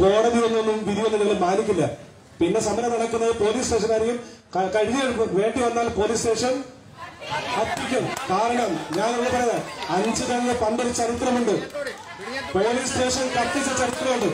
കോടതിയൊന്നും വിധിയൊന്നും നിങ്ങൾ മാനിക്കില്ല പിന്നെ സമരം നടക്കുന്നത് പോലീസ് സ്റ്റേഷനായിരിക്കും ക- കഴിഞ്ഞ വേണ്ടി വന്നാൽ പോലീസ് സ്റ്റേഷൻ കത്തിക്കും കാരണം ഞാനുള്ള പറയുന്നത് അഞ്ച് തവണ പണ്ടൊരു ചരിത്രമുണ്ട് പോലീസ് സ്റ്റേഷൻ കത്തിച്ച ചരിത്രമുണ്ട്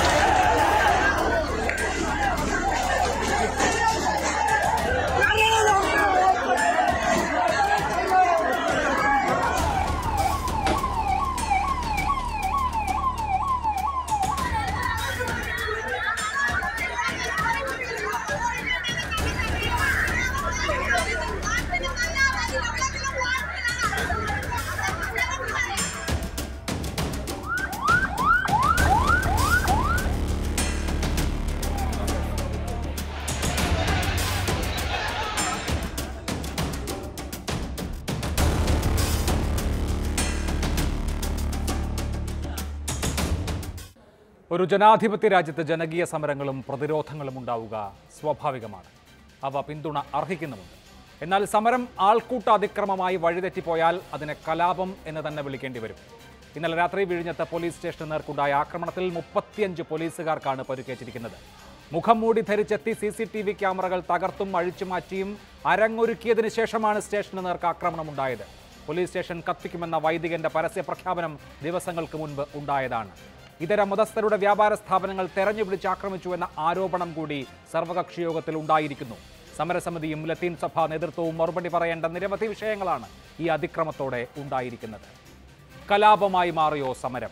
ഒരു ജനാധിപത്യ രാജ്യത്ത് ജനകീയ സമരങ്ങളും പ്രതിരോധങ്ങളും ഉണ്ടാവുക സ്വാഭാവികമാണ് അവ പിന്തുണ അർഹിക്കുന്നുമുണ്ട് എന്നാൽ സമരം ആൾക്കൂട്ട അതിക്രമമായി വഴിതെറ്റിപ്പോയാൽ അതിനെ കലാപം എന്ന് തന്നെ വിളിക്കേണ്ടി വരും ഇന്നലെ രാത്രി വിഴിഞ്ഞത്ത് പോലീസ് സ്റ്റേഷന് നേർക്കുണ്ടായ ആക്രമണത്തിൽ മുപ്പത്തിയഞ്ച് പോലീസുകാർക്കാണ് പരിക്കേറ്റിരിക്കുന്നത് മുഖം മൂടി ധരിച്ചെത്തി സി സി ടി വി ക്യാമറകൾ തകർത്തും അഴിച്ചുമാറ്റിയും അരങ്ങൊരുക്കിയതിനു ശേഷമാണ് സ്റ്റേഷന് നേർക്ക് ആക്രമണമുണ്ടായത് പോലീസ് സ്റ്റേഷൻ കത്തിക്കുമെന്ന വൈദികന്റെ പരസ്യ പ്രഖ്യാപനം ദിവസങ്ങൾക്ക് മുൻപ് ഉണ്ടായതാണ് ഇതര മതസ്ഥരുടെ വ്യാപാര സ്ഥാപനങ്ങൾ തെരഞ്ഞു പിടിച്ച് ആക്രമിച്ചു എന്ന ആരോപണം കൂടി സർവകക്ഷി യോഗത്തിൽ ഉണ്ടായിരിക്കുന്നു സമരസമിതിയും ലത്തീൻ സഭാ നേതൃത്വവും മറുപടി പറയേണ്ട നിരവധി വിഷയങ്ങളാണ് ഈ അതിക്രമത്തോടെ ഉണ്ടായിരിക്കുന്നത് കലാപമായി മാറിയോ സമരം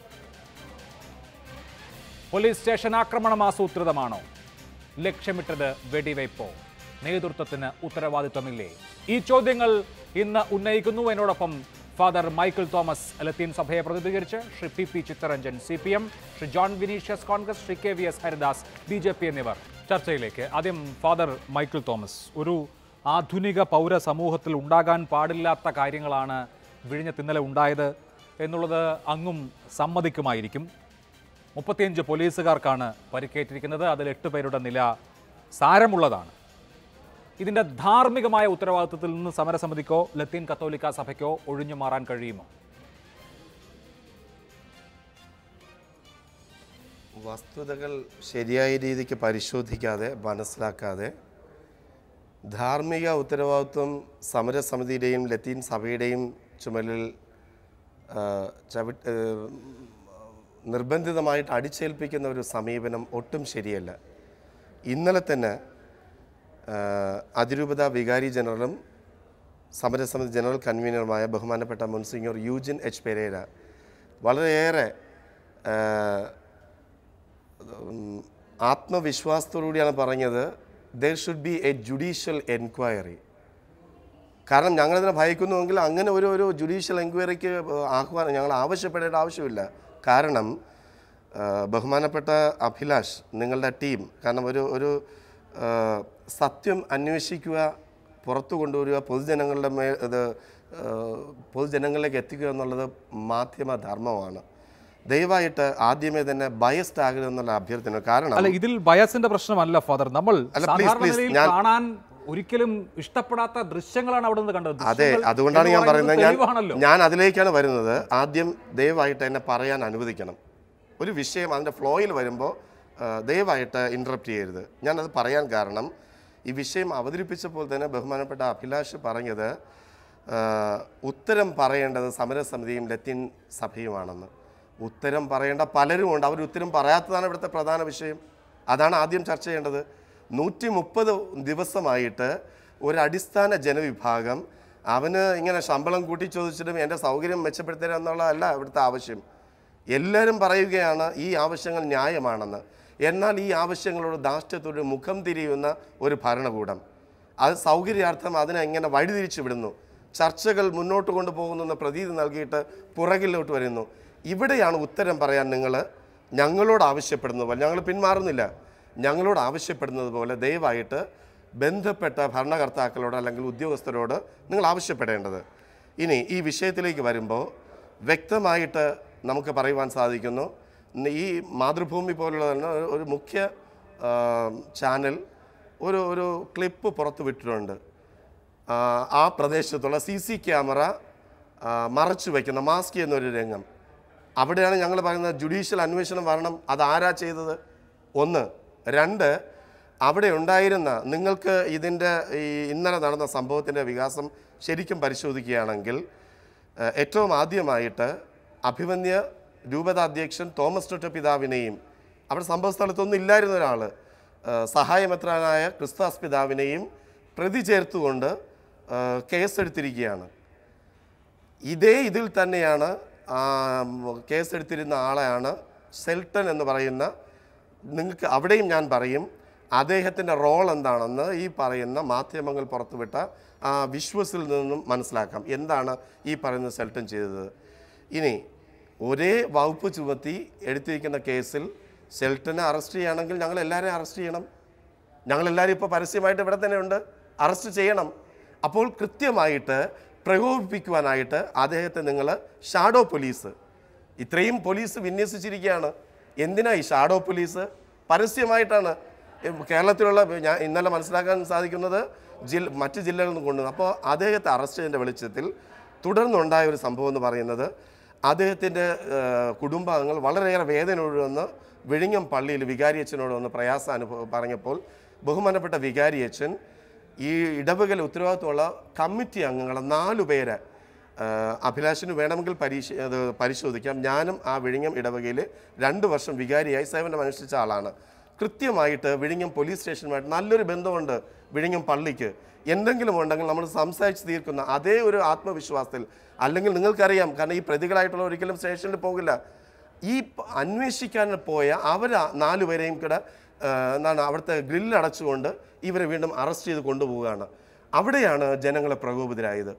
പോലീസ് സ്റ്റേഷൻ ആക്രമണം ആസൂത്രിതമാണോ ലക്ഷ്യമിട്ടത് വെടിവയ്പോ നേതൃത്വത്തിന് ഉത്തരവാദിത്വമില്ലേ ഈ ചോദ്യങ്ങൾ ഇന്ന് ഉന്നയിക്കുന്നു എന്നോടൊപ്പം ഫാദർ മൈക്കിൾ തോമസ് ലത്തീൻ സഭയെ പ്രതിനിധീകരിച്ച് Shri P P Chittaranjan C P M Shri John Vinicius Congress Shri K V S Haridas B J P എന്നിവർ ചർച്ചയിലേക്ക് ആദ്യം ഫാദർ മൈക്കിൾ തോമസ് ഒരു ആധുനിക പൗര സമൂഹത്തിൽ ഉണ്ടാകാൻ പാടില്ലാത്ത കാര്യങ്ങളാണ് വിഴിഞ്ഞത്ത് ഇന്നലെ ഉണ്ടായത് എന്നുള്ളത് അങ്ങും സമ്മതിക്കുമായിരിക്കും മുപ്പത്തിയഞ്ച് പോലീസുകാർക്കാണ് പരിക്കേറ്റിരിക്കുന്നത് അതിൽ എട്ട് പേരുടെ നില സാരമുള്ളതാണ് ഇതിൻ്റെ ധാർമ്മികമായ ഉത്തരവാദിത്വത്തിൽ നിന്ന് സമരസമിതിക്കോ ലത്തീൻ കത്തോലിക്ക സഭയ്ക്കോ ഒഴിഞ്ഞു മാറാൻ കഴിയുമോ വസ്തുതകൾ ശരിയായ രീതിക്ക് പരിശോധിക്കാതെ മനസ്സിലാക്കാതെ ധാർമ്മിക ഉത്തരവാദിത്വം സമരസമിതിയുടെയും ലത്തീൻ സഭയുടെയും ചുമലിൽ ആ, ചവി ആ, നിർബന്ധിതമായിട്ട് അടിച്ചേൽപ്പിക്കുന്ന ഒരു സമീപനം ഒട്ടും ശരിയല്ല ഇന്നലെ തന്നെ ആ, അതിരൂപത വികാരി ജനറലും സമരസമിതി ജനറൽ കൺവീനറുമായ ബഹുമാനപ്പെട്ട മുൻസിംഗർ യൂജിൻ എച്ച് പെരേര വളരെയേറെ ആ, ഉം, ആത്മവിശ്വാസത്തോടുകൂടിയാണ് പറഞ്ഞത് there should be a judicial enquiry കാരണം ഞങ്ങളിതിനെ ഭയക്കുന്നുവെങ്കിൽ അങ്ങനെ ഒരു ഒരു ജുഡീഷ്യൽ എൻക്വയറിക്ക് ആഹ്വാനം ഞങ്ങൾ ആവശ്യപ്പെടേണ്ട ആവശ്യമില്ല കാരണം ആ, ബഹുമാനപ്പെട്ട അഭിലാഷ് നിങ്ങളുടെ ടീം കാരണം ഒരു ഒരു ആ, സത്യം അന്വേഷിക്കുക പുറത്തു കൊണ്ടുവരിക പൊതുജനങ്ങളുടെ മേ ഇത് ആ, പൊതുജനങ്ങളിലേക്ക് എത്തിക്കുക എന്നുള്ളത് മാധ്യമ ധർമ്മമാണ് ദയവായിട്ട് ആദ്യമേ തന്നെ ബയസ്ഡ് ആകരുതെന്നുള്ള അഭ്യർത്ഥന കാരണം അല്ല ഇതിൽ ബയസിന്റെ പ്രശ്നമല്ല ഫാദർ നമ്മൾ അല്ല, please, സാധാരണ please, നിലയിൽ ഞാൻ- കാണാൻ ഒരിക്കലും ഇഷ്ടപ്പെടാത്ത ദൃശ്യങ്ങളാണ് അവിടെ നിന്ന് കണ്ടത് അതെ ദൃശ്യങ്ങൾ അതുകൊണ്ടാണ് എന്ന് ഞാൻ പറയുന്നത് ഞാൻ തെളിവാണല്ലോ ഞാൻ അതിലേക്കാണ് വരുന്നത് ആദ്യം ദയവായിട്ട് എന്നെ പറയാൻ അനുവദിക്കണം ഒരു വിഷയം അതിൻ്റെ ഫ്ലോയിൽ വരുമ്പോൾ ദയവായിട്ട് ഇൻറ്ററപ്റ്റ് ചെയ്യരുത് ഞാനത് പറയാൻ കാരണം ഈ വിഷയം അവതരിപ്പിച്ചപ്പോൾ തന്നെ ബഹുമാനപ്പെട്ട അഭിലാഷ് പറഞ്ഞത് ആ, ഉത്തരം പറയേണ്ടത് സമരസമിതിയും ലത്തീൻ സഭയുമാണെന്ന് ഉത്തരം പറയേണ്ട പലരും ഉണ്ട് അവർ ഉത്തരം പറയാത്തതാണ് ഇവിടുത്തെ പ്രധാന വിഷയം അതാണ് ആദ്യം ചർച്ച ചെയ്യേണ്ടത് നൂറ്റി മുപ്പത് ദിവസമായിട്ട് ഒരു അടിസ്ഥാന ജനവിഭാഗം അവന് ഇങ്ങനെ ശമ്പളം കൂട്ടി ചോദിച്ചിട്ടും എൻ്റെ സൗകര്യം മെച്ചപ്പെടുത്തുക എന്നുള്ളതല്ല ഇവിടുത്തെ ആവശ്യം എല്ലാവരും പറയുകയാണ് ഈ ആവശ്യങ്ങൾ ന്യായമാണെന്ന് എന്നാൽ ഈ ആവശ്യങ്ങളോട് ധാർഷ്ട്യത്തോട് മുഖം തിരിയുന്ന ഒരു ഭരണകൂടം അത് സൗകര്യാർത്ഥം അതിനെ എങ്ങനെ വഴിതിരിച്ചു വിടുന്നു ചർച്ചകൾ മുന്നോട്ട് കൊണ്ടുപോകുന്ന പ്രതീതി നൽകിയിട്ട് പുറകിലോട്ട് വരുന്നു ഇവിടെയാണ് ഉത്തരം പറയാൻ നിങ്ങൾ ഞങ്ങളോട് ആവശ്യപ്പെടുന്നത് പോലെ ഞങ്ങൾ പിന്മാറുന്നില്ല ഞങ്ങളോട് ആവശ്യപ്പെടുന്നത് പോലെ ദയവായിട്ട് ബന്ധപ്പെട്ട ഭരണകർത്താക്കളോട് അല്ലെങ്കിൽ ഉദ്യോഗസ്ഥരോട് നിങ്ങൾ ആവശ്യപ്പെടേണ്ടത് ഇനി ഈ വിഷയത്തിലേക്ക് വരുമ്പോൾ വ്യക്തമായിട്ട് നമുക്ക് പറയുവാൻ സാധിക്കുന്നു ഇന്ന് ഈ മാതൃഭൂമി പോലുള്ള തന്നെ ഒരു- ഒരു മുഖ്യ ആ, ചാനൽ ഒരു ഒരു ക്ലിപ്പ് പുറത്ത് വിട്ടിട്ടുണ്ട് ആ, ആ പ്രദേശത്തുള്ള സി സി ക്യാമറ ആ, മറച്ചു വയ്ക്കുന്ന മാസ്ക് എന്നൊരു രംഗം അവിടെയാണ് ഞങ്ങൾ പറയുന്നത് ജുഡീഷ്യൽ അന്വേഷണം വരണം അതാരാ ചെയ്തത് ഒന്ന് രണ്ട് അവിടെ ഉണ്ടായിരുന്ന നിങ്ങൾക്ക് ഇതിൻ്റെ ഈ ഇന്നലെ നടന്ന സംഭവത്തിൻ്റെ വികാസം ശരിക്കും പരിശോധിക്കുകയാണെങ്കിൽ ഏഹ്, ഏറ്റവും ആദ്യമായിട്ട് അഭിമന്യ രൂപതാധ്യക്ഷൻ തോമസ് ടൊട്ട പിതാവിനെയും അവിടെ സംഭവ സ്ഥലത്തൊന്നും ഇല്ലായിരുന്ന ഒരാൾ സഹായമെത്രാനായ ക്രിസ്താസ് പിതാവിനെയും പ്രതി ചേർത്തുകൊണ്ട് ഏഹ്, കേസെടുത്തിരിക്കുകയാണ് ഇതേ ഇതിൽ തന്നെയാണ് ആ, കേസെടുത്തിരുന്ന ആളെയാണ് സെൽട്ടൻ എന്ന് പറയുന്ന നിങ്ങൾക്ക് അവിടെയും ഞാൻ പറയും അദ്ദേഹത്തിൻ്റെ റോൾ എന്താണെന്ന് ഈ പറയുന്ന മാധ്യമങ്ങൾ പുറത്തുവിട്ട ആ വിശ്വസിൽ നിന്നും മനസ്സിലാക്കാം എന്താണ് ഈ പറയുന്ന സെൽട്ടൻ ചെയ്തത് ഇനി ഒരേ വകുപ്പ് ചുമത്തി എടുത്തിരിക്കുന്ന കേസിൽ സെൽട്ടനെ അറസ്റ്റ് ചെയ്യുകയാണെങ്കിൽ ഞങ്ങൾ എല്ലാവരെയും അറസ്റ്റ് ചെയ്യണം ഞങ്ങളെല്ലാവരും ഇപ്പോൾ പരസ്യമായിട്ട് ഇവിടെ തന്നെ ഉണ്ട് അറസ്റ്റ് ചെയ്യണം അപ്പോൾ കൃത്യമായിട്ട് പ്രകോപിപ്പിക്കുവാനായിട്ട് അദ്ദേഹത്തെ നിങ്ങൾ ഷാഡോ പോലീസ് ഇത്രയും പോലീസ് വിന്യസിച്ചിരിക്കുകയാണ് എന്തിനാ ഈ ഷാഡോ പോലീസ് പരസ്യമായിട്ടാണ് ഏ, കേരളത്തിലുള്ള ഞാൻ ഇന്നലെ മനസ്സിലാക്കാൻ സാധിക്കുന്നത് ജില്ല മറ്റ് ജില്ലകളിൽ നിന്ന് കൊണ്ടുവന്നു അപ്പോൾ അദ്ദേഹത്തെ അറസ്റ്റ് ചെയ്തതിൻ്റെ വെളിച്ചത്തിൽ തുടർന്നുണ്ടായ ഒരു സംഭവം എന്ന് പറയുന്നത് അദ്ദേഹത്തിൻ്റെ കുടുംബാംഗങ്ങൾ വളരെയേറെ വേദനയോട് വന്ന് വിഴിഞ്ഞം പള്ളിയിൽ വികാരിയച്ഛനോട് വന്ന് പ്രയാസം അനുഭവം പറഞ്ഞപ്പോൾ ബഹുമാനപ്പെട്ട വികാരിയച്ഛൻ ഈ ഇടവകൽ ഉത്തരവാദിത്വമുള്ള കമ്മിറ്റി അംഗങ്ങളെ നാലു പേരെ ആഹ് അഭിലാഷിന് വേണമെങ്കിൽ പരീക്ഷ അത് പരിശോധിക്കാം ഞാനും ആ വിഴിഞ്ഞം ഇടവകയിൽ രണ്ട് വർഷം വികാരിയായി സേവനം അനുഷ്ഠിച്ച ആളാണ് കൃത്യമായിട്ട് വിഴിഞ്ഞം പോലീസ് സ്റ്റേഷനുമായിട്ട് നല്ലൊരു ബന്ധമുണ്ട് വിഴിഞ്ഞം പള്ളിക്ക് എന്തെങ്കിലും ഉണ്ടെങ്കിൽ നമ്മൾ സംസാരിച്ച് തീർക്കുന്ന അതേ ഒരു ആത്മവിശ്വാസത്തിൽ അല്ലെങ്കിൽ നിങ്ങൾക്കറിയാം കാരണം ഈ പ്രതികളായിട്ടുള്ള ഒരിക്കലും സ്റ്റേഷനിൽ പോകില്ല ഈ പ- അന്വേഷിക്കാൻ പോയ അവർ നാലുപേരെയും കൂടെ ആ, എന്താണ് അവിടുത്തെ ഗ്രില്ല് അടച്ചുകൊണ്ട് ഇവരെ വീണ്ടും അറസ്റ്റ് ചെയ്ത് കൊണ്ടുപോവുകയാണ് അവിടെയാണ് ജനങ്ങളെ പ്രകോപിതരായത്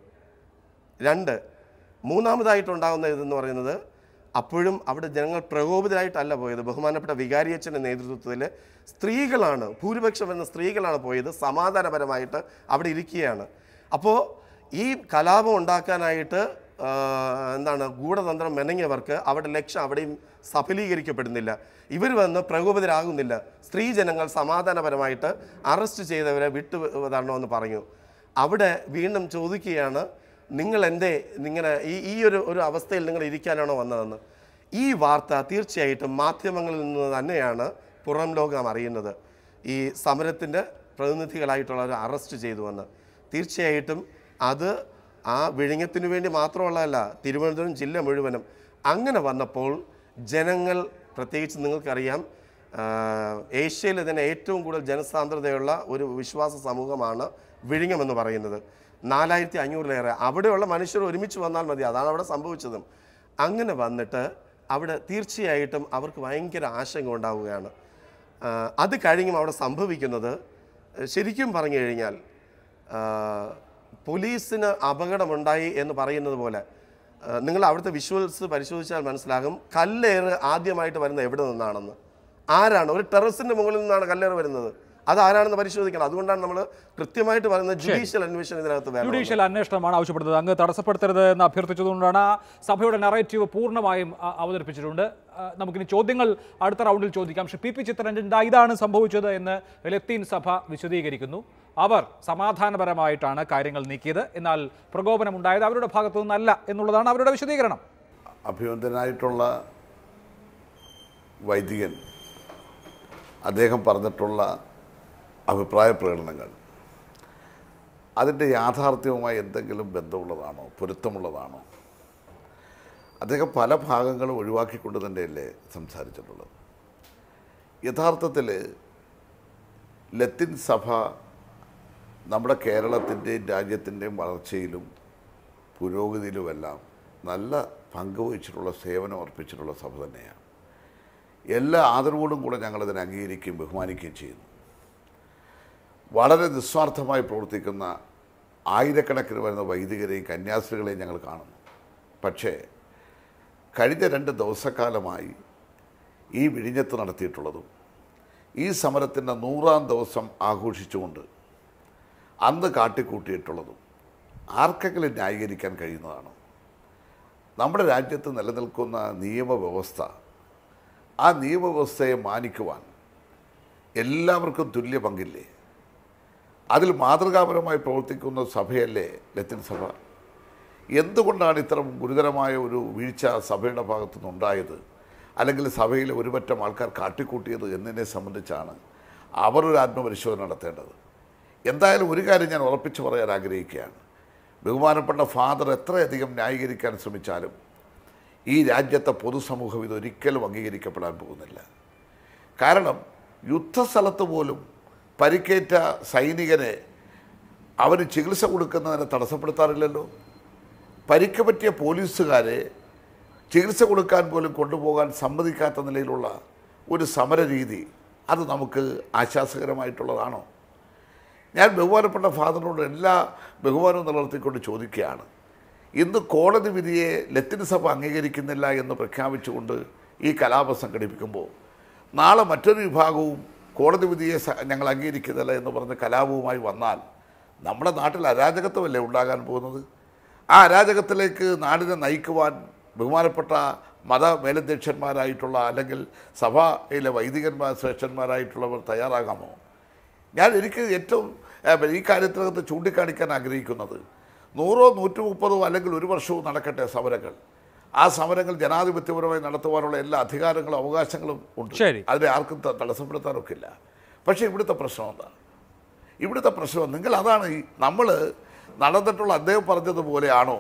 രണ്ട് മൂന്നാമതായിട്ടുണ്ടാകുന്ന ഇതെന്ന് പറയുന്നത് അപ്പോഴും അവിടെ ജനങ്ങൾ പ്രകോപിതരായിട്ടല്ല പോയത് ബഹുമാനപ്പെട്ട വികാരിയച്ഛൻ്റെ നേതൃത്വത്തിൽ സ്ത്രീകളാണ് ഭൂരിപക്ഷം എന്ന സ്ത്രീകളാണ് പോയത് സമാധാനപരമായിട്ട് അവിടെ ഇരിക്കുകയാണ് അപ്പോൾ ഈ കലാപം ഉണ്ടാക്കാനായിട്ട് ആ, എന്താണ് ഗൂഢതന്ത്രം മെനങ്ങിയവർക്ക് അവിടെ ലക്ഷ്യം അവിടെയും സഫലീകരിക്കപ്പെടുന്നില്ല ഇവർ വന്ന് പ്രകോപിതരാകുന്നില്ല സ്ത്രീ ജനങ്ങൾ സമാധാനപരമായിട്ട് അറസ്റ്റ് ചെയ്തവരെ വിട്ടു തരണമെന്ന് പറഞ്ഞു അവിടെ വീണ്ടും ചോദിക്കുകയാണ് നിങ്ങൾ എന്തേ നിങ്ങനെ ഈ ഈ ഒരു ഒരു അവസ്ഥയിൽ നിങ്ങൾ ഇരിക്കാനാണോ വന്നതെന്ന് ഈ വാർത്ത തീർച്ചയായിട്ടും മാധ്യമങ്ങളിൽ നിന്ന് തന്നെയാണ് പുറം ലോകം അറിയുന്നത് ഈ സമരത്തിൻ്റെ പ്രതിനിധികളായിട്ടുള്ളവർ അറസ്റ്റ് ചെയ്തുവെന്ന് തീർച്ചയായിട്ടും അത് ആ വിഴിഞ്ഞത്തിന് വേണ്ടി മാത്രമുള്ളതല്ല തിരുവനന്തപുരം ജില്ല മുഴുവനും അങ്ങനെ വന്നപ്പോൾ ജനങ്ങൾ പ്രത്യേകിച്ച് നിങ്ങൾക്കറിയാം ആ, ഏഷ്യയിലെ തന്നെ ഏറ്റവും കൂടുതൽ ജനസാന്ദ്രതയുള്ള ഒരു വിശ്വാസ സമൂഹമാണ് വിഴിഞ്ഞം എന്ന് പറയുന്നത് നാലായിരത്തി അഞ്ഞൂറിലേറെ അവിടെയുള്ള മനുഷ്യർ ഒരുമിച്ച് വന്നാൽ മതി അതാണ് അവിടെ സംഭവിച്ചതും അങ്ങനെ വന്നിട്ട് അവിടെ തീർച്ചയായിട്ടും അവർക്ക് ഭയങ്കര ആശങ്ക ഉണ്ടാവുകയാണ് ആ, അത് കഴിഞ്ഞും അവിടെ സംഭവിക്കുന്നത് ശരിക്കും പറഞ്ഞു കഴിഞ്ഞാൽ ആ, പോലീസിന് അപകടമുണ്ടായി എന്ന് പറയുന്നത് പോലെ ആ, നിങ്ങൾ അവിടുത്തെ വിഷ്വൽസ് പരിശോധിച്ചാൽ മനസ്സിലാകും കല്ലേറ് ആദ്യമായിട്ട് വരുന്നത് എവിടെ നിന്നാണെന്ന് ആരാണ് ഒരു ടെറസിന്റെ മുകളിൽ നിന്നാണ് കല്ലേറ് വരുന്നത് അത് ആരാണെന്ന് പരിശോധിക്കണം അതുകൊണ്ടാണ് നമ്മൾ കൃത്യമായിട്ട് പറയുന്നത് ജുഡീഷ്യൽ അന്വേഷണം ഇതിനകത്ത് വേണം ജുഡീഷ്യൽ അന്വേഷണമാണ് ആവശ്യപ്പെടുന്നത് അങ്ങ് തടസ്സപ്പെടുത്തരുത് എന്ന് അഭ്യർത്ഥിച്ചതുകൊണ്ടാണ് ആ സഭയുടെ നറേറ്റീവ് പൂർണ്ണമായും ആ, അവതരിപ്പിച്ചിട്ടുണ്ട് ആ, നമുക്കിനി ചോദ്യങ്ങൾ അടുത്ത റൗണ്ടിൽ ചോദിക്കാം പക്ഷേ പി പി ചിത്രരഞ്ജൻ ദാ ഇതാണ് സംഭവിച്ചത് എന്ന് ലത്തീൻ സഭ വിശദീകരിക്കുന്നു അവർ സമാധാനപരമായിട്ടാണ് കാര്യങ്ങൾ നീക്കിയത് എന്നാൽ പ്രകോപനമുണ്ടായത് അവരുടെ ഭാഗത്തു നിന്നല്ല എന്നുള്ളതാണ് അവരുടെ വിശദീകരണം അഭിവന്ദനായിട്ടുള്ള വൈദികൻ അദ്ദേഹം പറഞ്ഞിട്ടുള്ള അഭിപ്രായ പ്രകടനങ്ങൾ അതിൻ്റെ യാഥാർത്ഥ്യവുമായി എന്തെങ്കിലും ബന്ധമുള്ളതാണോ പൊരുത്തമുള്ളതാണോ അദ്ദേഹം പല ഭാഗങ്ങളും ഒഴിവാക്കിക്കൊണ്ട് തന്നെയല്ലേ സംസാരിച്ചിട്ടുള്ളത് യഥാർത്ഥത്തിൽ ലത്തിൻ സഭ നമ്മുടെ കേരളത്തിൻ്റെയും രാജ്യത്തിൻ്റെയും വളർച്ചയിലും പുരോഗതിയിലുമെല്ലാം നല്ല പങ്കുവഹിച്ചിട്ടുള്ള സേവനം അർപ്പിച്ചിട്ടുള്ള സഭ തന്നെയാണ് എല്ലാ ആദരവോടും കൂടെ ഞങ്ങളതിനെ അംഗീകരിക്കുകയും ബഹുമാനിക്കുകയും ചെയ്യുന്നു വളരെ നിസ്വാർത്ഥമായി പ്രവർത്തിക്കുന്ന ആയിരക്കണക്കിന് വരുന്ന വൈദികരെയും കന്യാസ്ത്രീകളെയും ഞങ്ങൾ കാണുന്നു പക്ഷേ കഴിഞ്ഞ രണ്ട് ദിവസക്കാലമായി ഈ വിഴിഞ്ഞത്ത് നടത്തിയിട്ടുള്ളതും ഈ സമരത്തിൻ്റെ നൂറാം ദിവസം ആഘോഷിച്ചുകൊണ്ട് അന്ന് കാട്ടിക്കൂട്ടിയിട്ടുള്ളതും ആർക്കെങ്കിലും ന്യായീകരിക്കാൻ കഴിയുന്നതാണോ നമ്മുടെ രാജ്യത്ത് നിലനിൽക്കുന്ന നിയമവ്യവസ്ഥ ആ നിയമവ്യവസ്ഥയെ മാനിക്കുവാൻ എല്ലാവർക്കും തുല്യ പങ്കില്ലേ അതിൽ മാതൃകാപരമായി പ്രവർത്തിക്കുന്ന സഭയല്ലേ ലത്തിൻ സഭ എന്തുകൊണ്ടാണ് ഇത്തരം ഗുരുതരമായ ഒരു വീഴ്ച സഭയുടെ ഭാഗത്തു നിന്നുണ്ടായത് അല്ലെങ്കിൽ സഭയിലെ ഒരുപറ്റം ആൾക്കാർ കാട്ടിക്കൂട്ടിയത് എന്നതിനെ സംബന്ധിച്ചാണ് അവർ ഒരു ആത്മപരിശോധന നടത്തേണ്ടത് എന്തായാലും ഒരു കാര്യം ഞാൻ ഉറപ്പിച്ചു പറയാൻ ആഗ്രഹിക്കുകയാണ് ബഹുമാനപ്പെട്ട ഫാദർ എത്രയധികം ന്യായീകരിക്കാൻ ശ്രമിച്ചാലും ഈ രാജ്യത്തെ പൊതുസമൂഹം ഇതൊരിക്കലും അംഗീകരിക്കപ്പെടാൻ പോകുന്നില്ല കാരണം യുദ്ധസ്ഥലത്ത് പോലും പരിക്കേറ്റ സൈനികനെ അവന് ചികിത്സ കൊടുക്കുന്നതിനെ തടസ്സപ്പെടുത്താറില്ലല്ലോ പരിക്ക് പറ്റിയ പോലീസുകാരെ ചികിത്സ കൊടുക്കാൻ പോലും കൊണ്ടുപോകാൻ സമ്മതിക്കാത്ത നിലയിലുള്ള ഒരു സമരരീതി അത് നമുക്ക് ആശ്വാസകരമായിട്ടുള്ളതാണോ ഞാൻ ബഹുമാനപ്പെട്ട ഫാദറിനോട് എല്ലാ ബഹുമാനവും നിലനിർത്തിക്കൊണ്ട് ചോദിക്കുകയാണ് ഇന്ന് കോടതി വിധിയെ ലത്തിൻ സഭ അംഗീകരിക്കുന്നില്ല എന്ന് പ്രഖ്യാപിച്ചുകൊണ്ട് ഈ കലാപം സംഘടിപ്പിക്കുമ്പോൾ നാളെ മറ്റൊരു വിഭാഗവും കോടതി വിധിയെ സ- ഞങ്ങൾ അംഗീകരിക്കുന്നില്ല എന്ന് പറഞ്ഞ് കലാപവുമായി വന്നാൽ നമ്മുടെ നാട്ടിൽ അരാജകത്വമല്ലേ ഉണ്ടാകാൻ പോകുന്നത് ആ അരാജകത്തിലേക്ക് നാടിനെ നയിക്കുവാൻ ബഹുമാനപ്പെട്ട മത മേലധ്യക്ഷന്മാരായിട്ടുള്ള അല്ലെങ്കിൽ സഭയിലെ വൈദികന്മാർ ശ്രേഷ്ഠന്മാരായിട്ടുള്ളവർ തയ്യാറാകാമോ ഞാൻ എനിക്ക് ഏറ്റവും ഏഹ്, ഈ കാര്യത്തിനകത്ത് ചൂണ്ടിക്കാണിക്കാൻ ആഗ്രഹിക്കുന്നത് നൂറോ നൂറ്റി മുപ്പതോ അല്ലെങ്കിൽ ഒരു വർഷവും നടക്കട്ടെ സമരങ്ങൾ ആ സമരങ്ങൾ ജനാധിപത്യപരമായി നടത്തുവാനുള്ള എല്ലാ അധികാരങ്ങളും അവകാശങ്ങളും ഉണ്ട് ശരി. അതിനെ ആർക്കും ത- തടസ്സപ്പെടുത്താനൊക്കില്ല പക്ഷേ ഇവിടുത്തെ പ്രശ്നം എന്താണ് ഇവിടുത്തെ പ്രശ്നം നിങ്ങൾ അതാണ് ഈ നമ്മൾ നടന്നിട്ടുള്ള അദ്ദേഹം പറഞ്ഞതുപോലെയാണോ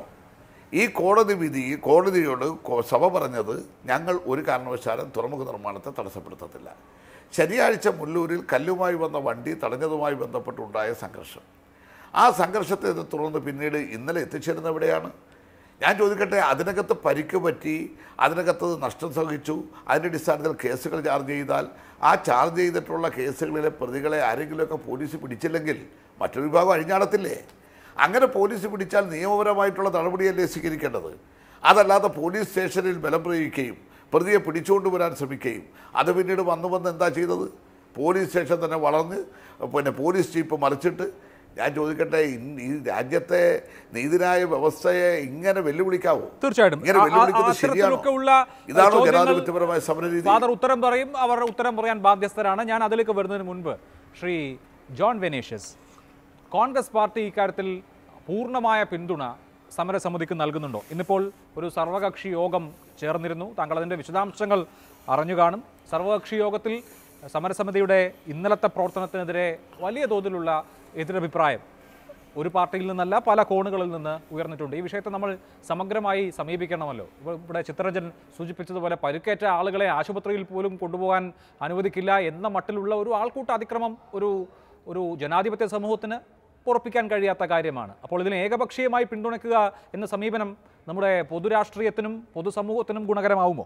ഈ കോടതി വിധി കോടതിയോട് കോ- സഭ പറഞ്ഞത് ഞങ്ങൾ ഒരു കാരണവശാലും തുറമുഖ നിർമ്മാണത്തെ തടസ്സപ്പെടുത്തത്തില്ല ശനിയാഴ്ച മുല്ലൂരിൽ കല്ലുമായി വന്ന വണ്ടി തടഞ്ഞതുമായി ബന്ധപ്പെട്ടുണ്ടായ സംഘർഷം ആ സംഘർഷത്തെ തുടർന്ന് പിന്നീട് ഇന്നലെ എത്തിച്ചേരുന്ന എവിടെയാണ് ഞാൻ ചോദിക്കട്ടെ അതിനകത്ത് പരിക്ക് പറ്റി അതിനകത്ത് നഷ്ടം സഹിച്ചു അതിൻ്റെ അടിസ്ഥാനത്തിൽ കേസുകൾ ചാർജ് ചെയ്താൽ ആ ചാർജ് ചെയ്തിട്ടുള്ള കേസുകളിലെ പ്രതികളെ ആരെങ്കിലുമൊക്കെ പോലീസ് പിടിച്ചില്ലെങ്കിൽ മറ്റൊരു വിഭാഗം അഴിഞ്ഞാടത്തില്ലേ അങ്ങനെ പോലീസ് പിടിച്ചാൽ നിയമപരമായിട്ടുള്ള നടപടിയല്ലേ സ്വീകരിക്കേണ്ടത് അതല്ലാതെ പോലീസ് സ്റ്റേഷനിൽ ബലം പ്രയോഗിക്കുകയും പ്രതിയെ പിടിച്ചുകൊണ്ടുവരാൻ ശ്രമിക്കുകയും അത് പിന്നീട് വന്ന് വന്ന് എന്താ ചെയ്തത് പോലീസ് സ്റ്റേഷൻ തന്നെ വളർന്ന് പിന്നെ പോലീസ് ജീപ്പ് മറിച്ചിട്ട് ഞാൻ ചോദിക്കട്ടെ ഇന്ന് ഈ രാജ്യത്തെ നീതിന്യായ വ്യവസ്ഥയെ ഇങ്ങനെ വെല്ലുവിളിക്കാവോ തീർച്ചയായിട്ടും ഇങ്ങനെ ആ- ആ- വെല്ലുവിളിക്കുന്നത് അത്തരത്തിലൊക്കെ ഉള്ള ശരിയാണോ ഇതാണോ ചോദ്യങ്ങൾ ജനാധിപത്യപരമായ സമരരീതി ഫാദർ ഉത്തരം പറയും അവർ ഉത്തരം പറയാൻ ബാധ്യസ്ഥരാണ് ഞാൻ അതിലേക്ക് വരുന്നതിന് മുൻപ് Shri John Vinicius Congress party ഇക്കാര്യത്തിൽ പൂർണ്ണമായ പിന്തുണ സമരസമിതിക്ക് നൽകുന്നുണ്ടോ ഇന്നിപ്പോൾ ഒരു സർവകക്ഷി യോഗം ചേർന്നിരുന്നു താങ്കൾ അതിൻ്റെ വിശദാംശങ്ങൾ അറിഞ്ഞു കാണും സർവകക്ഷി യോഗത്തിൽ സമരസമിതിയുടെ ഇന്നലത്തെ പ്രവർത്തനത്തിനെതിരെ വലിയ തോതിലുള്ള എതിരഭിപ്രായം ഒരു പാർട്ടിയിൽ നിന്നല്ല പല കോണുകളിൽ നിന്ന് ഉയർന്നിട്ടുണ്ട് ഈ വിഷയത്തെ നമ്മൾ സമഗ്രമായി സമീപിക്കണമല്ലോ ഇപ്പോൾ ഇവിടെ ചിത്രരഞ്ജൻ സൂചിപ്പിച്ചതുപോലെ പരുക്കേറ്റ ആളുകളെ ആശുപത്രിയിൽ പോലും കൊണ്ടുപോകാൻ അനുവദിക്കില്ല എന്ന മട്ടിലുള്ള ഒരു ആൾക്കൂട്ട അതിക്രമം ഒരു ഒരു ജനാധിപത്യ സമൂഹത്തിന് ഉറപ്പിക്കാൻ കഴിയാത്ത കാര്യമാണ് അപ്പോൾ ഇതിനെ ഏകപക്ഷീയമായി പിന്തുണയ്ക്കുക എന്ന സമീപനം നമ്മുടെ പൊതുരാഷ്ട്രീയത്തിനും പൊതുസമൂഹത്തിനും ഗുണകരമാവുമോ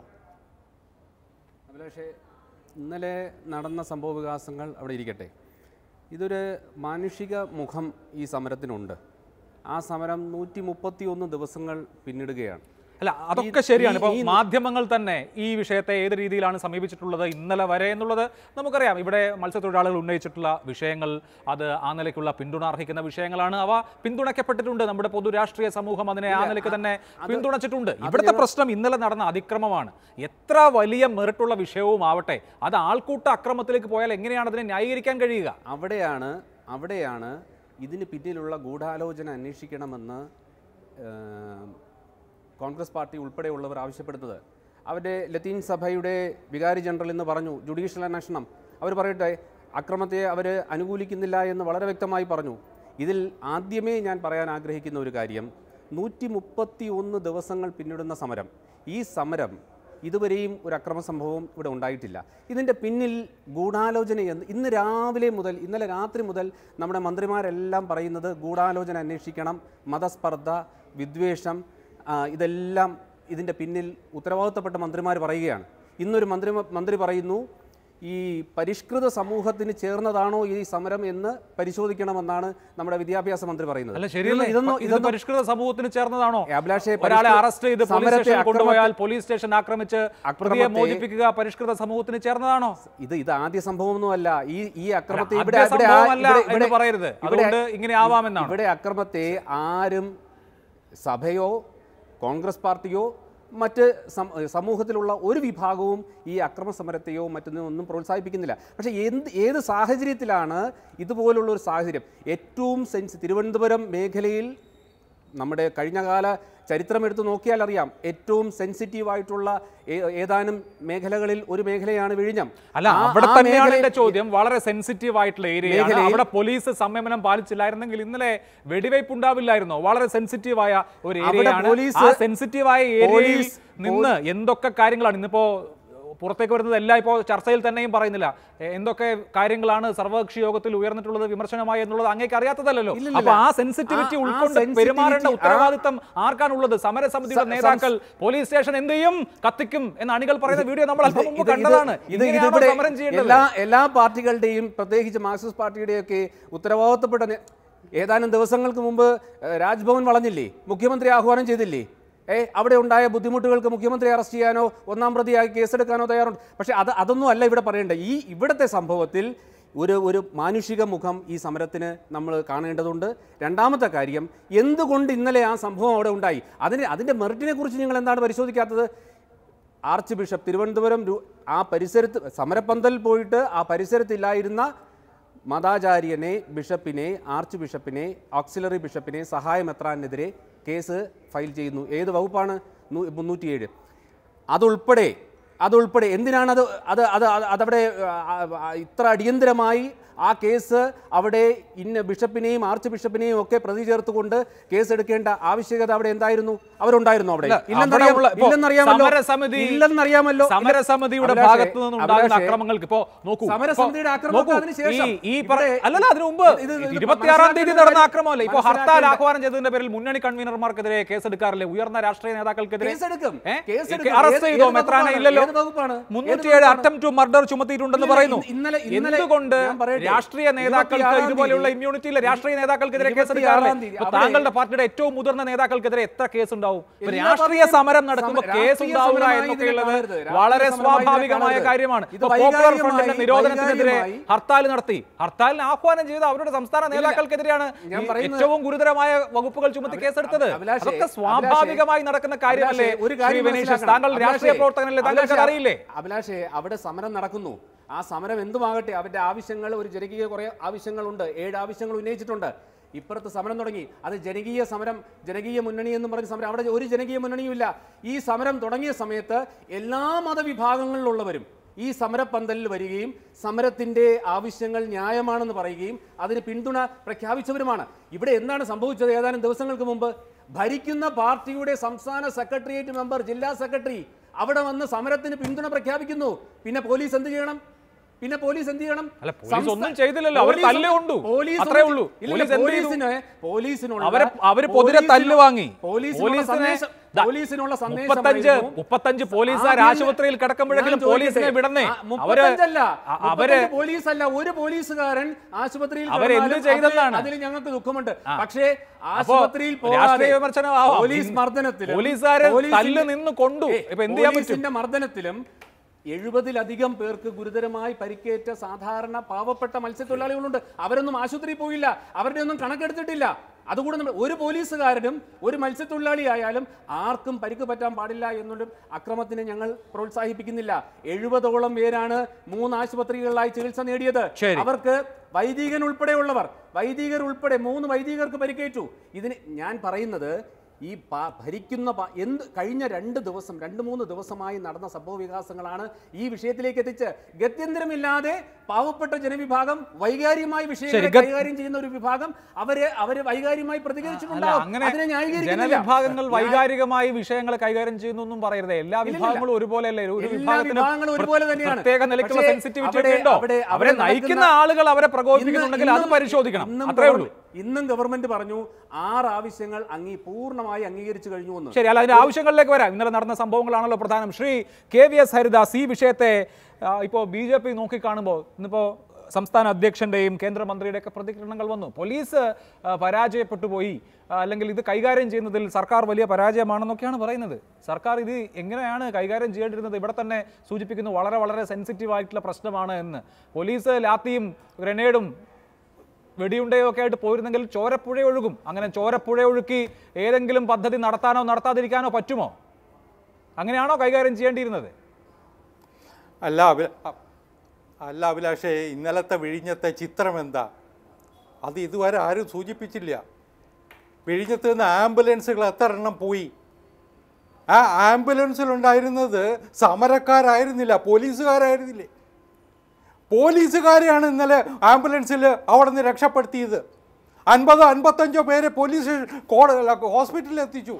അഭിലാഷേ ഇന്നലെ നടന്ന സംഭവ വികാസങ്ങൾ അവിടെ ഇരിക്കട്ടെ ഇതൊരു മാനുഷിക മുഖം ഈ സമരത്തിനുണ്ട് ആ സമരം നൂറ്റി മുപ്പത്തി ഒന്ന് ദിവസങ്ങൾ പിന്നിടുകയാണ് അല്ല അതൊക്കെ ഈ- ശരിയാണ് ഈ- ഇപ്പോൾ ഈ- മാധ്യമങ്ങൾ തന്നെ ഈ വിഷയത്തെ ഏത് രീതിയിലാണ് സമീപിച്ചിട്ടുള്ളത് ഇന്നലെ വരെ എന്നുള്ളത് നമുക്കറിയാം ഇവിടെ മത്സ്യത്തൊഴിലാളികൾ ഉന്നയിച്ചിട്ടുള്ള വിഷയങ്ങൾ അത് ആ നിലയ്ക്കുള്ള പിന്തുണ അർഹിക്കുന്ന വിഷയങ്ങളാണ് അവ പിന്തുണയ്ക്കപ്പെട്ടിട്ടുണ്ട് നമ്മുടെ പൊതുരാഷ്ട്രീയ സമൂഹം അതിനെ ആ നിലയ്ക്ക് തന്നെ പിന്തുണച്ചിട്ടുണ്ട് ഇവിടുത്തെ പ്രശ്നം ഇന്നലെ നടന്ന അതിക്രമമാണ് എത്ര വലിയ മെറിട്ടുള്ള വിഷയവും ആവട്ടെ അത് ആൾക്കൂട്ട അക്രമത്തിലേക്ക് പോയാൽ എങ്ങനെയാണ് അതിനെ ന്യായീകരിക്കാൻ കഴിയുക അവിടെയാണ് അവിടെയാണ് ഇതിന് പിന്നിലുള്ള ഗൂഢാലോചന അന്വേഷിക്കണമെന്ന് ഏം, കോൺഗ്രസ് പാർട്ടി ഉൾപ്പെടെയുള്ളവർ ആവശ്യപ്പെടുന്നത് അവരുടെ ലത്തീൻ സഭയുടെ വികാരി ജനറൽ എന്ന് പറഞ്ഞു ജുഡീഷ്യൽ അന്വേഷണം അവർ പറയട്ടെ അക്രമത്തെ അവർ അനുകൂലിക്കുന്നില്ല എന്ന് വളരെ വ്യക്തമായി പറഞ്ഞു ഇതിൽ ആദ്യമേ ഞാൻ പറയാൻ ആഗ്രഹിക്കുന്ന ഒരു കാര്യം നൂറ്റി മുപ്പത്തി ഒന്ന് ദിവസങ്ങൾ പിന്നിടുന്ന സമരം ഈ സമരം ഇതുവരെയും ഒരു അക്രമ സംഭവം ഇവിടെ ഉണ്ടായിട്ടില്ല ഇതിൻ്റെ പിന്നിൽ ഗൂഢാലോചന എന്ന് ഇന്ന് രാവിലെ മുതൽ ഇന്നലെ രാത്രി മുതൽ നമ്മുടെ മന്ത്രിമാരെല്ലാം പറയുന്നത് ഗൂഢാലോചന അന്വേഷിക്കണം മതസ്പർദ്ധ വിദ്വേഷം ആ, ഇതെല്ലാം ഇതിൻ്റെ പിന്നിൽ ഉത്തരവാദിത്തപ്പെട്ട മന്ത്രിമാർ പറയുകയാണ് ഇന്നൊരു മന്ത്രി മന്ത്രി പറയുന്നു ഈ പരിഷ്കൃത സമൂഹത്തിന് ചേർന്നതാണോ ഈ സമരം എന്ന് പരിശോധിക്കണമെന്നാണ് നമ്മുടെ വിദ്യാഭ്യാസ മന്ത്രി പറയുന്നത് അല്ല ശരിയല്ലേ ഇതൊന്നും ഇത് ഇതൊന്നും പരിഷ്കൃത സമൂഹത്തിനോ ചേർന്നതാണോ അഭിലാഷേ, ഒരാളെ പരിഷ്കൃത അറസ്റ്റ് ചെയ്ത് പോലീസ് സമരത്തെ സ്റ്റേഷനിൽ കൊണ്ടുപോയാൽ അക്രമത്തെ- പോലീസ് സ്റ്റേഷൻ ആക്രമിച്ച് പ്രതിയെ അക്രമത്തെ- മോചിപ്പിക്കുക പരിഷ്കൃത സമൂഹത്തിന് ചേർന്നതാണോ ഇത് ഇത് ആദ്യ സംഭവമൊന്നുമല്ല ഈ ഈ അക്രമത്തെ അല്ല, ഇവിടെ ആദ്യ ഇവിടെ ആ- സംഭവമല്ല ഇവിടെ- എന്ന് ഇവിടെ- പറയരുത്. ഇവിടെ- അതുകൊണ്ട് ഇങ്ങനെ ആവാമെന്നാണ്. ഇവിടെ അക്രമത്തെ ആരും സഭയോ കോൺഗ്രസ് പാർട്ടിയോ മറ്റ് സം- സമൂഹത്തിലുള്ള ഒരു വിഭാഗവും ഈ അക്രമ സമരത്തെയോ മറ്റൊന്നും ഒന്നും പ്രോത്സാഹിപ്പിക്കുന്നില്ല പക്ഷേ എന്ത് ഏത് സാഹചര്യത്തിലാണ് ഇതുപോലുള്ള ഒരു സാഹചര്യം ഏറ്റവും സെൻസ് തിരുവനന്തപുരം മേഖലയിൽ നമ്മുടെ കഴിഞ്ഞകാല ചരിത്രം എടുത്ത് നോക്കിയാൽ അറിയാം ഏറ്റവും സെൻസിറ്റീവ് ആയിട്ടുള്ള ഏ- ഏതാനും മേഖലകളിൽ ഒരു മേഖലയാണ് വിഴിഞ്ഞം അല്ല ആ- അവിടെ ആ തന്നെയാണ് മേഖലയിൽ- എന്റെ ചോദ്യം വളരെ സെൻസിറ്റീവ് ആയിട്ടുള്ള ഏരിയയാണ് മേഖലയിൽ- അവിടെ പോലീസ് സംയമനം പാലിച്ചില്ലായിരുന്നെങ്കിൽ ഇന്നലെ വെടിവയ്പ് ഉണ്ടാവില്ലായിരുന്നോ വളരെ സെൻസിറ്റീവ് ആയ ഒരു അവിടെ ഏരിയയാണ് പോലീസ്- ആ സെൻസിറ്റീവ് ആയ ഏരിയയിൽ പോലീസ്- നിന്ന് എന്തൊക്കെ കാര്യങ്ങളാണ് ഇന്നിപ്പോ പുറത്തേക്ക് വരുന്നത് എല്ലാം ഇപ്പോൾ ചർച്ചയിൽ തന്നെയും പറയുന്നില്ല എ- എന്തൊക്കെ കാര്യങ്ങളാണ് സർവകക്ഷി യോഗത്തിൽ ഉയർന്നിട്ടുള്ളത് വിമർശനമായി എന്നുള്ളത് അങ്ങേക്ക് അറിയാത്തതല്ലോ ഇല്ലില്ല. അപ്പൊ ആ സെൻസിറ്റിവിറ്റി ആ- ആ ഉൾക്കൊണ്ട് sensitivity- പെരുമാറേണ്ട ആ- ഉത്തരവാദിത്തം ആർക്കാണുള്ളത് സമരസമിതിയുടെ സ- നേതാക്കൾ പോലീസ് സ്റ്റേഷൻ എന്ത് ചെയ്യും കത്തിക്കും എന്ന് അണികൾ പറയുന്ന വീഡിയോ നമ്മൾ അല്പം ഇത് മുമ്പ് ഇത് കണ്ടതാണ് ഇത് ഇത് ഇങ്ങനെയാണോ ഇവിടെ സമരം ചെയ്യേണ്ടത് എല്ലാ എല്ലാ പാർട്ടികളുടെയും പ്രത്യേകിച്ച് മാർക്സിസ്റ്റ് പാർട്ടിയുടെയൊക്കെ ഉത്തരവാദിത്തപ്പെട്ട നേ- ഏതാനും ദിവസങ്ങൾക്ക് മുമ്പ് ഏഹ്, രാജ്ഭവൻ വളഞ്ഞില്ലേ മുഖ്യമന്ത്രി ആഹ്വാനം ചെയ്തില്ലേ ഏ അവിടെ ഉണ്ടായ ബുദ്ധിമുട്ടുകൾക്ക് മുഖ്യമന്ത്രി അറസ്റ്റ് ചെയ്യാനോ ഒന്നാം പ്രതിയായി കേസെടുക്കാനോ തയ്യാറുണ്ട് പക്ഷേ അത് അതൊന്നും അല്ല ഇവിടെ പറയേണ്ടത് ഈ ഇവിടുത്തെ സംഭവത്തിൽ ഒരു ഒരു മാനുഷിക മുഖം ഈ സമരത്തിന് നമ്മൾ കാണേണ്ടതുണ്ട് രണ്ടാമത്തെ കാര്യം എന്തുകൊണ്ട് ഇന്നലെ ആ സംഭവം അവിടെ ഉണ്ടായി അതിന് അതിൻ്റെ മെറിറ്റിനെ കുറിച്ച് നിങ്ങൾ എന്താണ് പരിശോധിക്കാത്തത് ആർച്ച് ബിഷപ്പ് തിരുവനന്തപുരം രു- ആ പരിസരത്ത് സമരപ്പന്തൽ പോയിട്ട് ആ പരിസരത്തില്ലായിരുന്ന മതാചാര്യനെ ബിഷപ്പിനെ ആർച്ച് ബിഷപ്പിനെ ഓക്സിലറി ബിഷപ്പിനെ സഹായമെത്രാനെതിരെ കേസ് ഫയൽ ചെയ്യുന്നു ഏത് വകുപ്പാണ് നൂ- മുന്നൂറ്റിയേഴ് അതുൾപ്പെടെ അതുൾപ്പെടെ എന്തിനാണത് അത് അത് അത് അതവിടെ ആ, ആ, ഇത്ര അടിയന്തരമായി ആ കേസ് അവിടെ ഇന്ന ബിഷപ്പിനെയും ആർച്ച് ബിഷപ്പിനെയും ഒക്കെ പ്രതി ചേർത്തുകൊണ്ട് കേസ് എടുക്കേണ്ട ആവശ്യകത അവിടെ എന്തായിരുന്നു അവരുണ്ടായിരുന്നു അവിടെ അല്ല, ഇല്ലെന്നറിയാം- അവിടെ ഉള്ള- ഇപ്പോ ഇല്ലെന്നറിയാമല്ലോ സമരസമിതി ഇല്ലെന്നറിയാമല്ലോ സമരസമിതിയുടെ അഭിലാഷേ, ഭാഗത്തു നിന്നുണ്ടാകുന്ന അഭിലാഷേ, അക്രമങ്ങൾക്ക് ഇപ്പോ നോക്കൂ സമരസമിതിയുടെ ഇപ്പോ ആക്രമണമൊക്കെ നോക്കൂ, അതിനുശേഷം ഈ- ഈ പറ- ഇവിടെ അല്ലല്ല അതിനു മുമ്പ് ഇത് ഇത് ഇത് ഇരുപത്തിയാറാം തീയതി നടന്ന മനസ്സിലാക്കേണ്ട ആക്രമമല്ലേ ഇപ്പോ ഹർത്താൽ മനസ്സിലാക്കേണ്ട- ആഹ്വാനം ചെയ്തതിന്റെ പേരിൽ മുന്നണി കൺവീനർമാർക്കെതിരെ കേസെടുക്കാറില്ലേ ഉയർന്ന രാഷ്ട്രീയ നേതാക്കൾക്കെതിരെ കേസെടുക്കും. ഏ? കേസെടുക്കും. അറസ്റ്റ് ഏത് ചെയ്തോ ഏത് മെത്രാനെ വകുപ്പാണ്? ഇല്ലല്ലോ ഏത് വകുപ്പാണ്? ഏത് മുന്നൂറ്റിയേഴ് വകുപ്പാണ്? അറ്റം ടു മർഡർ ചുമത്തിയിട്ടുണ്ടെന്ന് ഇല്ല, പറയുന്നു ഇന്നലെ- ഇന്നലെ- എന്തുകൊണ്ട് ഞാൻ പറയട്ടെ. രാഷ്ട്രീയ നേതാക്കൾക്ക് ഇരുപത്തിയാറാം ഇതുപോലെയുള്ള തീയതി- ഇമ്മ്യൂണിറ്റി ഇല്ല രാഷ്ട്രീയ നേതാക്കൾക്കെതിരെ ഇരുപത്തിയാറാം കേസെടുക്കാറില്ലേ തീയതി ഇപ്പോ അവിടെ- താങ്കളുടെ പാർട്ടിയുടെ ഏറ്റവും മുതിർന്ന നേതാക്കൾക്കെതിരെ എത്ര കേസ് ഉണ്ടാവും ഇപ്പോ എല്ലാ രാഷ്ട്രീയ പാർട്ടിയും സമരം നടക്കുമ്പോൾ സമ- കേസ് രാഷ്ട്രീയ ഉണ്ടാവുക സമരമായി എന്നൊക്കെ ഇതിനെ ഉള്ളത് കാണരുത്. രാഷ്ട്രീയ വളരെ സമരമായി ഇതിനെ സ്വാഭാവികമായ കാണരുത്. കാര്യമാണ് ഇത് ഇപ്പോ പോപ്പുലർ ഫ്രണ്ടിന്റെ വൈകാരികമായി- നിരോധനത്തിനെതിരെ വൈകാരികമായി- ഹർത്താൽ നടത്തി ഹർത്താലിന് ആഹ്വാനം ചെയ്ത അവരുടെ സംസ്ഥാന നേതാക്കൾക്കെതിരെയാണ് ഞാൻ ഈ പറയുന്നത് ഏറ്റവും ഗുരുതരമായ വകുപ്പുകൾ ചുമത്തി കേസെടുത്തത് അഭിലാഷേ, അതൊക്കെ അഭിലാഷേ, സ്വാഭാവികമായി നടക്കുന്ന കാര്യമല്ലേ അഭിലാഷേ, ഒരു ശ്രീ കാര്യം വിനീഷ് മനസ്സിലാക്കണം. താങ്കൾ രാഷ്ട്രീയ അഭിലാഷേ, പ്രവർത്തകനല്ലേ താങ്കൾക്ക് അഭിലാഷേ, അറിയില്ലേ അഭിലാഷേ അവിടെ സമരം നടക്കുന്നു ആ സമരം എന്തുമാകട്ടെ അവരുടെ ആവശ്യങ്ങൾ ഒരു ജനകീയ കുറേ ആവശ്യങ്ങളുണ്ട് ഏഴ് ആവശ്യങ്ങൾ ഉന്നയിച്ചിട്ടുണ്ട് ഇപ്പുറത്ത് സമരം തുടങ്ങി അത് ജനകീയ സമരം ജനകീയ മുന്നണി എന്ന് പറഞ്ഞ സമരം അവിടെ ഒരു ജനകീയ മുന്നണിയുമില്ല ഈ സമരം തുടങ്ങിയ സമയത്ത് എല്ലാ മതവിഭാഗങ്ങളിലുള്ളവരും ഈ സമരപ്പന്തലിൽ വരികയും സമരത്തിന്റെ ആവശ്യങ്ങൾ ന്യായമാണെന്ന് പറയുകയും അതിന് പിന്തുണ പ്രഖ്യാപിച്ചവരുമാണ് ഇവിടെ എന്താണ് സംഭവിച്ചത് ഏതാനും ദിവസങ്ങൾക്ക് മുമ്പ് ഭരിക്കുന്ന പാർട്ടിയുടെ സംസ്ഥാന സെക്രട്ടേറിയറ്റ് മെമ്പർ ജില്ലാ സെക്രട്ടറി അവിടെ വന്ന് സമരത്തിന് പിന്തുണ പ്രഖ്യാപിക്കുന്നു പിന്നെ പോലീസ് എന്ത് ചെയ്യണം പിന്നെ പോലീസ് എന്ത് ചെയ്യണം അല്ല, പോലീസ് സംസ്ഥാ- ഒന്നും ചെയ്തില്ലല്ലോ. അവർ പോലീസ് തല്ലേ ഒന്നും- കൊണ്ടു. പോലീസ് അത്രേ ഒന്നും ഉള്ളൂ. ഇല്ല, പോലീസ് എന്ത് ചെയ്തു? പോലീസിന് പോലീസിനുള്ള അവര് അവര് പൊതിരെ പോലീസിന് തല്ല് വാങ്ങി പോലീസിനുള്ള പോലീസിനെ സന്ദേശം ദാ, പോലീസിനുള്ള സന്ദേശം മുപ്പത്തഞ്ച് മുപ്പത്തഞ്ച് പോലീസുകാർ ആശുപത്രിയിൽ കിടക്കുമ്പോഴെങ്കിലും പോലീസിനെ വിടണേ അവര് അ- അവര് പോലീസ് അല്ല ഒരു പോലീസുകാരൻ ആശുപത്രിയിൽ അവരെന്ത് കിടന്നാലും ചെയ്തെന്നാണ്? അതിൽ ഞങ്ങൾക്ക് ദുഃഖമുണ്ട് പക്ഷേ അപ്പോ ആശുപത്രിയിൽ പോകാതെ രാഷ്ട്രീയ വിമർശനമാവാം. പോലീസ് മർദ്ദനത്തിലും പോലീസുകാരെ പോലീസിന്റെ- തല്ല് നിന്ന് കൊണ്ടു. ഏ, ഇപ്പൊ എന്ത് ചെയ്യാൻ പറ്റും? പോലീസിന്റെ മർദ്ദനത്തിലും എഴുപതിലധികം പേർക്ക് ഗുരുതരമായി പരിക്കേറ്റ സാധാരണ പാവപ്പെട്ട മത്സ്യത്തൊഴിലാളികളുണ്ട് അവരൊന്നും ആശുപത്രിയിൽ പോയില്ല അവരുടെ ഒന്നും കണക്കെടുത്തിട്ടില്ല അതുകൂടെ നമ്മൾ ഒരു പോലീസുകാരനും ഒരു മത്സ്യത്തൊഴിലാളി ആയാലും ആർക്കും പരിക്ക് പറ്റാൻ പാടില്ല എന്നുള്ള അക്രമത്തിനെ ഞങ്ങൾ പ്രോത്സാഹിപ്പിക്കുന്നില്ല എഴുപതോളം പേരാണ് മൂന്ന് ആശുപത്രികളിലായി ചികിത്സ നേടിയത് ശരി. അവർക്ക് വൈദികൻ ഉൾപ്പെടെയുള്ളവർ വൈദികർ ഉൾപ്പെടെ മൂന്ന് വൈദികർക്ക് പരിക്കേറ്റു ഇതിന് ഞാൻ പറയുന്നത് ഈ പ- ഭരിക്കുന്ന പ- എന്ത് കഴിഞ്ഞ രണ്ട് ദിവസം രണ്ട് മൂന്ന് ദിവസമായി നടന്ന സംഭവ വികാസങ്ങളാണ് ഈ വിഷയത്തിലേക്ക് എത്തിച്ച് ഗത്യന്തരമില്ലാതെ പാവപ്പെട്ട ജനവിഭാഗം വൈകാര്യമായ വിഷയങ്ങളെ ഗ- കൈകാര്യം ചെയ്യുന്ന ഒരു വിഭാഗം അവര് അവര് വൈകാര്യമായി അല്ല പ്രതികരിച്ചിട്ടുണ്ടാവും അങ്ങനെ അതിനെ ന്യായീകരിക്കുന്നില്ല. ജനവിഭാഗങ്ങൾ ഞാൻ- വൈകാരികമായി വിഷയങ്ങൾ കൈകാര്യം ചെയ്യുന്നു എന്നും പറയരുത് എല്ലാ ഇല്ലില്ല. വിഭാഗങ്ങളും ഒരുപോലെ അല്ലേ ഒരു എല്ലാ വിഭാഗത്തിന് വിഭാഗങ്ങളും ഒരുപോലെ തന്നെയാണ്. പ്രത്യേക നിലയ്ക്കുള്ള പക്ഷേ സെൻസിറ്റിവിറ്റി അവിടെ- ഒക്കെ ഉണ്ടോ അവിടെ- അവരെ അവിടെ നയിക്കുന്ന നടക്കുന്ന- ആളുകൾ അവരെ ഇന്ന് പ്രകോപിപ്പിക്കുന്നുണ്ടെങ്കിൽ അത് ഇന്നും- പരിശോധിക്കണം ഇന്നും അത്രേ ഉള്ളൂ ഗവൺമെന്റ്- ഇന്നും ഗവൺമെന്റ് പറഞ്ഞു ആറ് ആവശ്യങ്ങൾ അങ്ങീ പൂർണ്ണമായി അംഗീകരിച്ചു കഴിഞ്ഞു എന്ന് ശരി അല്ല അതിന്റെ ആവശ്യങ്ങളിലേക്ക് വരാം ഇന്നലെ നടന്ന സംഭവങ്ങളാണല്ലോ പ്രധാനം Shri K V S Haridas ഈ വിഷയത്തെ ഇപ്പോൾ ബി ജെ പി നോക്കിക്കാണുമ്പോൾ ഇന്നിപ്പോൾ സംസ്ഥാന അധ്യക്ഷന്റെയും കേന്ദ്രമന്ത്രിയുടെ ഒക്കെ പ്രതികരണങ്ങൾ വന്നു പോലീസ് ആ, പരാജയപ്പെട്ടു പോയി ആ, അല്ലെങ്കിൽ ഇത് കൈകാര്യം ചെയ്യുന്നതിൽ സർക്കാർ വലിയ പരാജയമാണെന്നൊക്കെയാണ് പറയുന്നത് സർക്കാർ ഇത് എങ്ങനെയാണ് കൈകാര്യം ചെയ്യേണ്ടിരുന്നത് ഇവിടെ തന്നെ സൂചിപ്പിക്കുന്നു വളരെ വളരെ സെൻസിറ്റീവ് ആയിട്ടുള്ള പ്രശ്നമാണ് എന്ന് പോലീസ് ലാത്തിയും ഗ്രനേഡും വെടിയുണ്ടയോ ഒക്കെ ആയിട്ട് പോയിരുന്നെങ്കിൽ ചോരപ്പുഴ ഒഴുകും അങ്ങനെ ചോരപ്പുഴ ഒഴുക്കി ഏതെങ്കിലും പദ്ധതി നടത്താനോ നടത്താതിരിക്കാനോ പറ്റുമോ അങ്ങനെയാണോ കൈകാര്യം ചെയ്യേണ്ടിയിരുന്നത് അല്ല അഭി അല്ല അഭിലാഷേ ഇന്നലത്തെ വിഴിഞ്ഞത്തെ ചിത്രം എന്താ അത് ഇതുവരെ ആരും സൂചിപ്പിച്ചില്ല വിഴിഞ്ഞത്ത് നിന്ന് ആംബുലൻസുകൾ എത്ര എണ്ണം പോയി ആ ആംബുലൻസിലുണ്ടായിരുന്നത് സമരക്കാരായിരുന്നില്ല പോലീസുകാരായിരുന്നില്ലേ പോലീസുകാരെയാണ് ഇന്നലെ ആംബുലൻസിൽ അവിടെ നിന്ന് രക്ഷപ്പെടുത്തിയത് അൻപതോ അൻപത്തഞ്ചോ പേരെ പോലീസ് കോട ഹോസ്പിറ്റലിൽ എത്തിച്ചു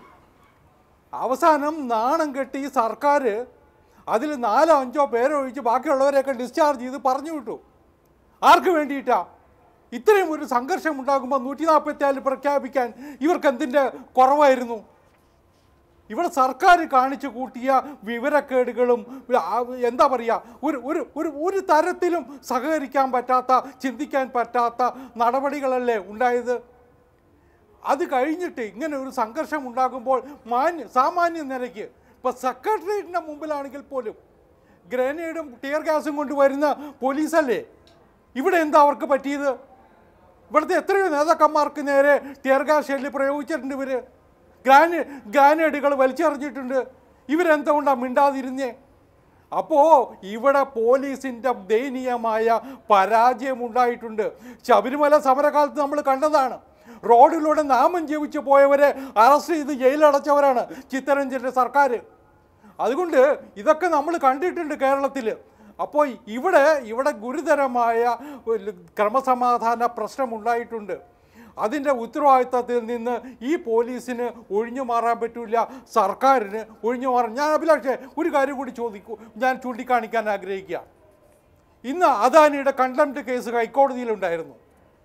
അവസാനം നാണം കെട്ടി ഈ സർക്കാർ അതിൽ നാലോ അഞ്ചോ പേരോ ഒഴിച്ച് ബാക്കിയുള്ളവരെയൊക്കെ ഡിസ്ചാർജ് ചെയ്ത് പറഞ്ഞു വിട്ടു ആർക്ക് വേണ്ടിയിട്ടാ ഇത്രയും ഒരു സംഘർഷം ഉണ്ടാകുമ്പോൾ നൂറ്റി നാൽപ്പത്തിനാല് പ്രഖ്യാപിക്കാൻ ഇവർക്ക് എന്തിൻ്റെ കുറവായിരുന്നു ഇവിടെ സർക്കാർ കാണിച്ചു കൂട്ടിയ വിവരക്കേടുകളും ആ, എന്താ പറയുക ഒരു ഒരു ഒരു ഒരു തരത്തിലും സഹകരിക്കാൻ പറ്റാത്ത ചിന്തിക്കാൻ പറ്റാത്ത നടപടികളല്ലേ ഉണ്ടായത് അത് കഴിഞ്ഞിട്ട് ഇങ്ങനെ ഒരു സംഘർഷം ഉണ്ടാകുമ്പോൾ മാന്യ സാമാന്യ നിലയ്ക്ക് ഇപ്പോൾ സെക്രട്ടേറിയറ്റിൻ്റെ മുമ്പിലാണെങ്കിൽ പോലും ഗ്രനേഡും ടിയർ ഗ്യാസും കൊണ്ട് വരുന്ന പോലീസല്ലേ ഇവിടെ എന്താ അവർക്ക് പറ്റിയത് ഇവിടുത്തെ എത്രയോ നേതാക്കന്മാർക്ക് നേരെ ടിയർ ഗ്യാസ് ഷെല്ല് പ്രയോഗിച്ചിട്ടുണ്ട് ഇവർ ഗ്രാനേ ഗ്രാനേഡുകൾ വലിച്ചെറിഞ്ഞിട്ടുണ്ട് ഇവരെന്തുകൊണ്ടാണ് മിണ്ടാതിരുന്നേ അപ്പോൾ ഇവിടെ പോലീസിൻ്റെ ദയനീയമായ പരാജയമുണ്ടായിട്ടുണ്ട് ശബരിമല സമരകാലത്ത് നമ്മൾ കണ്ടതാണ് റോഡിലൂടെ നാമം ജപിച്ച് പോയവരെ അറസ്റ്റ് ചെയ്ത് ജയിലടച്ചവരാണ് ചിത്തരഞ്ജൻ്റെ സർക്കാർ അതുകൊണ്ട് ഇതൊക്കെ നമ്മൾ കണ്ടിട്ടുണ്ട് കേരളത്തിൽ അപ്പോൾ ഇവിടെ ഇവിടെ ഗുരുതരമായ ഒരു ക്രമസമാധാന പ്രശ്നമുണ്ടായിട്ടുണ്ട് അതിൻ്റെ ഉത്തരവാദിത്തത്തിൽ നിന്ന് ഈ പോലീസിന് ഒഴിഞ്ഞു മാറാൻ പറ്റില്ല സർക്കാരിന് ഒഴിഞ്ഞു മാറാൻ ഞാൻ അഭിലാഷേ ഒരു കാര്യം കൂടി ചോദിക്കൂ ഞാൻ ചൂണ്ടിക്കാണിക്കാൻ ആഗ്രഹിക്കുക ഇന്ന് അദാനിയുടെ കണ്ടംപ്റ്റ് കേസ് ഹൈക്കോടതിയിലുണ്ടായിരുന്നു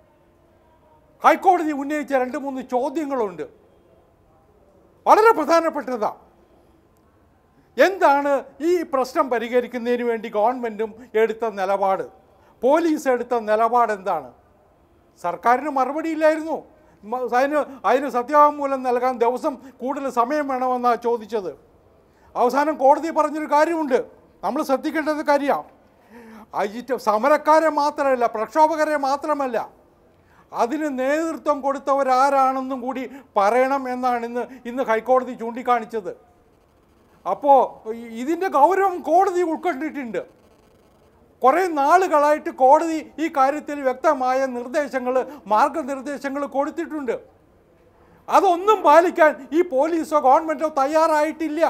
ഹൈക്കോടതി ഉന്നയിച്ച രണ്ട് മൂന്ന് ചോദ്യങ്ങളുണ്ട് വളരെ പ്രധാനപ്പെട്ടതാണ് എന്താണ് ഈ പ്രശ്നം പരിഹരിക്കുന്നതിന് വേണ്ടി ഗവൺമെൻറ്റും എടുത്ത നിലപാട് പോലീസ് എടുത്ത നിലപാട് എന്താണ് സർക്കാരിന് മറുപടിയില്ലായിരുന്നു മ- അതിന് അതിന് സത്യവാങ്മൂലം നൽകാൻ ദിവസം കൂടുതൽ സമയം വേണമെന്നാണ് ചോദിച്ചത് അവസാനം കോടതി പറഞ്ഞൊരു കാര്യമുണ്ട് നമ്മൾ ശ്രദ്ധിക്കേണ്ടത് കാര്യമാണ് അജിറ്റ് സമരക്കാരെ മാത്രമല്ല പ്രക്ഷോഭകരെ മാത്രമല്ല അതിന് നേതൃത്വം കൊടുത്തവരാരാണെന്നും കൂടി പറയണം എന്നാണ് ഇന്ന് ഇന്ന് ഹൈക്കോടതി ചൂണ്ടിക്കാണിച്ചത് അപ്പോൾ ഇതിൻ്റെ ഗൗരവം കോടതി ഉൾക്കൊണ്ടിട്ടുണ്ട് കുറേ നാളുകളായിട്ട് കോടതി ഈ കാര്യത്തിൽ വ്യക്തമായ നിർദ്ദേശങ്ങൾ മാർഗനിർദ്ദേശങ്ങൾ കൊടുത്തിട്ടുണ്ട് അതൊന്നും പാലിക്കാൻ ഈ പോലീസോ ഗവൺമെൻറ്റോ തയ്യാറായിട്ടില്ല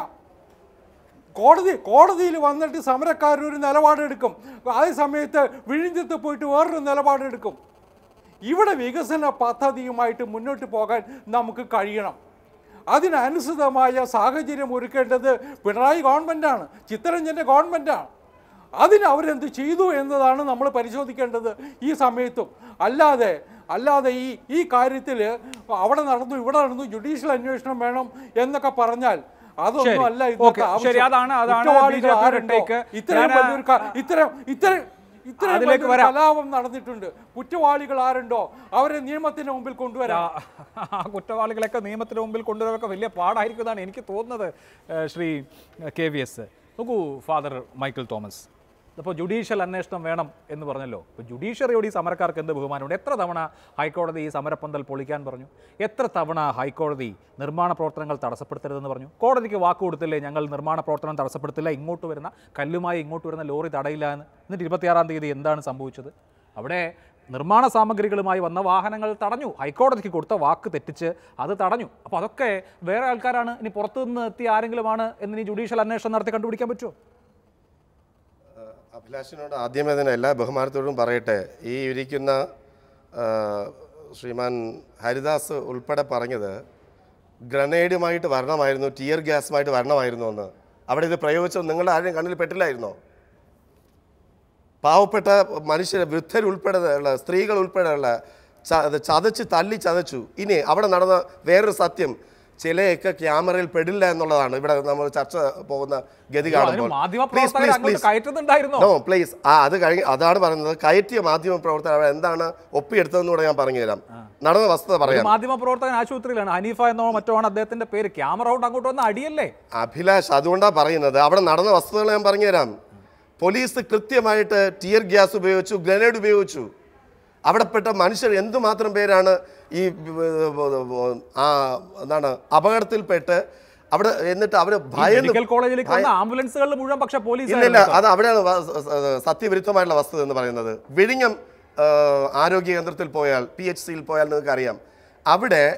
കോടതി കോടതിയിൽ വന്നിട്ട് സമരക്കാർ ഒരു നിലപാടെടുക്കും അതേ സമയത്ത് വിഴിഞ്ഞത്ത് പോയിട്ട് വേറൊരു നിലപാടെടുക്കും ഇവിടെ വികസന പദ്ധതിയുമായിട്ട് മുന്നോട്ട് പോകാൻ നമുക്ക് കഴിയണം അതിനനുസൃതമായ സാഹചര്യം ഒരുക്കേണ്ടത് പിണറായി ഗവൺമെൻറ്റാണ് ചിത്തരഞ്ജൻ്റെ ഗവൺമെൻറ്റാണ് അതിന് അവരെന്ത് ചെയ്തു എന്നതാണ് നമ്മൾ പരിശോധിക്കേണ്ടത് ഈ സമയത്തും അല്ലാതെ അല്ലാതെ ഈ ഈ കാര്യത്തിൽ അവിടെ നടന്നു ഇവിടെ നടന്നു ജുഡീഷ്യൽ അന്വേഷണം വേണം എന്നൊക്കെ പറഞ്ഞാൽ അതൊന്നും ശരി. അല്ല ഓക്കേ. ശരി, അതാണ് അതാണ് കുറ്റവാളികൾ BJP യുടെ ആരുണ്ടോ? take. ഇത്രയും ഞാന് വലിയൊരു ക- ഇത്രയും ഇത്രയും ഇത്രയും അതിലേക്ക് വലിയൊരു വരാം. കലാപം നടന്നിട്ടുണ്ട് കുറ്റവാളികൾ ആരുണ്ടോ അവരെ നിയമത്തിന് മുമ്പിൽ കൊണ്ടുവരാം ആ കുറ്റവാളികളൊക്കെ നിയമത്തിന് മുമ്പിൽ കൊണ്ടുവരൊക്കെ വലിയ പാടായിരിക്കും എന്നാണ് എനിക്ക് തോന്നുന്നത് ഏഹ് ശ്രീ കെ വി എസ് നോക്കൂ ഫാദർ മൈക്കിൾ തോമസ് അപ്പോൾ ജുഡീഷ്യൽ അന്വേഷണം വേണം എന്ന് പറഞ്ഞല്ലോ ഇപ്പോൾ ജുഡീഷ്യറിയോട് ഈ സമരക്കാർക്ക് എന്ത് ബഹുമാനമുണ്ട് എത്ര തവണ ഹൈക്കോടതി ഈ സമരപ്പന്തൽ പൊളിക്കാൻ പറഞ്ഞു എത്ര തവണ ഹൈക്കോടതി നിർമ്മാണ പ്രവർത്തനങ്ങൾ തടസ്സപ്പെടുത്തരുതെന്ന് പറഞ്ഞു കോടതിക്ക് വാക്ക് കൊടുത്തില്ലേ ഞങ്ങൾ നിർമ്മാണ പ്രവർത്തനം തടസ്സപ്പെടുത്തില്ല ഇങ്ങോട്ട് വരുന്ന കല്ലുമായി ഇങ്ങോട്ട് വരുന്ന ലോറി തടയില്ല എന്ന് എന്നിട്ട് ഇരുപത്തിയാറാം തീയതി എന്താണ് സംഭവിച്ചത് അവിടെ നിർമ്മാണ സാമഗ്രികളുമായി വന്ന വാഹനങ്ങൾ തടഞ്ഞു ഹൈക്കോടതിക്ക് കൊടുത്ത വാക്ക് തെറ്റിച്ച് അത് തടഞ്ഞു അപ്പോൾ അതൊക്കെ വേറെ ആൾക്കാരാണ് ഇനി പുറത്തു നിന്ന് എത്തിയ ആരെങ്കിലുമാണ് എന്ന് ഇനി ജുഡീഷ്യൽ അന്വേഷണം നടത്തി കണ്ടുപിടിക്കാൻ പറ്റുമോ അഭിലാഷിനോട് ആദ്യമേ തന്നെ എല്ലാ ബഹുമാനത്തോടും പറയട്ടെ ഈ ഇരിക്കുന്ന ആ, ശ്രീമാൻ ഹരിദാസ് ഉൾപ്പെടെ പറഞ്ഞത് ഗ്രനേഡുമായിട്ട് വരണമായിരുന്നു ടിയർ ഗ്യാസുമായിട്ട് വരണമായിരുന്നു എന്ന് അവിടെ ഇത് പ്രയോഗിച്ചത് നിങ്ങളുടെ ആരെയും കണ്ണിൽ പെട്ടില്ലായിരുന്നോ പാവപ്പെട്ട മനുഷ്യർ വൃദ്ധരുൾപ്പെടെ ഉള്ള സ്ത്രീകൾ ഉൾപ്പെടെയുള്ള ച- അത് ചതച്ച് തല്ലി ചതച്ചു ഇനി അവിടെ നടന്ന വേറൊരു സത്യം ചിലയൊക്കെ ക്യാമറയിൽ പെടില്ല എന്നുള്ളതാണ് ഇവിടെ നമ്മൾ ചർച്ച പോകുന്ന ഗതി അതിന് കാണുമ്പോൾ മാധ്യമ Please, പ്രവർത്തകരെ please, അങ്ങോട്ട് please. കയറ്റുന്നുണ്ടായിരുന്നോ നോ പ്ലീസ് ആ അത് കഴിഞ്ഞ് അതാണ് പറയുന്നത് കയറ്റിയ മാധ്യമ പ്രവർത്തകർ അവിടെ എന്താണ് ഒപ്പിയെടുത്തതെന്ന് കൂടെ ഞാൻ പറഞ്ഞുതരാം നടന്ന വസ്തുത ഒരു പറയാം മാധ്യമ പ്രവർത്തകൻ ആശുപത്രിയിലാണ് ഹനീഫ എന്നോ മറ്റോ ആണ് അദ്ദേഹത്തിന്റെ പേര് ക്യാമറ കൊണ്ട് അങ്ങോട്ട് വന്ന അടിയല്ലേ അഭിലാഷ് അതുകൊണ്ടാണ് പറയുന്നത് അവിടെ നടന്ന വസ്തുതകൾ ഞാൻ പറഞ്ഞുതരാം പോലീസ് കൃത്യമായിട്ട് ടിയർ ഗ്യാസ് ഉപയോഗിച്ചു ഗ്രനേഡ് ഉപയോഗിച്ചു അവിടെപ്പെട്ട മനുഷ്യർ എന്തുമാത്രം പേരാണ് ഈ ആ എന്താണ് അപകടത്തിൽപ്പെട്ട് അവിടെ എന്നിട്ട് അവർ ഭയന്ന് മെഡിക്കൽ കോളേജിലേക്ക് ഭയ- വന്ന ആംബുലൻസുകളിൽ മുഴുവൻ പക്ഷേ പോലീസ് ഇല്ല ഇല്ല അത് അവിടെയാണ് വ- സ- സ- സത്യവിരുദ്ധമായിട്ടുള്ള വസ്തുത എന്ന് പറയുന്നത് വിഴിഞ്ഞം ആ, ആരോഗ്യ കേന്ദ്രത്തിൽ പോയാൽ പി എച്ച് സിയിൽ പോയാൽ നിങ്ങൾക്ക് അറിയാം അവിടെ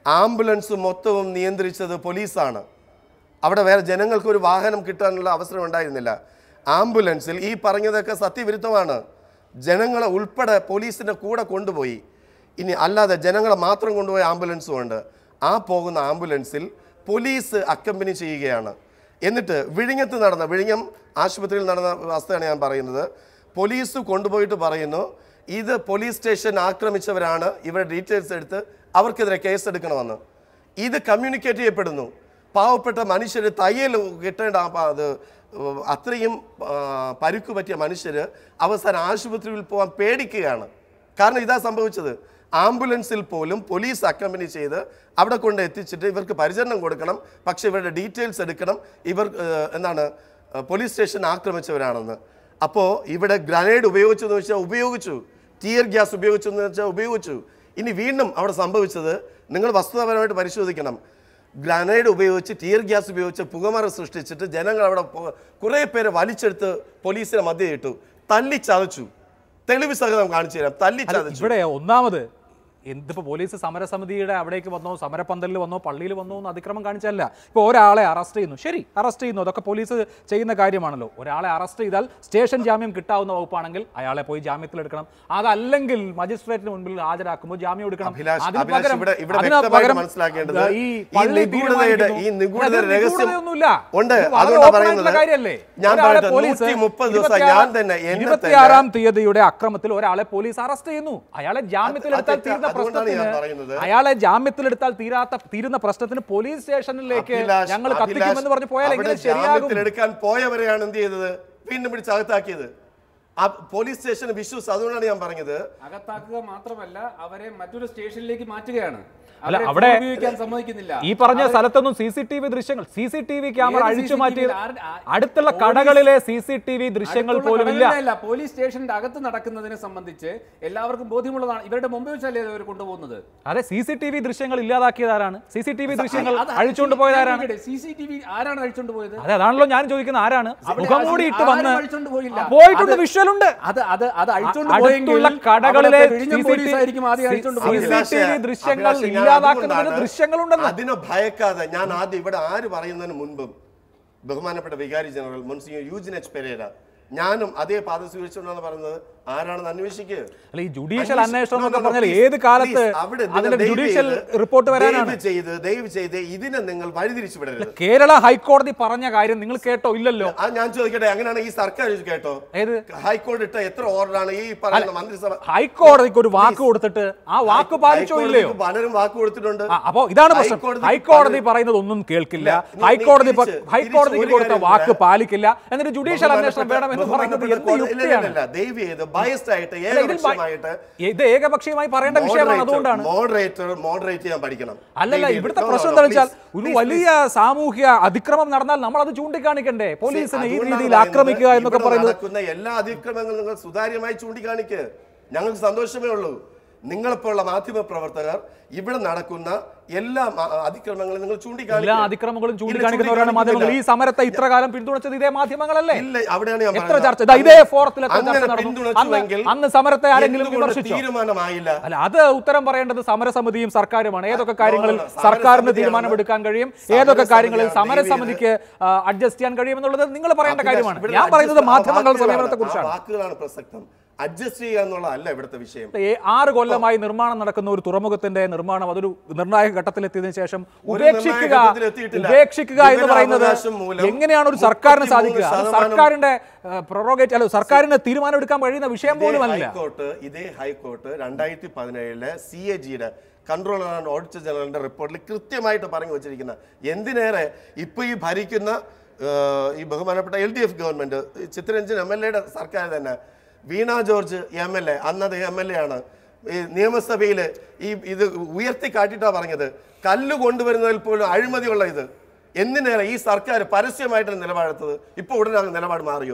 ആംബുലൻസ് മൊത്തവും നിയന്ത്രിച്ചത് പോലീസാണ് അവിടെ വേറെ ജനങ്ങൾക്ക് ഒരു വാഹനം കിട്ടാനുള്ള അവസരം ഉണ്ടായിരുന്നില്ല ആംബുലൻസിൽ ഈ പറഞ്ഞതൊക്കെ സത്യവിരുദ്ധമാണ് ജനങ്ങളെ ഉൾപ്പെടെ പോലീസിൻ്റെ കൂടെ കൊണ്ടുപോയി ഇനി അല്ലാതെ ജനങ്ങളെ മാത്രം കൊണ്ടുപോയ ആംബുലൻസും ഉണ്ട് ആ പോകുന്ന ആംബുലൻസിൽ പോലീസ് അക്കമ്പനി ചെയ്യുകയാണ് എന്നിട്ട് വിഴിഞ്ഞത്ത് നടന്ന വിഴിഞ്ഞം ആശുപത്രിയിൽ നടന്ന അവസ്ഥയാണ് ഞാൻ പറയുന്നത് പോലീസ് കൊണ്ടുപോയിട്ട് പറയുന്നു ഇത് പോലീസ് സ്റ്റേഷൻ ആക്രമിച്ചവരാണ് ഇവരുടെ ഡീറ്റെയിൽസ് എടുത്ത് അവർക്കെതിരെ കേസ് എടുക്കണമെന്ന് ഇത് കമ്മ്യൂണിക്കേറ്റ് ചെയ്യപ്പെടുന്നു പാവപ്പെട്ട മനുഷ്യർ തയ്യൽ കിട്ടേണ്ട ആ പ- അത് ഉം, അത്രയും ആ, പരുക്ക് പറ്റിയ മനുഷ്യർ അവസാനം ആശുപത്രിയിൽ പോകാൻ പേടിക്കുകയാണ് കാരണം ഇതാ സംഭവിച്ചത് ആംബുലൻസിൽ പോലും പോലീസ് അക്കമ്പനി ചെയ്ത് അവിടെ കൊണ്ട് എത്തിച്ചിട്ട് ഇവർക്ക് പരിചരണം കൊടുക്കണം പക്ഷേ ഇവരുടെ ഡീറ്റെയിൽസ് എടുക്കണം ഇവർ ഏഹ്, എന്താണ് ഏഹ്, പോലീസ് സ്റ്റേഷൻ ആക്രമിച്ചവരാണെന്ന് അപ്പോൾ ഇവിടെ ഗ്രനേഡ് ഉപയോഗിച്ചു എന്ന് വെച്ചാൽ ഉപയോഗിച്ചു ടിയർ ഗ്യാസ് ഉപയോഗിച്ചു എന്ന് വെച്ചാൽ ഉപയോഗിച്ചു ഇനി വീണ്ടും അവിടെ സംഭവിച്ചത് നിങ്ങൾ വസ്തുതാപരമായിട്ട് പരിശോധിക്കണം ഗ്രനേഡ് ഉപയോഗിച്ച് ടിയർ ഗ്യാസ് ഉപയോഗിച്ച് പുകമറ സൃഷ്ടിച്ചിട്ട് ജനങ്ങൾ അവിടെ പോ- കുറേ പേരെ വലിച്ചെടുത്ത് പോലീസിനെ മധ്യ ഇട്ടു തല്ലിച്ചതച്ചു തെളിവ് സഹിതം കാണിച്ചു തരാം അല്ല, തല്ലിച്ചതച്ചു ഇവിടെ ഒന്നാമത് എന്തിപ്പോ പോലീസ് സമരസമിതിയുടെ അവിടേക്ക് വന്നോ സമരപ്പന്തലിൽ വന്നോ പള്ളിയിൽ വന്നോ എന്ന് അതിക്രമം കാണിച്ചല്ല ഇപ്പോൾ ഒരാളെ അറസ്റ്റ് ചെയ്യുന്നു ശരി അറസ്റ്റ് ചെയ്യുന്നു അതൊക്കെ പോലീസ് ചെയ്യുന്ന കാര്യമാണല്ലോ ഒരാളെ അറസ്റ്റ് ചെയ്താൽ സ്റ്റേഷൻ ജാമ്യം കിട്ടാവുന്ന വകുപ്പാണെങ്കിൽ അയാളെ പോയി ജാമ്യത്തിൽ എടുക്കണം അതല്ലെങ്കിൽ മജിസ്ട്രേറ്റിന് മുൻപിൽ ഹാജരാക്കുമ്പോൾ ജാമ്യം എടുക്കണം അഭിലാഷ് അതിന് അഭിലാഷ് പകരം- ഇവിടെ ഇവിടെ അതിന് വ്യക്തമായിട്ട് പകരം മനസ്സിലാക്കേണ്ടത് ഈ ഈ പള്ളി നിഗൂഢതയുടെ ഈ തീരുമാനിക്കുന്നു. നിഗൂഢത അതിന് രഹസ്യം നിഗൂഢതയൊന്നുമില്ല. ഉണ്ട് ഇത് വളരെ അതുകൊണ്ടാണ് open ആയിട്ടുള്ള പറയുന്നത് കാര്യമല്ലേ? ഞാൻ ഒരാളെ പറയട്ടെ പോലീസ് നൂറ്റി മുപ്പത് ദിവസം ഞാൻ ഇരുപത്തിയാറാം- തന്നെ എന്നെ തന്നെ ഇരുപത്തിയാറാം തീയതിയുടെ അക്രമത്തിൽ ഒരാളെ പോലീസ് അറസ്റ്റ് ചെയ്യുന്നു അയാളെ ജാമ്യത്തിലെടുത്താൽ അത് തീരുന്ന അതുകൊണ്ടാണ് ഞാൻ പ്രശ്നത്തിന് പറയുന്നത്. അയാളെ ജാമ്യത്തിലെടുത്താൽ തീരാത്ത തീരുന്ന പ്രശ്നത്തിന് പോലീസ് സ്റ്റേഷനിലേക്ക് അഭിലാഷ്, ഞങ്ങൾ അഭിലാഷ്, കത്തിക്കുമെന്ന് പറഞ്ഞു പോയാൽ അവിടെ എങ്ങനെ ശരിയാകും ജാമ്യത്തിൽ എടുക്കാൻ പോയവരെയാണ് എന്ത് ചെയ്തത് വീണ്ടും പിടിച്ച് അകത്താക്കിയത് ആ പോലീസ് സ്റ്റേഷൻ വിശ്വസ് അതുകൊണ്ടാണ് ഞാൻ പറഞ്ഞത് അകത്താക്കുക മാത്രമല്ല അവരെ മറ്റൊരു സ്റ്റേഷനിലേക്ക് മാറ്റുകയാണ് അല്ല, അവരെ അവിടെ ഫോൺ ഉപയോഗിക്കാൻ സമ്മതിക്കുന്നില്ല ഈ പറഞ്ഞ അവരെ- സ്ഥലത്തൊന്നും സി സി ടി വി ദൃശ്യങ്ങൾ C C T V camera ഏത് അഴിച്ചു CCTV മാറ്റി ആരുടെ- ആ- അടുത്തുള്ള പോലീസ്- കടകളിലെ സി സി ടി വി ദൃശ്യങ്ങൾ അടുത്തുള്ള പോലും ഇല്ല കടകളിലല്ല, പോലീസ് സ്റ്റേഷന്റെ അകത്ത് നടക്കുന്നതിനെ സംബന്ധിച്ച് എല്ലാവർക്കും ബോധ്യമുള്ളതാണ് ഇവരുടെ മുമ്പ് വെച്ചല്ലേ അവർ കൊണ്ടുപോകുന്നത് അതെ സി സി ടി വി ദൃശ്യങ്ങൾ ഇല്ലാതാക്കിയതാരാണ് സി സി ടി വി ദൃശ്യങ്ങൾ അത് അഴിച്ചുകൊണ്ട് പോയതാരാണ് സി സി ടി വി ആരാണ് അഴിച്ചുകൊണ്ട് പോയത് അതെ അതാണല്ലോ ഞാൻ ചോദിക്കുന്നത് ആരാണ് അവിടെ മുഖംമൂടി ഇട്ട് ആരും വന്ന് അഴിച്ചുകൊണ്ട് പോയില്ല. ആ, പോയിട്ടുണ്ട് അത് വിഷ്വൽ ഉണ്ട് അത് അത് അത് അഴിച്ചുകൊണ്ട് അടുത്തുള്ള പോയെങ്കിൽ കടകളിലെ അവിടുത്തെ വിഴിഞ്ഞം പോലീസായിരിക്കും ആദ്യം അഴിച്ചുകൊണ്ട് പോയത് CCTV ദൃശ്യങ്ങൾ അഭിലാഷേ, ഞാൻ ഇല്ലാതാക്കുന്നതിന് അതുകൊണ്ടാണ് ദൃശ്യങ്ങളുണ്ടെന്ന്. അതിനെ ഭയക്കാതെ ഞാൻ ആദ്യം ഇവിടെ ആര് പറയുന്നതിന് മുൻപും ബഹുമാനപ്പെട്ട വികാരി general Monsignor Eugene H Pereira ഞാനും അതേ പാത സ്വീകരിച്ചുകൊണ്ടാണ് പറയുന്നത് ആരാണെന്ന് അന്വേഷിക്കുക അല്ല ഈ ജുഡീഷ്യൽ അന്വേഷി- അന്വേഷണം No, എന്നൊക്കെ no, no, പറഞ്ഞാൽ please, ഏത് കാലത്ത് please, അവിടെ നിങ്ങൾ അതിന്റെ ദയവ് ജുഡീഷ്യൽ ചെയ്ത് റിപ്പോർട്ട് വരാനാണ് ദയവ് ചെയ്ത് ദയവ് ചെയ്ത് ഇതിനെ നിങ്ങൾ വഴിതിരിച്ചു വിടരുത് കേരള ഹൈക്കോടതി പറഞ്ഞ കാര്യം നിങ്ങൾ കേട്ടോ ഇല്ലല്ലോ ആ ഞാൻ ചോദിക്കട്ടെ അങ്ങനെയാണ് ഈ സർക്കാർ കേട്ടോ ഏത് ഹൈക്കോടതി ഇട്ട എത്ര ഓർഡറാണ് ഈ പറയുന്ന മന്ത്രിസഭ ഹൈക്കോടതിക്ക് ഒരു വാക്ക് കൊടുത്തിട്ട് ആ വാക്ക് പാലിച്ചോ ഇല്ലയോ ഹൈക്കോടതിക്ക് പലരും വാക്ക് കൊടുത്തിട്ടുണ്ട് ആ, അപ്പോ ഇതാണ് പ്രശ്നം ഹൈക്കോടതിക്ക് ഹൈക്കോടതി പലരും- പറയുന്നത് ഒന്നും കേൾക്കില്ല ഇല്ല, നീ- നീ ഹൈക്കോടതി പ- തിരിച്ച്- ഹൈക്കോടതിക്ക് തിരിച്ച് ഒരു കൊടുത്ത കാര്യം വാക്ക് കൂടെ. പാലിക്കില്ല എന്നിട്ട് ജുഡീഷ്യൽ അന്വേഷണം ബഹുമാനപ്പെട്ട- വേണമെന്ന് പറയുന്നത് ബഹുമാനപ്പെട്ട എന്ത് കോടതി- ഇല്ല, ഇല്ല, യുക്തിയാണ് ഇല്ല, ദയവ് ചെയ്ത് ബയസ്ഡ് ആയിട്ട് അല്ല, ഇതിൽ ബ- ഏകപക്ഷമായിട്ട് ഇത് ഏകപക്ഷീയമായി പറയേണ്ട വിഷയമാണ് അതുകൊണ്ടാണ് മോഡറേറ്റർ മോഡറേറ്റ് ചെയ്യാൻ പഠിക്കണം അല്ലല്ല ദയവ് ചെയ്ത് ഇവിടുത്തെ no, no, പ്രശ്നം no, എന്താ വെച്ചാൽ please, ഒരു please, വലിയ സാമൂഹ്യ അതിക്രമം നടന്നാൽ നമ്മൾ അത് ചൂണ്ടിക്കാണിക്കണ്ടേ പോലീസിനെ ഈ അതുകൊണ്ടാണ് രീതിയിൽ പറയുന്നത് ആക്രമിക്കുക എന്നൊക്കെ ഇവിടെ പറയുന്നത് നടക്കുന്ന എല്ലാ അതിക്രമങ്ങളും നിങ്ങൾ സുതാര്യമായി ചൂണ്ടിക്കാണിക്ക് ഞങ്ങൾക്ക് സന്തോഷമേ ഉള്ളൂ നിങ്ങളെപ്പോലുള്ള മാധ്യമ പ്രവർത്തകർ ഇവിടെ നടക്കുന്ന എല്ലാ മ- അതിക്രമങ്ങളും നിങ്ങൾ ചൂണ്ടിക്കാണിക്കുക എല്ലാ അതിക്രമങ്ങളും ഇല്ല, ചൂണ്ടിക്കാണിക്കുന്നവരാണ് മാധ്യമങ്ങൾ ഈ സമരത്തെ ഇത്ര കാലം പിന്തുണച്ചത് ഇതേ മാധ്യമങ്ങളല്ലേ ഇല്ല അവിടെയാണ് ഞാൻ എത്ര പറയുന്നത്. ചർച്ച ഇതാ ഇതേ ഫോറത്തിൽ എത്ര അങ്ങനെ ചർച്ച നടന്നു പിന്തുണച്ചുവെങ്കിൽ അന്ന് അന്ന് സമരത്തെ ആരെങ്കിലും എന്തുകൊണ്ട് വിമർശിച്ചോ തീരുമാനമായില്ല അല്ല അത് ഉത്തരം പറയേണ്ടത് സമരസമിതിയും സർക്കാരുമാണ് ഏതൊക്കെ കാര്യങ്ങളിൽ no, no, സർക്കാരിന് സമരസമിതിയാണ്. തീരുമാനമെടുക്കാൻ കഴിയും ഏതൊക്കെ കാര്യങ്ങളിൽ സമരസമിതിയാണ് സമരസമിതിക്ക് അഡ്ജസ്റ്റ് ചെയ്യാൻ കഴിയും എന്നുള്ളത് നിങ്ങൾ പറയേണ്ട അഭിലാഷ്, കാര്യമാണ് ഇവിടെ ഞാൻ adjust- പറയുന്നത് ആ മാധ്യമങ്ങളുടെ വാക്കുകളാണ്, സമീപനത്തെ ആ കുറിച്ചാണ് വാക്കുകളാണ് പ്രസക്തം അഡ്ജസ്റ്റ് ചെയ്യുക എന്നുള്ളതല്ല ഇവിടുത്തെ വിഷയം ആറ് കൊല്ലമായി നിർമ്മാണം നടക്കുന്ന ഒരു തുറമുഖത്തിന്റെ നിർമ്മാണം അതൊരു നിർണായക ഘട്ടത്തിലെത്തിയതിനു ശേഷം ഒരു ഉപേക്ഷിക്കുക നിർണായക ഘട്ടത്തിലെത്തിയിട്ടില്ല. ഉപേക്ഷിക്കുക എന്ന് പറയുന്നത് വിവരാവകാശം മൂലം എങ്ങനെയാണ് ഒരു സർക്കാരിന് 33 സാധിക്കുക അത് ശതമാനം സർക്കാരിന്റെ പ്രൊറോഗേറ്റ് അല്ല സർക്കാരിന് തീരുമാനം എടുക്കാൻ കഴിയുന്ന വിഷയം ഇതേ പോലുമല്ല ഹൈക്കോർട്ട് ഇതേ ഹൈക്കോർട്ട് രണ്ടായിരത്തി പതിനേഴിലെ സി എ ജിയുടെ കൺട്രോളർ ആൻഡ് ഓഡിറ്റർ ജനറലിന്റെ റിപ്പോർട്ടിൽ കൃത്യമായിട്ട് പറഞ്ഞു വച്ചിരിക്കുന്ന എന്തിനേറെ ഇപ്പൊ ഈ ഭരിക്കുന്ന ഏഹ്, ഈ ബഹുമാനപ്പെട്ട L D F government Chitraranjan M L എയുടെ സർക്കാർ തന്നെ Veena George M L A അന്നത് എം എൽ എ ആണ് ഈ നിയമസഭയിൽ ഈ ഇത് ഉയർത്തി കാട്ടിട്ടാ പറഞ്ഞത് കല്ല് കൊണ്ടുവരുന്നതിൽ പോലും അഴിമതിയുള്ള ഇത് എന്തിനേറെ ഈ സർക്കാർ പരസ്യമായിട്ടാണ് നിലപാടെടുത്തത് ഇപ്പൊ ഉടനെ ആ നിലപാട് മാറിയോ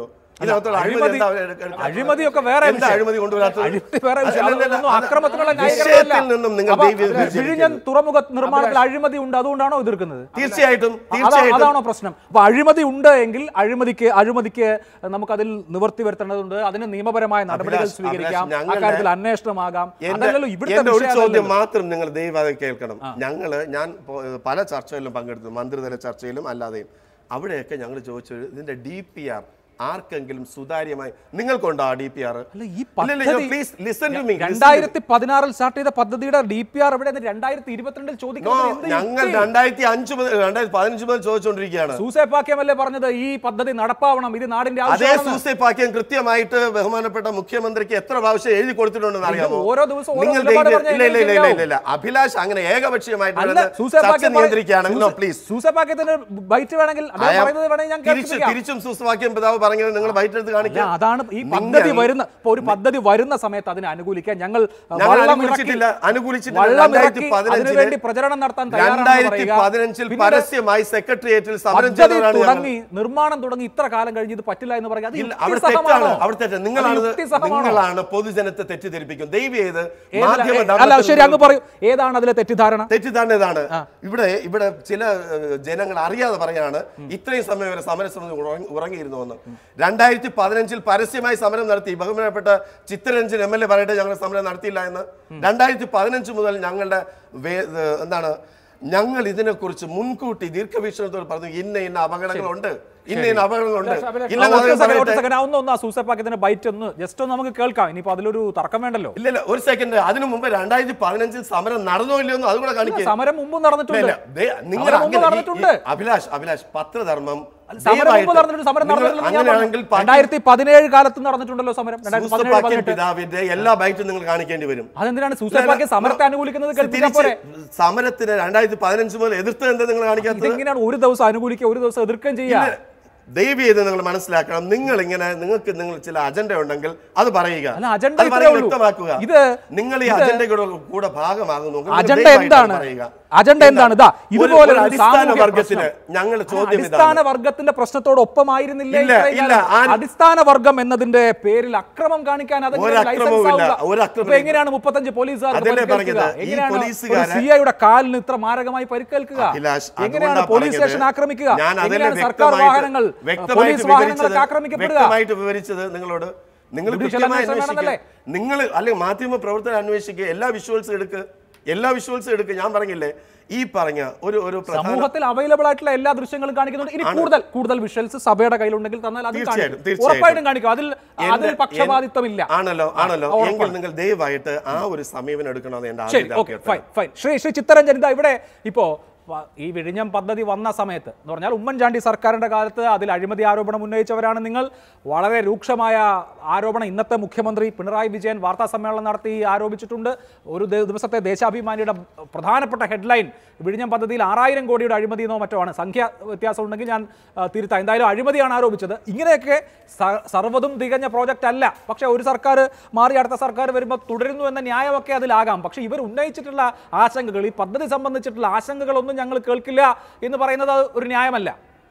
ഇതിനകത്തുള്ള അഴിമതി അഴിമതി എന്താ അവര് എടുക്കുന്നത്? അഴിമതിയൊക്കെ വേറെ എന്താ വിഷയം. അഴിമതി കൊണ്ടുവരാത്തത്? അഴിമതി വേറെ അല്ല, വിഷയം. അല്ല, അല്ല, അതൊന്നും അത് അക്രമത്തിനുള്ള വിഷയത്തിൽ ന്യായീകരണമല്ല. നിന്നും നിങ്ങൾ അപ്പൊ ദൈവീയ വിഴിഞ്ഞം തുറമുഖ നിർമ്മാണത്തിൽ അഴിമതി ഉണ്ട് അതുകൊണ്ടാണോ എതിർക്കുന്നത് തീർച്ചയായിട്ടും അതാ- തീർച്ചയായിട്ടും അതാണോ പ്രശ്നം അപ്പൊ അഴിമതി ഉണ്ട് എങ്കിൽ അഴിമതിക്ക് അഴിമതിക്ക് നമുക്കതിൽ നിവർത്തി വരുത്തേണ്ടതുണ്ട് അതിന് നിയമപരമായ നടപടികൾ അഭിലാഷ്, സ്വീകരിക്കാം അഭിലാഷ്, ഞങ്ങളുടെ- അക്കാര്യത്തിൽ അന്വേഷണമാകാം എന്റെ അതല്ലല്ലോ ഇവിടുത്തെ എന്റെ ഒരു വിഷയം ചോദ്യം അതല്ലല്ലോ. മാത്രം നിങ്ങൾ ദയവായി കേൾക്കണം ഞങ്ങള് ഞാൻ പോ- പല ചർച്ചകളിലും പങ്കെടുത്തു മന്ത്രിതല ചർച്ചയിലും അല്ലാതെയും അവിടെയൊക്കെ ഞങ്ങൾ ചോദിച്ചു ഇതിന്റെ ഡി പി ആർ ആർക്കെങ്കിലും സുതാര്യമായി നിങ്ങൾക്കുണ്ടോ ആ ഡി പി ആർ അല്ല ഈ പദ്ധതി പ്ലീസ് ലിസൺ ടു മീ രണ്ടായിരത്തി പതിനാറിൽ സ്റ്റാർട്ട് ചെയ്ത പദ്ധതിയുടെ ഡി പി ആർ ഇവിടെ രണ്ടായിരത്തി ഇരുപത്തിരണ്ടിൽ നോ ചോദിക്കുന്നത് എന്ത് ഞങ്ങൾ യുക്തി? രണ്ടായിരത്തി അഞ്ച് മുതൽ രണ്ടായിരത്തി പതിനഞ്ച് മുതൽ ചോദിച്ചുകൊണ്ടിരിക്കുകയാണ് സൂസേപ്പാക്യമല്ലേ പറഞ്ഞത് ഈ പദ്ധതി നടപ്പാവണം ഇത് നാടിന്റെ അതേ ആവശ്യമാണെന്ന്. സൂസൈപ്പാക്യം കൃത്യമായിട്ട് ബഹുമാനപ്പെട്ട മുഖ്യമന്ത്രിക്ക് എത്ര പ്രാവശ്യം എഴുതി കൊടുത്തിട്ടുണ്ടെന്ന് അറിയാമോ ഓരോ ദിവസവും ഓരോ നിങ്ങൾ നിലപാട് ദൈവം- പറഞ്ഞാൽ ഇല്ല ഇല്ല ഇല്ല എങ്ങനെ ഇല്ല ഇല്ല അഭിലാഷ് അങ്ങനെ ഏകപക്ഷീയമായിട്ട് അല്ല, ഇരുന്ന് സൂസേപ്പാക്യം ചർച്ച പറ- നിയന്ത്രിക്കുകയാണെങ്കിൽ സൂസേ- പ്ലീസ് സൂസേപ്പാക്യത്തിന് ബൈറ്റ് വേണമെങ്കിൽ അദ്ദേഹം പറയുന്നത് വേണമെങ്കിൽ ഞാൻ തിരിച്ചു കേൾപ്പിക്കാം. തിരിച്ചും സൂസവാക്യം പിതാവ് പറഞ്ഞത് നിങ്ങൾ ബൈറ്റെടുത്ത് അല്ല, കാണിക്കുക അതാണ് ഈ നിങ്ങൾ- പദ്ധതി വരുന്ന ഇപ്പൊ ഒരു പദ്ധതി വരുന്ന സമയത്ത് അതിനെ അനുകൂലിക്കാൻ ഞങ്ങൾ ഞങ്ങൾ വള്ളം അനുകൂലിച്ചിട്ടില്ല ഇറക്കി- അനുകൂലിച്ചിട്ടില്ല വള്ളം രണ്ടായിരത്തി ഇറക്കി പതിനഞ്ചില് അതിനുവേണ്ടി പ്രചരണം നടത്താൻ തയ്യാറാണെന്ന് രണ്ടായിരത്തി പറയുക. പതിനഞ്ചിൽ പിന്നീട് പരസ്യമായി സെക്രട്ടേറിയറ്റിൽ സമരം പദ്ധതി ചെയ്തവരാണ് ഞങ്ങൾ. തുടങ്ങി നിർമ്മാണം തുടങ്ങി ഇത്ര കാലം കഴിഞ്ഞ് ഇത് പറ്റില്ല എന്ന് പറയുക അത് ഇല്ല, അവിടെ യുക്തിസഹമാണോ? തെറ്റാണ് അവിടെ തെറ്റാണ് നിങ്ങളാണ് അത് യുക്തിസഹമാണോ? നിങ്ങളാണ് പൊതുജനത്തെ തെറ്റിദ്ധരിപ്പിക്കും ദൈവം ഏത് ഏതിലാ- മാധ്യമ ഏ- അല്ല ശരി അങ്ങ് ധർമ്മത്തിൽ പറയൂ ഏതാണ് അതിലെ തെറ്റിദ്ധാരണ തെറ്റിദ്ധാരണ ഇതാണ് ഇവിടെ ഇവിടെ ചില ഏഹ്, ജനങ്ങൾ അറിയാതെ പറയാണ് ഇത്രയും സമയം വരെ സമരസമിതി ഉറങ്ങി- ഉറങ്ങിയിരുന്നു എന്ന് രണ്ടായിരത്തി പതിനഞ്ചിൽ പരസ്യമായി സമരം നടത്തി ബഹുമാനപ്പെട്ട ചിത്തരഞ്ജൻ എം എൽ എ പറയട്ടെ ഞങ്ങൾ സമരം നടത്തിയില്ല എന്ന് രണ്ടായിരത്തി പതിനഞ്ച് മുതൽ ഞങ്ങളുടെ വേ- ഏഹ്, എന്താണ് ഞങ്ങൾ ഇതിനെക്കുറിച്ച് മുൻകൂട്ടി ദീർഘവീക്ഷണത്തോട് പറഞ്ഞു ഇന്ന ഇന്ന അപകടങ്ങളുണ്ട് ഇന്ന ഇന്ന അപകടങ്ങളുണ്ട് ഇല്ലെന്ന് ഒരു അദ്ദേഹം second, ഒരു പറയട്ടെ. second. ആ, ഒന്ന് ഒന്ന് ആ സൂസപ്പാക്കത്തിന്റെ ബൈറ്റ് ഒന്ന് ജസ്റ്റ് ഒന്ന് നമുക്ക് കേൾക്കാം ഇനിയിപ്പോ അതിലൊരു തർക്കം വേണ്ടല്ലോ ഇല്ല ഇല്ല ഒരു സെക്കൻഡ് അതിനു മുമ്പ് രണ്ടായിരത്തി പതിനഞ്ചിൽ സമരം നടന്നോ ഇല്ലയോ എന്ന് അതുകൂടെ കാണിക്കുക സമരം മുമ്പ് നടന്നിട്ടുണ്ട് ഇല്ല, ദേ- നിങ്ങൾ സമരം മുമ്പ് അങ്ങനെ- നടന്നിട്ടുണ്ട്. ഈ- ഈ- അഭിലാഷ് അഭിലാഷ് പത്രധർമ്മം സമരം മുമ്പ് ദയവായിട്ട് നടന്നിട്ടുണ്ട് സമരം നിങ്ങൾ നടന്നിട്ടില്ല ഞാൻ അങ്ങനെയാണെങ്കിൽ പറഞ്ഞു. രണ്ടായിരത്തി പതിനേഴ് കാലത്ത് നടന്നിട്ടുണ്ടല്ലോ സമരം രണ്ടായിരത്തി പതിനേഴ് സൂസപാക്യം പതിനെട്ട് പിതാവിന്റെ എല്ലാ ബൈറ്റും നിങ്ങൾ കാണിക്കേണ്ടി വരും അതെന്തിനാണ് സൂസപ്പാക്യം സമരത്തെ അനുകൂലിക്കുന്നത് കേൾപ്പിക്കാൻ തിരിച്ച് പോരെ സമരത്തിന് രണ്ടായിരത്തി പതിനഞ്ച് മുതൽ എതിർത്ത് എന്താ നിങ്ങൾ കാണിക്കാത്തത് ഇതെങ്ങനെയാണ് ഒരു ദിവസം അനുകൂലിക്കുക ഒരു ദിവസം എതിർക്കുകയും ചെയ്യാ ദയവ് ചെയ്ത് നിങ്ങൾ മനസ്സിലാക്കണം നിങ്ങൾ ഇങ്ങനെ നിങ്ങൾക്ക് നിങ്ങൾ ചില അജണ്ട ഉണ്ടെങ്കിൽ അത് പറയുക അല്ല, അജണ്ട അത് ഇത്രയേ പറഞ്ഞ് ഉള്ളൂ. വ്യക്തമാക്കുക ഇത്- നിങ്ങൾ ഈ ഇത് അജണ്ടയുടെ കൂടെ ഭാഗമാകുന്നു നിങ്ങൾ അജണ്ട ദയവായിട്ട് എന്താണ്? പറയുക. അജണ്ട എന്താണ്? ഇതാ, ഒരു- ഇതുപോലെ ഒരു ഒരു അടിസ്ഥാന സാമൂഹ്യ വർഗത്തിന് പ്രശ്നം. ഞങ്ങൾ ചോദ്യം അടിസ്ഥാന ഇതാണ് വർഗത്തിന്റെ പ്രശ്നത്തോടൊപ്പമായിരുന്നില്ലേ ഇല്ല, ഇത്രയും ഇല്ല, കാലം? ആ- അടിസ്ഥാന വർഗം എന്നതിന്റെ പേരിൽ അക്രമം കാണിക്കാൻ അതെങ്ങനെ ഒരു ലൈസൻസ് അക്രമവുമില്ല, ആവുക? ഒരു അക്രമവും ഇപ്പൊ എങ്ങനെയാണ് മുപ്പത്തഞ്ച് പോലീസുകാർക്ക് അതല്ലേ പരിക്കേൽക്കുക? പറഞ്ഞത്, ഈ എങ്ങനെയാണ് ഒരു പോലീസുകാരെ- സി ഐയുടെ കാലിന് ഇത്ര മാരകമായി പരിക്കേൽക്കുക അഭിലാഷ്, എങ്ങനെയാണ് അതുകൊണ്ടാ പോലീസ് പറഞ്ഞത്. സ്റ്റേഷൻ ആക്രമിക്കുക ഞാൻ അതല്ലേ എങ്ങനെയാണ് സർക്കാർ വ്യക്തമായിട്ട് വാഹനങ്ങൾ വ്യക്തമായിട്ട് പോലീസ് വാഹനങ്ങളൊക്കെ വിവരിച്ചത് ആക്രമിക്കപ്പെടുക വ്യക്തമായിട്ട് വിവരിച്ചത് നിങ്ങളോട് നിങ്ങൾ ജുഡീഷ്യൽ കൃത്യമായി അന്വേഷണം അന്വേഷിക്കുക വേണമെന്നല്ലേ? നിങ്ങൾ അല്ലെങ്കിൽ മാധ്യമ പ്രവർത്തനം അന്വേഷിക്കുക എല്ലാ വിഷ്വൽസും എടുക്ക് എല്ലാ വിഷ്വൽസും എടുക്ക് ഞാൻ പറഞ്ഞില്ലേ ഈ പറഞ്ഞ ഒരു ഒരു പ്രധാന സമൂഹത്തിൽ അവൈലബിൾ ആയിട്ടുള്ള എല്ലാ ദൃശ്യങ്ങളും കാണിക്കുന്നുണ്ട് ഇനി ആണ്. കൂടുതൽ കൂടുതൽ വിഷ്വൽസ് സഭയുടെ കയ്യിലുണ്ടെങ്കിൽ തന്നാൽ അത് തീർച്ചയായിട്ടും, കാണിക്കും. തീർച്ചയായിട്ടും. ഉറപ്പായിട്ടും കാണിക്കും അതിൽ അതിൽ എന്റെ- പക്ഷപാതിത്വമില്ല ആണല്ലോ ആണല്ലോ ആ, എങ്കിൽ ഉറപ്പാണ്. നിങ്ങൾ ദയവായിട്ട് ആ ഒരു സമീപനം എടുക്കണമെന്ന് എന്റെ ശരി ആദ്യത്തെ ഓക്കെ അഭ്യർത്ഥന. ഫൈൻ ഫൈൻ ശ്രീ ശ്രീ ചിത്തരഞ്ജൻ ഇതാ ഇവിടെ ഇപ്പോ വ- ഈ വിഴിഞ്ഞം പദ്ധതി വന്ന സമയത്ത് എന്ന് പറഞ്ഞാൽ ഉമ്മൻചാണ്ടി സർക്കാരിന്റെ കാലത്ത് അതിൽ അഴിമതി ആരോപണം ഉന്നയിച്ചവരാണ് നിങ്ങൾ വളരെ രൂക്ഷമായ ആരോപണം ഇന്നത്തെ മുഖ്യമന്ത്രി പിണറായി വിജയൻ വാർത്താ സമ്മേളനം നടത്തി ആരോപിച്ചിട്ടുണ്ട് ഒരു ദി- ദിവസത്തെ ദേശാഭിമാനിയുടെ പ്രധാനപ്പെട്ട ഹെഡ്ലൈൻ വിഴിഞ്ഞം പദ്ധതിയിൽ ആറായിരം കോടിയുടെ അഴിമതി എന്നോ മറ്റോ ആണ് സംഖ്യ വ്യത്യാസം ഉണ്ടെങ്കിൽ ഞാൻ ആ, തിരുത്താം എന്തായാലും അഴിമതിയാണ് ആരോപിച്ചത് ഇങ്ങനെയൊക്കെ സ- സർവ്വതും തികഞ്ഞ പ്രോജക്റ്റ് അല്ല പക്ഷേ ഒരു സർക്കാർ മാറി അടുത്ത സർക്കാർ വരുമ്പോൾ തുടരുന്നു എന്ന ന്യായമൊക്കെ അതിലാകാം പക്ഷേ ഇവർ ഉന്നയിച്ചിട്ടുള്ള ആശങ്കകൾ ഈ പദ്ധതി സംബന്ധിച്ചിട്ടുള്ള ആശങ്കകളൊന്നും ഞങ്ങൾ കേൾക്കില്ല എന്ന് പറയുന്നത് അത് ഒരു ന്യായമല്ല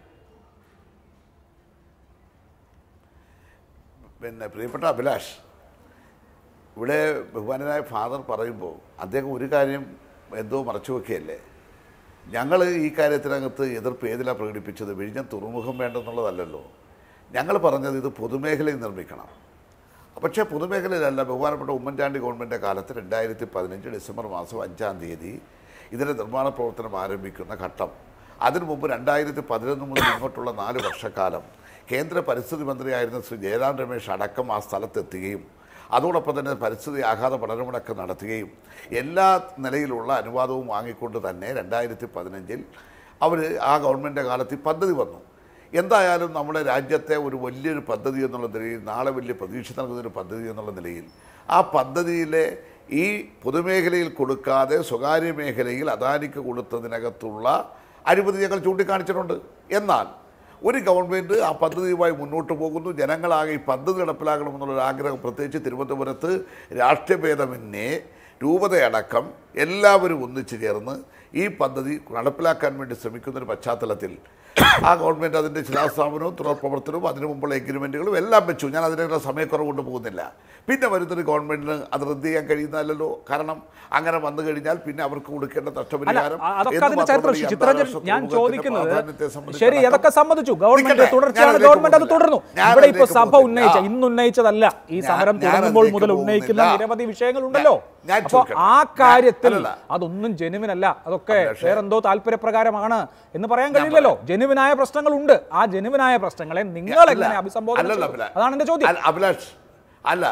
പിന്നെ പ്രിയപ്പെട്ട അഭിലാഷ് ഇവിടെ ബഹുമാനനായ ഫാദർ പറയുമ്പോൾ അദ്ദേഹം ഒരു കാര്യം എന്തോ മറച്ചു വെക്കുകയല്ലേ ഞങ്ങൾ ഈ കാര്യത്തിനകത്ത് എതിർപ്പ് ഏതിലാണ് പ്രകടിപ്പിച്ചത് വിഴിഞ്ഞം തുറമുഖം വേണ്ടെന്നുള്ളതല്ലല്ലോ ഞങ്ങൾ പറഞ്ഞത് ഇത് പൊതുമേഖലയിൽ നിർമ്മിക്കണം പക്ഷേ പൊതുമേഖലയിലല്ല ബഹുമാനപ്പെട്ട ഉമ്മൻചാണ്ടി ഗവൺമെൻറ് കാലത്ത് രണ്ടായിരത്തി പതിനഞ്ച് ഡിസംബർ മാസം അഞ്ചാം തീയതി ഇതിൻ്റെ നിർമ്മാണ പ്രവർത്തനം ആരംഭിക്കുന്ന ഘട്ടം അതിനു മുമ്പ് രണ്ടായിരത്തി പതിനൊന്ന് മുതൽ ഇങ്ങോട്ടുള്ള നാല് വർഷക്കാലം കേന്ദ്ര പരിസ്ഥിതി മന്ത്രിയായിരുന്ന ശ്രീ ജയറാം രമേശ് അടക്കം ആ സ്ഥലത്തെത്തുകയും അതോടൊപ്പം തന്നെ പരിസ്ഥിതി ആഘാത പഠനമടക്കം നടത്തുകയും എല്ലാ നിലയിലുള്ള അനുവാദവും വാങ്ങിക്കൊണ്ട് തന്നെ രണ്ടായിരത്തി പതിനഞ്ചിൽ അവർ ആ ഗവൺമെൻറ് കാലത്ത് ഈ പദ്ധതി വന്നു എന്തായാലും നമ്മുടെ രാജ്യത്തെ ഒരു വലിയൊരു പദ്ധതി എന്നുള്ള നിലയിൽ നാളെ വലിയ പ്രതീക്ഷ നൽകുന്ന ഒരു പദ്ധതി എന്നുള്ള നിലയിൽ ആ പദ്ധതിയിലെ ഈ പൊതുമേഖലയിൽ കൊടുക്കാതെ സ്വകാര്യ മേഖലയിൽ അദാനിക്ക് കൊടുത്തതിനകത്തുള്ള അഴിമതി ഞങ്ങൾ ചൂണ്ടിക്കാണിച്ചിട്ടുണ്ട് എന്നാൽ ഒരു ഗവൺമെൻറ് ആ പദ്ധതിയുമായി മുന്നോട്ട് പോകുന്നു ജനങ്ങളാകെ ഈ പദ്ധതി നടപ്പിലാക്കണമെന്നുള്ളൊരു ആഗ്രഹം പ്രത്യേകിച്ച് തിരുവനന്തപുരത്ത് രാഷ്ട്രീയഭേദമന്യേ രൂപതയടക്കം എല്ലാവരും ഒന്നിച്ചു ചേർന്ന് ഈ പദ്ധതി നടപ്പിലാക്കാൻ വേണ്ടി ശ്രമിക്കുന്ന ഒരു പശ്ചാത്തലത്തിൽ ആ ഗവൺമെൻറ് അതിൻ്റെ ശിലാസ്ഥാപനവും തുടർ പ്രവർത്തനവും അതിനു മുമ്പുള്ള എഗ്രിമെൻറ്റുകളും എല്ലാം വെച്ചു ഞാൻ അതിനുള്ള സമയക്കുറവ് കൊണ്ട് പോകുന്നില്ല പിന്നെ വരുന്നൊരു ഗവൺമെൻറ്റിന് അത് റദ്ദ് ചെയ്യാൻ കഴിയുന്നതല്ലോ കാരണം അങ്ങനെ വന്നു കഴിഞ്ഞാൽ പിന്നെ അവർക്ക് കൊടുക്കേണ്ട അല്ല നഷ്ടപരിഹാരം അ- അതൊക്കെ എന്ന് അതിന്റെ മാത്രമല്ല ചരിത്രം ഈ ചിത്രരഞ്ജൻ അന്താരാഷ്ട്ര ഞാൻ സമൂഹത്തിന്റെ ചോദിക്കുന്നത് പ്രാധാന്യത്തെ സംബന്ധിച്ച് ശരി അടക്കം- അതൊക്കെ സമ്മതിച്ചു ഗവൺമെന്റ് നിൽക്കട്ടെ, തുടർച്ചയാണ് ഞാൻ ഗവൺമെന്റ് അത് അതിലേക്ക് തുടർന്നു ഞാൻ ഇവിടെ ഇപ്പൊ അതിലേക്ക് സഭ പോകുന്നില്ല. ഉന്നയിച്ച ഇന്ന് ഉന്നയിച്ചതല്ല ഈ ഞാൻ- സമരം ഞാൻ തുടങ്ങുമ്പോൾ അതിലേക്ക് മുതൽ ഉന്നയിക്കുന്ന പോകുന്നില്ല. നിരവധി വിഷയങ്ങളുണ്ടല്ലോ ഞാൻ അപ്പൊ ചോദിക്കട്ടെ. ആ കാര്യത്തിൽ അല്ലല്ല. അതൊന്നും ജനുവിനല്ല അതൊക്കെ പക്ഷേ- വേറെന്തോ താല്പര്യപ്രകാരമാണ് എന്ന് പറയാൻ കഴിയില്ലല്ലോ ജനുവിനായ പ്രശ്നങ്ങളുണ്ട് ആ ജനുവിനായ പ്രശ്നങ്ങളെ നിങ്ങൾ അല്ല, എങ്ങനെ അഭിസംബോധന അല്ലല്ല, ചെയ്തു? അഭിലാഷ്. അതാണ് എന്റെ ചോദ്യം അല്ല, അഭിലാഷ് അല്ല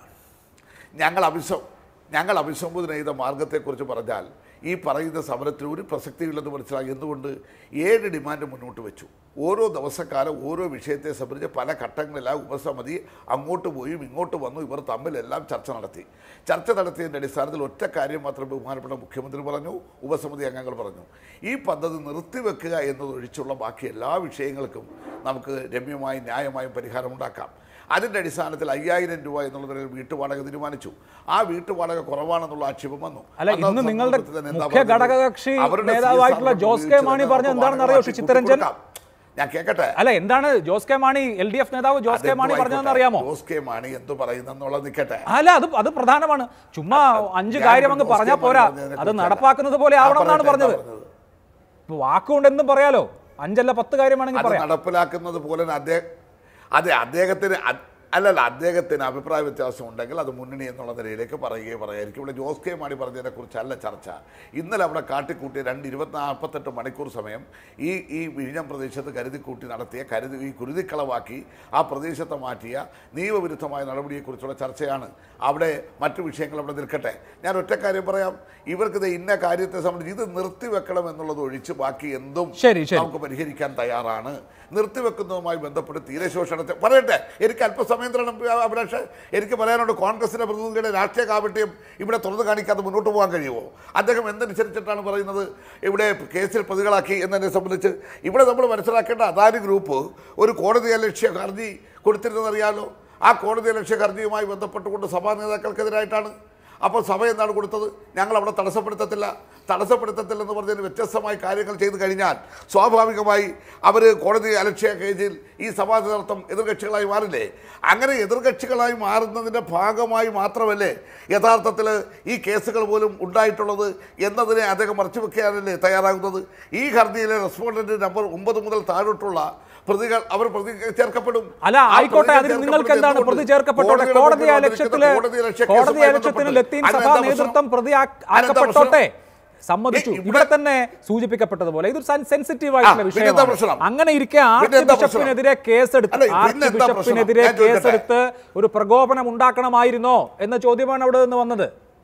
ഞങ്ങൾ അഭിസം ഞങ്ങൾ അഭിസംബോധന ചെയ്ത മാർഗത്തെക്കുറിച്ച് പറഞ്ഞാൽ ഈ പറയുന്ന സമരത്തിന് ഒരു പ്രസക്തിയില്ലെന്ന് മനസ്സിലാക്കി എന്തുകൊണ്ട് ഏഴ് ഡിമാൻഡ് മുന്നോട്ട് വെച്ചു ഓരോ ദിവസക്കാലം ഓരോ വിഷയത്തെ സംബന്ധിച്ച് പല ഘട്ടങ്ങളിലായി ഉപസമിതി അങ്ങോട്ട് പോയും ഇങ്ങോട്ട് വന്നു ഇവർ തമ്മിലെല്ലാം ചർച്ച നടത്തി ചർച്ച നടത്തിയതിൻ്റെ അടിസ്ഥാനത്തിൽ ഒറ്റ കാര്യം മാത്രം ബഹുമാനപ്പെട്ട മുഖ്യമന്ത്രി പറഞ്ഞു ഉപസമിതി അംഗങ്ങൾ പറഞ്ഞു ഈ പദ്ധതി നിർത്തിവെക്കുക എന്നതൊഴിച്ചുള്ള ബാക്കി എല്ലാ വിഷയങ്ങൾക്കും നമുക്ക് രമ്യമായും ന്യായമായും പരിഹാരമുണ്ടാക്കാം അതിൻ്റെ അടിസ്ഥാനത്തിൽ അയ്യായിരം രൂപ എന്നുള്ളതിൽ വീട്ടുവാടക തീരുമാനിച്ചു ആ വീട്ടുവാടക കുറവാണെന്നുള്ള ആക്ഷേപം വന്നു അല്ല അന്ന് ഇന്ന് നിങ്ങളുടെ സന്ദർഭത്തിൽ തന്നെ എന്താ മുഖ്യ പറഞ്ഞത്? ഘടകകക്ഷി അവരുടെ നേതാവായിട്ടുള്ള CSR ജോസ് കെ മാണി ഉപയോഗിച്ച് പറഞ്ഞത് നമുക്ക് എന്താണെന്ന് അറിയോ വാടക ചിത്തരഞ്ജൻ കൊടുക്കാം. ഞാൻ കേൾക്കട്ടെ അല്ല എന്താണ് Jose K Mani L D F നേതാവ് ജോസ് കെ മാണി അതെന്തോ പറഞ്ഞതെന്ന് ആയിക്കോട്ടെ. അറിയാമോ ജോസ് കെ മാണി എന്ത് പറയുന്നെന്നുള്ളത് നിൽക്കട്ടെ അല്ല അത് അത് പ്രധാനമാണ് ചുമ്മാ അഞ്ച് ഞാൻ കാര്യം അങ്ങ് ജോസ് കെ പറഞ്ഞാൽ മാണി പോരാ പറഞ്ഞതിനെ അത് കുറിച്ചല്ല. നടപ്പാക്കുന്നത് പോലെ ആ ആവണം എന്നാണ് പറയട്ടെ, പറഞ്ഞത് എന്താ ഇപ്പൊ വാക്കുകൊണ്ട് എന്തും പറയാലോ അഞ്ചല്ല പത്ത് കാര്യമാണെങ്കിൽ അത് പറയാം നടപ്പിലാക്കുന്നത് പോലെ തന്നെ അദ്ദേഹം അതെ അദ്ദേഹത്തിന് അത്- അല്ലല്ല അദ്ദേഹത്തിന് അഭിപ്രായ വ്യത്യാസം ഉണ്ടെങ്കിൽ അത് മുന്നണി എന്നുള്ള നിലയിലേക്ക് പറയുകയും പറയായിരിക്കും ഇവിടെ ജോസ് കെ മാണി പറഞ്ഞതിനെ കുറിച്ചല്ല ചർച്ച ഇന്നലെ അവിടെ കാട്ടിക്കൂട്ടിയ രണ്ട് ഇരുപത്തി നാൽപ്പത്തെട്ട് മണിക്കൂർ സമയം ഈ ഈ വിഴിഞ്ഞം പ്രദേശത്ത് കരുതിക്കൂട്ടി നടത്തിയ കരുതി ഈ കുരുതിക്കളവാക്കി ആ പ്രദേശത്തെ മാറ്റിയ നിയമവിരുദ്ധമായ നടപടിയെക്കുറിച്ചുള്ള ചർച്ചയാണ് അവിടെ മറ്റു വിഷയങ്ങൾ അവിടെ നിൽക്കട്ടെ ഞാൻ ഒറ്റ കാര്യം പറയാം ഇവർക്ക് ഇത് ഇന്ന കാര്യത്തെ സംബന്ധിച്ച് ഇത് നിർത്തിവെക്കണം എന്നുള്ളത് ഒഴിച്ച് ബാക്കി എന്തും ശരി, ശരി. നമുക്ക് പരിഹരിക്കാൻ തയ്യാറാണ് നിർത്തിവെക്കുന്നതുമായി ബന്ധപ്പെട്ട് തീരശോഷണത്തെ പറയട്ടെ എനിക്ക് അല്പസമയം തരണം അഭിലാഷ് എനിക്ക് പറയാനുണ്ട് കോൺഗ്രസിന്റെ പ്രതിനിധിയുടെ രാഷ്ട്രീയ കാപട്യം ഇവിടെ തുറന്നു കാണിക്കാതെ മുന്നോട്ട് പോകാൻ കഴിയുമോ അദ്ദേഹം എന്തനുസരിച്ചിട്ടാണ് പറയുന്നത് ഇവിടെ കേസിൽ പ്രതികളാക്കി എന്നതിനെ സംബന്ധിച്ച് ഇവിടെ നമ്മൾ മനസ്സിലാക്കേണ്ട അദാനി ഗ്രൂപ്പ് ഒരു കോടതി ലക്ഷ്യ ഹർജി കൊടുത്തിരുന്നതറിയാലോ ആ കോടതി ലക്ഷ്യ ഹർജിയുമായി ബന്ധപ്പെട്ടുകൊണ്ട് സഭാ നേതാക്കൾക്കെതിരായിട്ടാണ് അപ്പോൾ സഭ എന്താണ് കൊടുത്തത് ഞങ്ങൾ അവിടെ തടസ്സപ്പെടുത്തത്തില്ല തടസ്സപ്പെടുത്തത്തില്ലെന്ന് പറഞ്ഞതിന് വ്യത്യസ്തമായ കാര്യങ്ങൾ ചെയ്തു കഴിഞ്ഞാൽ സ്വാഭാവികമായി അവർ കോടതി അലക്ഷ്യ കേസിൽ ഈ സഭാ നേതൃത്വം എതിർകക്ഷികളായി മാറില്ലേ അങ്ങനെ എതിർകക്ഷികളായി മാറുന്നതിൻ്റെ ഭാഗമായി മാത്രമല്ലേ യഥാർത്ഥത്തിൽ ഈ കേസുകൾ പോലും ഉണ്ടായിട്ടുള്ളത് എന്നതിനെ അദ്ദേഹം മറച്ചു വെക്കാനല്ലേ തയ്യാറാകുന്നത് ഈ ഹർജിയിലെ റെസ്പോണ്ടന്റ് നമ്പർ ഒമ്പത് മുതൽ താഴോട്ടുള്ള പ്രതികൾ അവർ പ്രതി ചേർക്കപ്പെടും അല്ല ആ ആയിക്കോട്ടെ പ്രതികൾ അതിന് നിങ്ങൾക്ക് എന്താണ് ചേർക്കപ്പെടുന്നത് പ്രതി ചേർക്കപ്പെട്ടോട്ടെ കോടതിയുടെ കോടതി മുമ്പിൽ അലക്ഷ്യത്തില് വന്നിരിക്കുന്ന കോടതി അലക്ഷ്യ കോടതി കേസുമായി അലക്ഷ്യത്തിന് ബന്ധപ്പെട്ട് ലത്തീൻ അതിനെന്താ സഭാ പ്രശ്നം? നേതൃത്വം പ്രതി ആക്ക- അതിനെന്താ ആക്കപ്പെട്ടോട്ടെ പ്രശ്നം? സമ്മതിച്ചു ഈ- ഇവിടെ- ഇവിടെ തന്നെ സൂചിപ്പിക്കപ്പെട്ടതുപോലെ ഇതൊരു സെൻസിറ്റീവ് ആയിട്ടുള്ള ആ, പിന്നെന്താ വിഷയമാണ് പ്രശ്നം? അങ്ങനെ ഇരിക്കെ ആർച്ച് പിന്നെന്താ പ്രശ്നം? ബിഷപ്പിനെതിരെ കേസെടുത്ത് അല്ല, ആർച്ച് പിന്നെന്താ പ്രശ്നം? ബിഷപ്പിനെതിരെ ഞാൻ ചോദിക്കട്ടെ. കേസെടുത്ത് ഒരു പ്രകോപനം ഉണ്ടാക്കണമായിരുന്നോ എന്ന ചോദ്യമാണ് അവിടെ നിന്ന് വന്നത്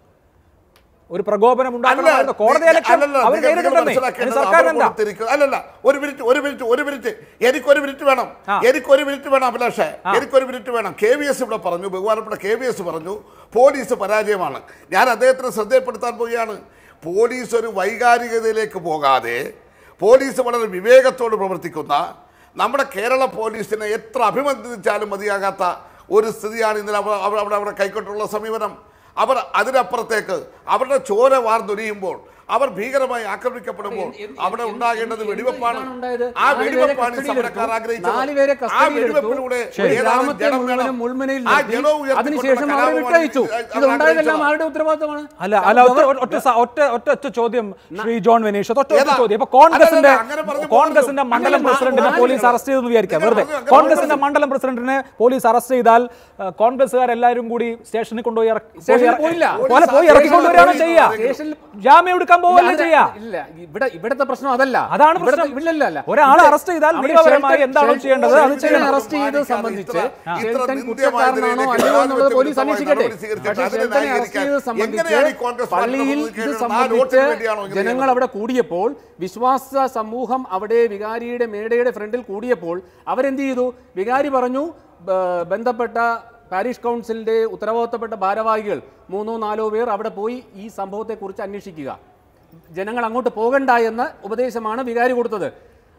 ഒരു പ്രകോപനം ഉണ്ടാക്കണമായിരുന്നോ കോടതി അലക്ഷ്യം അല്ലല്ല, അവർ നിങ്ങൾ- നിങ്ങൾ നേരിടണ്ടേ മനസ്സിലാക്കേണ്ടത് സർക്കാർ അവർ എന്താ കൊടുത്തിരിക്കുന്ന- അല്ലല്ല ഒരു മിനിറ്റ് ഒരു മിനിറ്റ് ഒരു മിനിറ്റ് എനിക്കൊരു മിനിറ്റ് വേണം ആ. എനിക്കൊരു മിനിറ്റ് വേണം അഭിലാഷേ എനിക്കൊരു മിനിറ്റ് വേണം കെ വി എസ് ഇവിടെ പറഞ്ഞു ബഹുമാനപ്പെട്ട കെ വി എസ് പറഞ്ഞു പോലീസ് പരാജയമാണ് ഞാൻ അദ്ദേഹത്തിന് ശ്രദ്ധയപ്പെടുത്താൻ പോവുകയാണ് പോലീസ് ഒരു വൈകാരികതയിലേക്ക് പോകാതെ പോലീസ് വളരെ വിവേകത്തോട് പ്രവർത്തിക്കുന്ന നമ്മുടെ കേരള പോലീസിനെ എത്ര അഭിനന്ദിച്ചാലും മതിയാകാത്ത ഒരു സ്ഥിതിയാണ് ഇന്നലെ അവർ അവർ അവിടെ അവിടെ കൈക്കൊണ്ടുള്ള സമീപനം അവർ അതിനപ്പുറത്തേക്ക് അവരുടെ ചോര വാർന്നൊരിയുമ്പോൾ അവർ ഭീകരമായി ആക്രമിക്കപ്പെടുമ്പോൾ എന്ത്- എന്ത്- അവിടെ എന്ത്- ഉണ്ടാകേണ്ടത് എന്ത് വെടിവെപ്പാണ് ഇതാണ് ഉണ്ടായത്? ആ നാല് പേരെ വെടിവെപ്പാണ് ഈ കസ്റ്റഡിയിലെടുത്തു. സമരക്കാർ ആഗ്രഹിച്ചത് നാല് പേരെ ആ കസ്റ്റഡിയിലെടുത്തു. വെടിവെപ്പിലൂടെ ഒരു ഏതാനും ഗ്രാമത്തെ ജനം മുഴുവനും വേണം. മുൾമുനയിൽ ആ നിർത്തി. ജനവും ഉയർത്തിക്കൊണ്ടുള്ള അതിനുശേഷം അവരെ കലാപമാണ് വിട്ടയച്ചു അവർ ഇതുണ്ടായതെല്ലാം ആഗ്രഹിച്ചത്. ആരുടെ ഉത്തരവാദിത്തമാണ് അല്ല അല്ല ഒറ്റ ഒറ്റ സ- ഒറ്റ ഒറ്റ ഒറ്റ ചോദ്യം ശ്രീ ജോൺ വെനീഷ് ഒറ്റ ഒറ്റ ഏതാ? ചോദ്യം ഇപ്പൊ കോൺഗ്രസിന്റെ അല്ലല്ല, അങ്ങനെ പറഞ്ഞു കോൺഗ്രസിന്റെ പോകരുത്. മണ്ഡലം അങ്ങനെ പ്രസിഡന്റിനെ നാല് പോലീസ് പേര് അറസ്റ്റ് ചെയ്തെന്ന് വിചാരിക്കാം നിങ്ങൾ വെറുതെ പറഞ്ഞു, അങ്ങനെ കോൺഗ്രസിന്റെ പോകരുത്. മണ്ഡലം പ്രസിഡന്റിനെ പോലീസ് അറസ്റ്റ് ചെയ്താൽ ആ, കോൺഗ്രസ്സുകാരെല്ലാവരും കൂടി സ്റ്റേഷനിൽ കൊണ്ടുപോയി ഇറക്കി- പോയി സ്റ്റേഷനിൽ ഇറ- പോയില്ല. പോലെ പോയി ഇറക്കിക്കൊണ്ടുവരികയാണോ ചെയ്യുക സ്റ്റേഷനിൽ- ജാമ്യം എടുക്കാൻ പോവല്ലേ ഇല്ല, ചെയ്യാ ഇല്ല ഇവിടെ ഇവിടത്തെ പ്രശ്നം അതല്ല അതാണ് ഇവിടത്തെ- പ്രശ്നം. ഇല്ല, ഇല്ല, ഇല്ല. ഒരാളെ ഇവിടെ അറസ്റ്റ് ചെയ്താൽ അവിടെ നിയമപരമായി ഷെൽട്ടൻ- എന്താണോ ഷെൽട്ടൻ ചെയ്യേണ്ടത് അത് ഷെൽട്ടനെ ചെയ്യണം. അറസ്റ്റ് ചെയ്തത് ഇത്ര- സംബന്ധിച്ച് ഇത്ര ഷെൽട്ടൻ നിന്ദ്യമായ കുറ്റക്കാരനാണോ നിലയിലേക്ക് അല്ലയോ എന്നുള്ളത് ജനാധിപത്യ പോലീസ് വിരുദ്ധമായ അന്വേഷിക്കട്ടെ നടപടി സ്വീകരിച്ചിട്ട് പക്ഷേ അതിനെ ഷെൽട്ടനെ അറസ്റ്റ് ന്യായീകരിക്കാൻ ചെയ്തത് സംബന്ധിച്ച് എങ്ങനെയാണ് ഈ കോൺഗ്രസ് പള്ളിയിൽ പാർട്ടി ഇത് പ്രതിനിധികൾ സംബന്ധിച്ച് വോട്ടിന് വേണ്ടിയാണോ ഇത് ജനങ്ങൾ ചെയ്യുന്നത്? അവിടെ കൂടിയപ്പോൾ വിശ്വാസ സമൂഹം അവിടെ വികാരിയുടെ മേടയുടെ ഫ്രണ്ടിൽ കൂടിയപ്പോൾ അവരെന്ത് ചെയ്തു വികാരി പറഞ്ഞു ബ- ബന്ധപ്പെട്ട പാരിഷ് കൗൺസിലിന്റെ ഉത്തരവാദിത്തപ്പെട്ട ഭാരവാഹികൾ മൂന്നോ നാലോ പേർ അവിടെ പോയി ഈ സംഭവത്തെക്കുറിച്ച് അന്വേഷിക്കുക ജനങ്ങൾ അങ്ങോട്ട് പോകണ്ട എന്ന ഉപദേശമാണ് വികാരി കൊടുത്തത്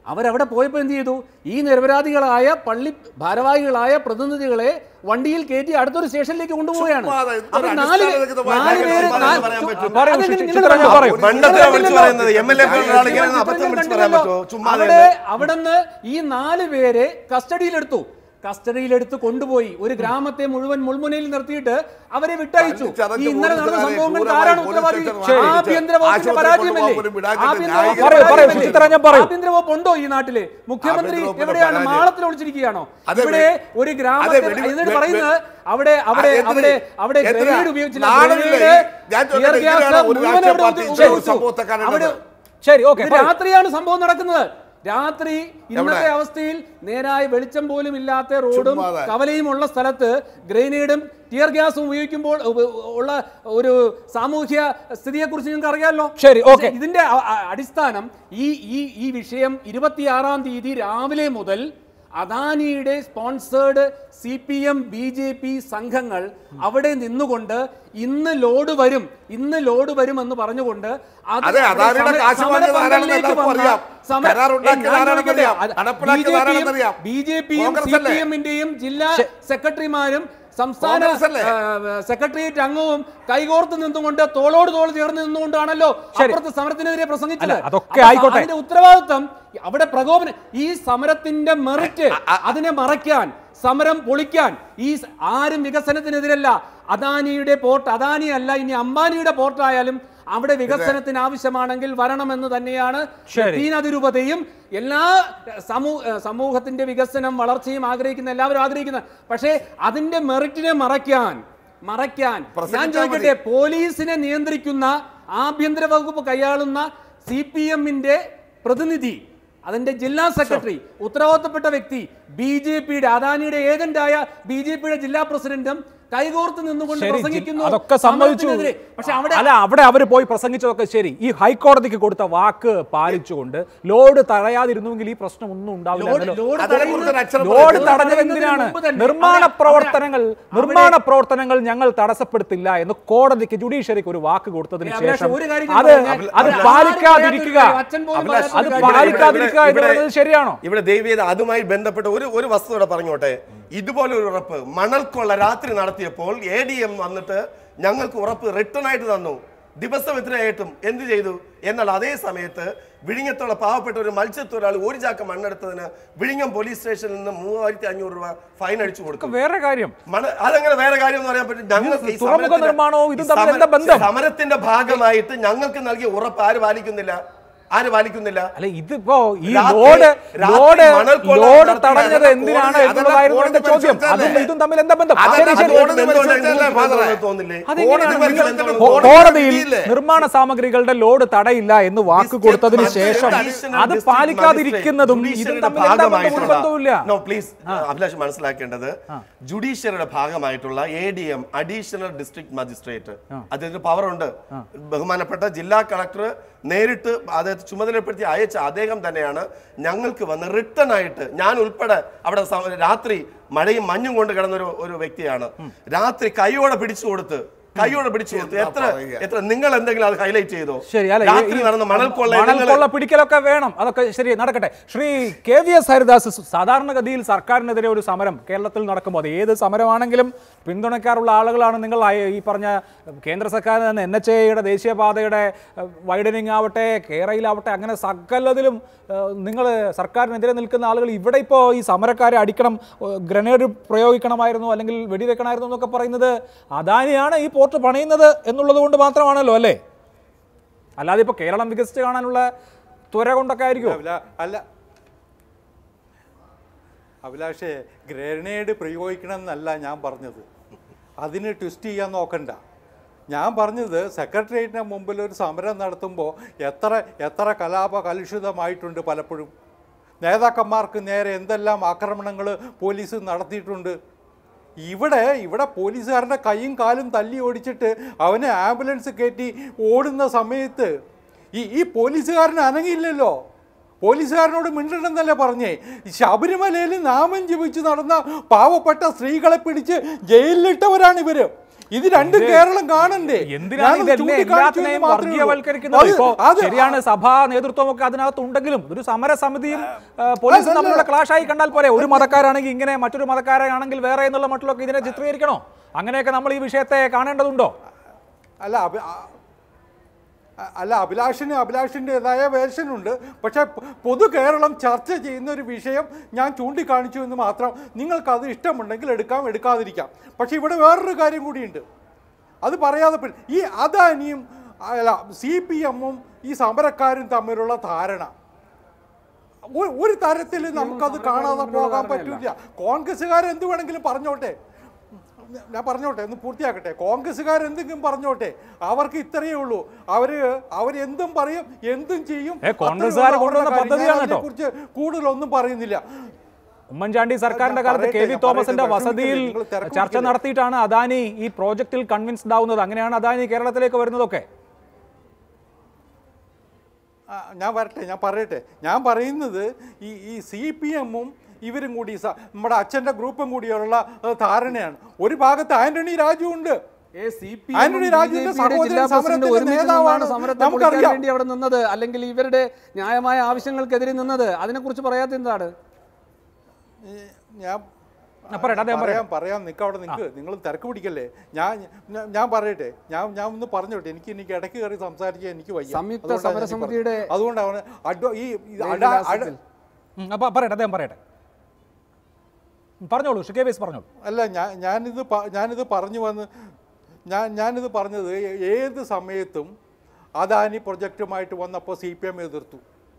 അവരവിടെ പോയപ്പോൾ എന്ത് ചെയ്തു ഈ നിരപരാധികളായ പള്ളി ഭാരവാഹികളായ പ്രതിനിധികളെ വണ്ടിയിൽ കയറ്റി അടുത്തൊരു സ്റ്റേഷനിലേക്ക് കൊണ്ടുപോവുകയാണ് ചുമ്മാ അത് എന്തൊരു അപ്പോൾ നാല് അടിസ്ഥാനരഹിതമായ നാല് പേര് കാര്യം നാല്- പറയാൻ പറ്റും. അതെങ്ങനെ പറയൂ, നിങ്ങൾ ചിത്ര കണ്ടോ? പറയൂ. മണ്ടത്തരം വിളിച്ച് നിങ്ങൾ പറയുന്നത് എം എൽ എ ഒരാൾ ഇങ്ങനെ നിങ്ങൾ അബദ്ധം വിളിച്ച് കണ്ടില്ലല്ലോ. പറയാൻ പറ്റുമോ ചുമ്മാ അവിടെ അവിടുന്ന് ഈ നാല് പേരെ കസ്റ്റഡിയിലെടുത്തു കസ്റ്റഡിയിലെടുത്ത് കൊണ്ടുപോയി ഒരു ഗ്രാമത്തെ മുഴുവൻ മുൾമുനയിൽ നിർത്തിയിട്ട് അവരെ വിട്ടയച്ചു തല്ലിച്ചതച്ച് ഈ ഇന്നലെ നടന്ന പോലീസുകാരെ സംഭവങ്ങൾക്ക് ക്രൂരമായി ആരാണ് പോലീസ് ഉത്തരവാദി സ്റ്റേഷൻ മാറ്റി ആഭ്യന്തര വകുപ്പിന്റെ ആശുപത്രിയിൽ പരാജയമല്ലേ കൊണ്ടുപോകാൻ പോലും വിടാഞ്ഞിട്ട് ആഭ്യന്തര ന്യായീകരണം വകുപ്പിന്റെ പറയൂ, പറയൂ, പരാജയമല്ലേ? ചിത്ര ഞാൻ പറയൂ. ആഭ്യന്തര വകുപ്പ് ഉണ്ടോ ഈ നാട്ടില് മുഖ്യമന്ത്രി ആഭ്യന്തര വകുപ്പിന്റെ എവിടെയാണ് പരാജയം. മാളത്തിൽ ഒളിച്ചിരിക്കുകയാണോ അതെ, ഇവിടെ വെ- ഒരു അതെ, ഗ്രാമത്തെ വെടി- എന്നിട്ട് വെ- പറയുന്നത് വെ- അവിടെ അവിടെ ആ, എന്തിന്? അവിടെ അവിടെ എന്തിനാ? ഗ്രനേഡ് ഉപയോഗിച്ചില്ല നാടകമില്ലേ? ഗ്രനേഡ്, ഞാൻ ചോദിക്കട്ടെ, tear gas എന്തിനാണ് ഒരു മുഴുവൻ രാഷ്ട്രീയ അവിടെ പാർട്ടി ഉപയോഗിച്ചു. സംഭവത്തെ കാണുന്നത്? അവിടെ ശരി ഓക്കെ ഇത് രാത്രിയാണ് സംഭവം നടക്കുന്നത് രാത്രി ഇന്നത്തെ എവിടെ? അവസ്ഥയിൽ നേരായ വെളിച്ചം പോലും ഇല്ലാത്ത റോഡും ചുമ്മാതെ. കവലയും ഉള്ള സ്ഥലത്ത് ഗ്രനേഡും ടിയർ ഗ്യാസും ഉപയോഗിക്കുമ്പോൾ ഉപ- ഉള്ള ഒരു സാമൂഹ്യ സ്ഥിതിയെക്കുറിച്ച് നിങ്ങൾക്ക് അറിയാമല്ലോ ശരി, ഓക്കേ. ഇതിന്റെ അ- അ- അടിസ്ഥാനം ഈ ഈ ഈ വിഷയം ഇരുപത്തിയാറാം തീയതി രാവിലെ മുതൽ അദാനിയുടെ sponsored C P M B J P സംഘങ്ങൾ അവിടെ നിന്നുകൊണ്ട് ഇന്ന് ലോഡ് വരും ഇന്ന് ലോഡ് വരും എന്ന് പറഞ്ഞുകൊണ്ട് അത് അതെ, അദാനിയുടെ സമര- കാശ് വാങ്ങിയത് സമരപന്തലിലേക്ക് ആരാണെന്ന് എല്ലാവർക്കും വന്ന അറിയാം. സമര- കരാറുണ്ടാക്കിയത് ഞാൻ ആരാണെന്ന് ചോദിക്കട്ടെ, അറിയാം. അത് നടപ്പിലാക്കിയത് BJP യും ആരാണെന്ന് അറിയാം. ബി ജെ പിയും കോൺഗ്രസ് സി അല്ലേ? പി എമ്മിന്റെയും ജില്ലാ സെക്രട്ടറിമാരും സംസ്ഥാന കോൺഗ്രസ് അല്ലേ? ആ, സെക്രട്ടേറിയറ്റ് അംഗവും കൈകോർത്ത് നിന്നുകൊണ്ട് തോളോട് തോൾ ചേർന്ന് നിന്നുകൊണ്ടാണല്ലോ ശരി. അപ്പുറത്ത് സമരത്തിനെതിരെ പ്രസംഗിച്ചത് അല്ല, അതൊക്കെ അപ്പൊ ആയിക്കോട്ടെ. അതിന്റെ ഉത്തരവാദിത്വം അവിടെ പ്രകോപനം ഈ സമരത്തിന്റെ മെറിറ്റ് അതിനെ മറയ്ക്കാൻ സമരം പൊളിക്കാൻ ഈ സ- ആരും വികസനത്തിനെതിരല്ല അദാനിയുടെ പോർട്ട് അദാനി അല്ല ഇനി അംബാനിയുടെ പോർട്ടായാലും അവിടെ വികസനത്തിന് ആവശ്യമാണെങ്കിൽ വരണമെന്ന് തന്നെയാണ് ശരി. ലത്തീൻ അതിരൂപതയും എല്ലാ സമൂഹ സമൂഹത്തിന്റെ വികസനം വളർച്ചയും ആഗ്രഹിക്കുന്ന എല്ലാവരും ആഗ്രഹിക്കുന്ന പക്ഷേ അതിന്റെ മെറിറ്റിനെ മറയ്ക്കാൻ മറയ്ക്കാൻ ഞാൻ പ്രസംഗിച്ചാൽ ചോദിക്കട്ടെ പോലീസിനെ നിയന്ത്രിക്കുന്ന ആഭ്യന്തര വകുപ്പ് കൈയാളുന്ന സി പി എമ്മിന്റെ പ്രതിനിധി അതിന്റെ ജില്ലാ സെക്രട്ടറി ഉത്തരവാദിത്തപ്പെട്ട വ്യക്തി ബി ജെ പിയുടെ അദാനിയുടെ ഏജന്റായ ബി ജെ പിയുടെ ജില്ലാ പ്രസിഡന്റും കൈകോർത്ത് നിന്നുകൊണ്ട് ശരി ജി- പ്രസംഗിക്കുന്നു അതൊക്കെ സമ്മതിച്ചു സമരത്തിനെതിരെ. പക്ഷെ അവിടെ അല്ല അവിടെ അവർ പോയി പ്രസംഗിച്ചതൊക്കെ ശരി ഈ ഹൈക്കോടതിക്ക് കൊടുത്ത വാക്ക് പാലിച്ചുകൊണ്ട് ലോഡ് തടയാതിരുന്നുവെങ്കിൽ ഈ പ്രശ്നം ഒന്നും ലോഡ് ഉണ്ടാവില്ല ലോഡ് അതേക്കുറിച്ച് ഒരു അക്ഷരം ലോഡ് പറയുന്നില്ല. തടഞ്ഞത് എന്തിനാണ് നിർമ്മാണ പ്രവർത്തനങ്ങൾ നിർമ്മാണ പ്രവർത്തനങ്ങൾ ഞങ്ങൾ തടസ്സപ്പെടുത്തില്ല എന്ന് കോടതിക്ക് ജുഡീഷ്യറിക്ക് ഒരു വാക്ക് കൊടുത്തതിന് ഏ, അഭിലാഷ്, ശേഷം ഒരു കാര്യം ഞാൻ അത് പറഞ്ഞാൽ അത് ആരും പാലിക്കാതിരിക്കുക പറയാത്തൊരു അച്ഛൻ പോലും അഭിലാഷ്, അത് പറയാത്തൊരു കാര്യം. പാലിക്കാതിരിക്കുക എന്ന് പറയുന്നത് ശരിയാണോ ഇവിടെ ദേവിയത് അതുമായി ബന്ധപ്പെട്ട ഒരു ഒരു വസ്തുത പറഞ്ഞോട്ടെ ഇതുപോലെ ഒരു ഉറപ്പ് മണൽക്കൊള്ള രാത്രി നടത്തിയപ്പോൾ എ ഡി എം വന്നിട്ട് ഞങ്ങൾക്ക് ഉറപ്പ് റിട്ടേൺ ആയിട്ട് തന്നു ദിവസം എത്രയായിട്ടും എന്ത് ചെയ്തു എന്നാൽ അതേ സമയത്ത് വിഴിഞ്ഞത്തുള്ള പാവപ്പെട്ട ഒരു മത്സ്യത്തൊരാൾ ഒരു ചാക്ക് മണ്ണെടുത്തതിന് വിഴിഞ്ഞം പോലീസ് സ്റ്റേഷനിൽ നിന്ന് മൂവായിരത്തി അഞ്ഞൂറ് രൂപ ഫൈൻ അടിച്ചു കൊടുക്കും വേറെ കാര്യം മണ അതങ്ങനെ വേറെ കാര്യം എന്ന് പറയാൻ പറ്റും ഞങ്ങൾക്ക് ഈ തുറമുഖ സമരത്തിന്റെ- നിർമ്മാണവും ഇതും ഈ തമ്മിൽ സമര- എന്താ ബന്ധം? സമരത്തിന്റെ ഭാഗമായിട്ട് ഞങ്ങൾക്ക് നൽകിയ ഉറപ്പ് ആര് പാലിക്കുന്നില്ല ആര് പാലിക്കുന്നില്ല അല്ല ഇതിപ്പോ ഈ രാത്രി- ലോഡ് രാത്രി ലോഡ് മണൽക്കൊള്ള ലോഡ് നടത്തിയ തടഞ്ഞത് അതെല്ലാം എന്തിനാണ് കോടതി- എന്നുള്ളതായിരുന്നു അതെല്ലാം എന്റെ കോടതി ചോദ്യം പരിശോധിച്ചതല്ലേ? അതും ഇതും തമ്മിൽ എന്താ ബന്ധം അതെല്ലാം ശരി, ശരി. കോടതി പരിശോധിച്ചതല്ലേ, ഫാദറെ? തോന്നില്ലേ അതെങ്ങനെയാണ് കോടതി നിങ്ങൾ പരിശോധിച്ചത് കോ- കോടതി കോടതിയിൽ വിധിയില്ലേ? നിർമ്മാണ സാമഗ്രികളുടെ ലോഡ് തടയില്ല എന്ന് വാക്ക് District കൊടുത്തതിന് magistrate, ശേഷം additional അത് district പാലിക്കാതിരിക്കുന്നതും magistrate, ഇതും judiciary-യുടെ തമ്മിൽ എന്താ ബന്ധം? ഒരു ഭാഗമായിട്ടുള്ള- ബന്ധവുമില്ല No, please, അഭിലാഷ് മനസ്സിലാക്കേണ്ടത് ജുഡീഷ്യറിയുടെ ഭാഗമായിട്ടുള്ള A D M additional district magistrate അദ്ദേഹത്തിന് പവർ ഉണ്ട് ബഹുമാനപ്പെട്ട ജില്ലാ കളക്ടർ നേരിട്ട് അദ്ദേഹത്തെ ചുമതലപ്പെടുത്തി അയച്ച അദ്ദേഹം തന്നെയാണ് ഞങ്ങൾക്ക് വന്ന് റിട്ടേൺ ആയിട്ട് ഞാൻ ഉൾപ്പെടെ അവിടെ സ- രാത്രി മഴയും മഞ്ഞും കൊണ്ട് കിടന്ന ഒരു ഒരു വ്യക്തിയാണ് രാത്രി കൈയോടെ പിടിച്ചു കൊടുത്ത് കൈയോടെ പിടിച്ചു കൊടുത്ത് എത്ര പറയുക? എത്ര നിങ്ങൾ എന്തെങ്കിലും അത് ഹൈലൈറ്റ് ചെയ്തോ ശരി അല്ല രാത്രി നടന്ന മണൽ കൊള്ള മണൽക്കൊള്ള പിടിക്കലൊക്കെ വേണം അതൊക്കെ ശരി നടക്കട്ടെ Shri K V S Haridas സ- സാധാരണഗതിയിൽ സർക്കാരിനെതിരെ ഒരു സമരം കേരളത്തിൽ നടക്കുമ്പോൾ അത് ഏത് സമരമാണെങ്കിലും പിന്തുണയ്ക്കാറുള്ള ആളുകളാണ് നിങ്ങൾ ആ- ഈ പറഞ്ഞ കേന്ദ്ര സർക്കാർ തന്നെ എൻ എച്ച് എയുടെ ദേശീയപാതയുടെ വൈഡനിങ് ആവട്ടെ കേരളയിലാവട്ടെ അങ്ങനെ സകലതിലും നിങ്ങൾ സർക്കാരിനെതിരെ നിൽക്കുന്ന ആളുകൾ ഇവിടെ ഇപ്പോൾ ഈ സമരക്കാരെ അടിക്കണം ഏഹ് ഗ്രനേഡ് പ്രയോഗിക്കണമായിരുന്നു അല്ലെങ്കിൽ വെടിവെക്കണമായിരുന്നു എന്നൊക്കെ പറയുന്നത് അദാനിയാണ് ഈ പോർട്ട് പണിയുന്നത് എന്നുള്ളത് കൊണ്ട് മാത്രമാണല്ലോ അല്ലേ അല്ലാതെ ഇപ്പോൾ കേരളം വികസിച്ച് കാണാനുള്ള ത്വര കൊണ്ടൊക്കെ ആയിരിക്കും അഭിലാ- അല്ല അഭിലാഷേ ഗ്രനേഡ് പ്രയോഗിക്കണം എന്നല്ല ഞാൻ പറഞ്ഞത് അതിന് ട്വിസ്റ്റ് ചെയ്യാൻ നോക്കണ്ട ഞാൻ പറഞ്ഞത് സെക്രട്ടേറിയറ്റിന് മുമ്പിൽ ഒരു സമരം നടത്തുമ്പോൾ എത്ര എത്ര കലാപ കലുഷിതമായിട്ടുണ്ട് പലപ്പോഴും നേതാക്കന്മാർക്ക് നേരെ എന്തെല്ലാം ആക്രമണങ്ങൾ പോലീസ് നടത്തിയിട്ടുണ്ട് ഇവിടെ ഇവിടെ പോലീസുകാരൻ്റെ കൈയും കാലും തല്ലി ഓടിച്ചിട്ട് അവനെ ആംബുലൻസ് കയറ്റി ഓടുന്ന സമയത്ത് ഈ ഈ പോലീസുകാരൻ അനങ്ങിയില്ലല്ലോ പോലീസുകാരനോട് മിണ്ടണ്ടെന്നല്ലേ പറഞ്ഞേ ഈ ശബരിമലയിൽ നാമം ജപിച്ച് നടന്ന പാവപ്പെട്ട സ്ത്രീകളെ പിടിച്ച് ജയിലിലിട്ടവരാണ് ഇവര് ഇത് രണ്ടും കേരളം കാണണ്ടേ എന്തിനാണ് ഞാനത് ഇതെല്ലാം ചൂണ്ടിക്കാണിച്ചു എന്ന് എല്ലാത്തിനെയും മാത്രമേ ഉള്ളൂ. വർഗീയവൽക്കരിക്കുന്നത് അത് ഇപ്പോ അത് ശരിയാണ് സഭാ നേതൃത്വമൊക്കെ അതിനകത്ത് ഉണ്ടെങ്കിലും ഒരു സമരസമിതിയും ആ, പോലീസും അതല്ല. തമ്മിലുള്ള ക്ലാഷ് ആയി കണ്ടാൽ പോരെ ഒരു മതക്കാരാണെങ്കിൽ ഇങ്ങനെ മറ്റൊരു മതക്കാരാണെങ്കിൽ വേറെ എന്നുള്ള മട്ടിലൊക്കെ ഇതിനെ ചിത്രീകരിക്കണോ അങ്ങനെയൊക്കെ നമ്മൾ ഈ വിഷയത്തെ കാണേണ്ടതുണ്ടോ അല്ല അഭി- ആ- അ- അല്ല അഭിലാഷിന് അഭിലാഷിൻ്റെതായ വേർഷനുണ്ട് പക്ഷേ പൊ- പൊതു കേരളം ചർച്ച ചെയ്യുന്ന ഒരു വിഷയം ഞാൻ ചൂണ്ടിക്കാണിച്ചു എന്ന് മാത്രം നിങ്ങൾക്കത് ഇഷ്ടമുണ്ടെങ്കിൽ എടുക്കാം എടുക്കാതിരിക്കാം പക്ഷേ ഇവിടെ വേറൊരു കാര്യം കൂടിയുണ്ട് അത് പറയാതെ പറ്റ- ഈ അദാനിയും അല്ല സി പി എമ്മും ഈ സമരക്കാരും തമ്മിലുള്ള ധാരണ ഒ- ഒരു തരത്തിൽ നമുക്കത് കാണാതെ പോകാൻ പറ്റില്ല കോൺഗ്രസ്സുകാർ എന്ത് വേണമെങ്കിലും പറഞ്ഞോട്ടെ ഞാൻ പറഞ്ഞോട്ടെ ഒന്ന് പൂർത്തിയാക്കട്ടെ കോൺഗ്രസ്സുകാർ എന്തെങ്കിലും പറഞ്ഞോട്ടെ അവർക്ക് ഇത്രയേ ഉള്ളൂ അവര് അവരെന്തും പറയും എന്തും ചെയ്യും ഏ, കോൺഗ്രസ്സുകാർ അത്രയേ ഉള്ളൂ കൊണ്ടുവന്ന അവരുടെ കാര്യം. പദ്ധതിയാണ് ഞാൻ കേട്ടോ. അതിനെക്കുറിച്ച് കൂടുതലൊന്നും പറയുന്നില്ല ഉമ്മൻചാണ്ടി സർക്കാരിന്റെ ഞാൻ കാലത്ത് കെ പറയട്ടെ, വി ഞാൻ തോമസിന്റെ പറയട്ടെ, വസതിയിൽ നിങ്ങൾ തിരക്ക് ചർച്ച പിടിക്കരുത്. നടത്തിയിട്ടാണ് അദാനി ഈ പ്രോജക്റ്റിൽ കൺവിൻസ്ഡ് ആവുന്നത് അങ്ങനെയാണ് അദാനി കേരളത്തിലേക്ക് വരുന്നതൊക്കെ ആ, ഞാൻ വരട്ടെ ഞാൻ പറയട്ടെ ഞാൻ പറയുന്നത് ഈ ഈ സി പി എമ്മും ഇവരും കൂടി സ- നമ്മുടെ അച്ഛൻ്റെ ഗ്രൂപ്പും കൂടിയുള്ള ഏഹ്, ധാരണയാണ് ഒരു ഭാഗത്ത് ആന്റണി രാജു ഉണ്ട് ഏ, CPM ഉം ആന്റണി രാജുവിന്റെ BJP യുടെ സഹോദരൻ ജില്ലാ പ്രസിഡന്റ് സമരത്തിന്റെ ഒരുമിച്ച് നേതാവാണ്. നിന്നാണ് സമരത്തെ നമുക്കറിയാം. പൊളിക്കാൻ വേണ്ടി അവിടെ നിന്നത് അല്ലെങ്കിൽ ഇവരുടെ ന്യായമായ ആവശ്യങ്ങൾക്കെതിരെ നിന്നത് അതിനെക്കുറിച്ച് പറയാത്ത എന്താണ് ഞാൻ ആ, പറയട്ടെ, അദ്ദേഹം പറയാം പറയാം നിൽക്ക അവിടെ നിൽക്ക് നിങ്ങൾ തിരക്ക് പിടിക്കല്ലേ ഞാൻ ഞാൻ- ഞാൻ പറയട്ടെ ഞാൻ ഞാൻ ഒന്ന് പറഞ്ഞോട്ടെ എനിക്ക് എനിക്ക് ഇടയ്ക്ക് കയറി സംസാരിക്കാൻ എനിക്ക് വയ്യ സംയുക്ത അതുകൊണ്ടാണ് ഞാൻ ഈ സമരസമിതിയുടെ പറഞ്ഞത്. അതുകൊണ്ടാണ് അഡ്വ ഈ ഈ അട- അട- മേൽവിലാസത്തിൽ. ഉം, അപ്പൊ പറയട്ടെ അദ്ദേഹം പറയട്ടെ ഉം, പറഞ്ഞോളൂ ഷിക്കേ ബേസ് പറഞ്ഞോളൂ അല്ല ഞാൻ ഞാനിത് പ- ഞാനിത് പറഞ്ഞു വന്ന് ഞാൻ ഞാനിത് പറഞ്ഞത് ഏ- ഏത് സമയത്തും അദാനി പ്രൊജക്റ്റുമായിട്ട് വന്നപ്പോൾ സി പി എം എതിർത്തു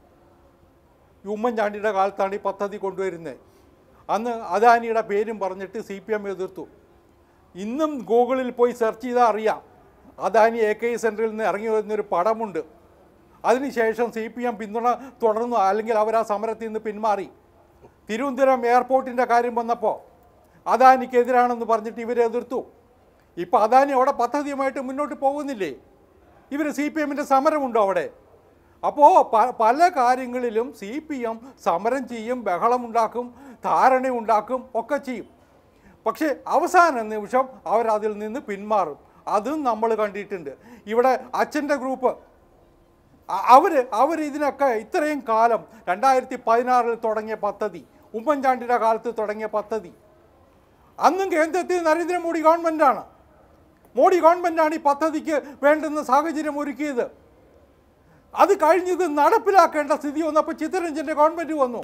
ഈ ഉമ്മൻചാണ്ടിയുടെ കാലത്താണ് ഈ പദ്ധതി കൊണ്ടുവരുന്നത് അന്ന് അദാനിയുടെ പേരും പറഞ്ഞിട്ട് സി പി എം എതിർത്തു ഇന്നും ഗൂഗിളിൽ പോയി സെർച്ച് ചെയ്താൽ അറിയാം അദാനി എ കെ സെൻറ്ററിൽ നിന്ന് ഇറങ്ങി വരുന്നൊരു പടമുണ്ട് അതിനുശേഷം സി പി എം പിന്തുണ തുടർന്നു അല്ലെങ്കിൽ അവർ ആ സമരത്തിൽ നിന്ന് പിന്മാറി തിരുവനന്തപുരം എയർപോർട്ടിൻ്റെ കാര്യം വന്നപ്പോൾ അദാനിക്കെതിരാണെന്ന് പറഞ്ഞിട്ട് ഇവരെ എതിർത്തു ഇപ്പോൾ അദാനി അവിടെ പദ്ധതിയുമായിട്ട് മുന്നോട്ട് പോകുന്നില്ലേ ഇവർ സി പി എമ്മിൻ്റെ സമരമുണ്ടോ അവിടെ അപ്പോൾ പല കാര്യങ്ങളിലും സി പി എം സമരം ചെയ്യും ബഹളമുണ്ടാക്കും ധാരണയുണ്ടാക്കും ഒക്കെ ചെയ്യും പക്ഷേ അവസാന നിമിഷം അവരതിൽ നിന്ന് പിന്മാറും അതും നമ്മൾ കണ്ടിട്ടുണ്ട് ഇവിടെ അച്ഛൻ്റെ ഗ്രൂപ്പ് അ- അവര് അവർ ഇതിനൊക്കെ ഇത്രയും കാലം രണ്ടായിരത്തി പതിനാറിൽ തുടങ്ങിയ പദ്ധതി ഉമ്മൻചാണ്ടിയുടെ കാലത്ത് തുടങ്ങിയ പദ്ധതി അന്നും കേന്ദ്രത്തിൽ നരേന്ദ്രമോദി ഗവൺമെൻറ്റാണ് മോഡി ഗവൺമെൻറ്റാണ് ഈ പദ്ധതിക്ക് വേണ്ടുന്ന സാഹചര്യം ഒരുക്കിയത് അത് കഴിഞ്ഞത് നടപ്പിലാക്കേണ്ട സ്ഥിതി വന്നപ്പോൾ ചിത്തരഞ്ജൻ്റെ ഗവൺമെൻറ് വന്നു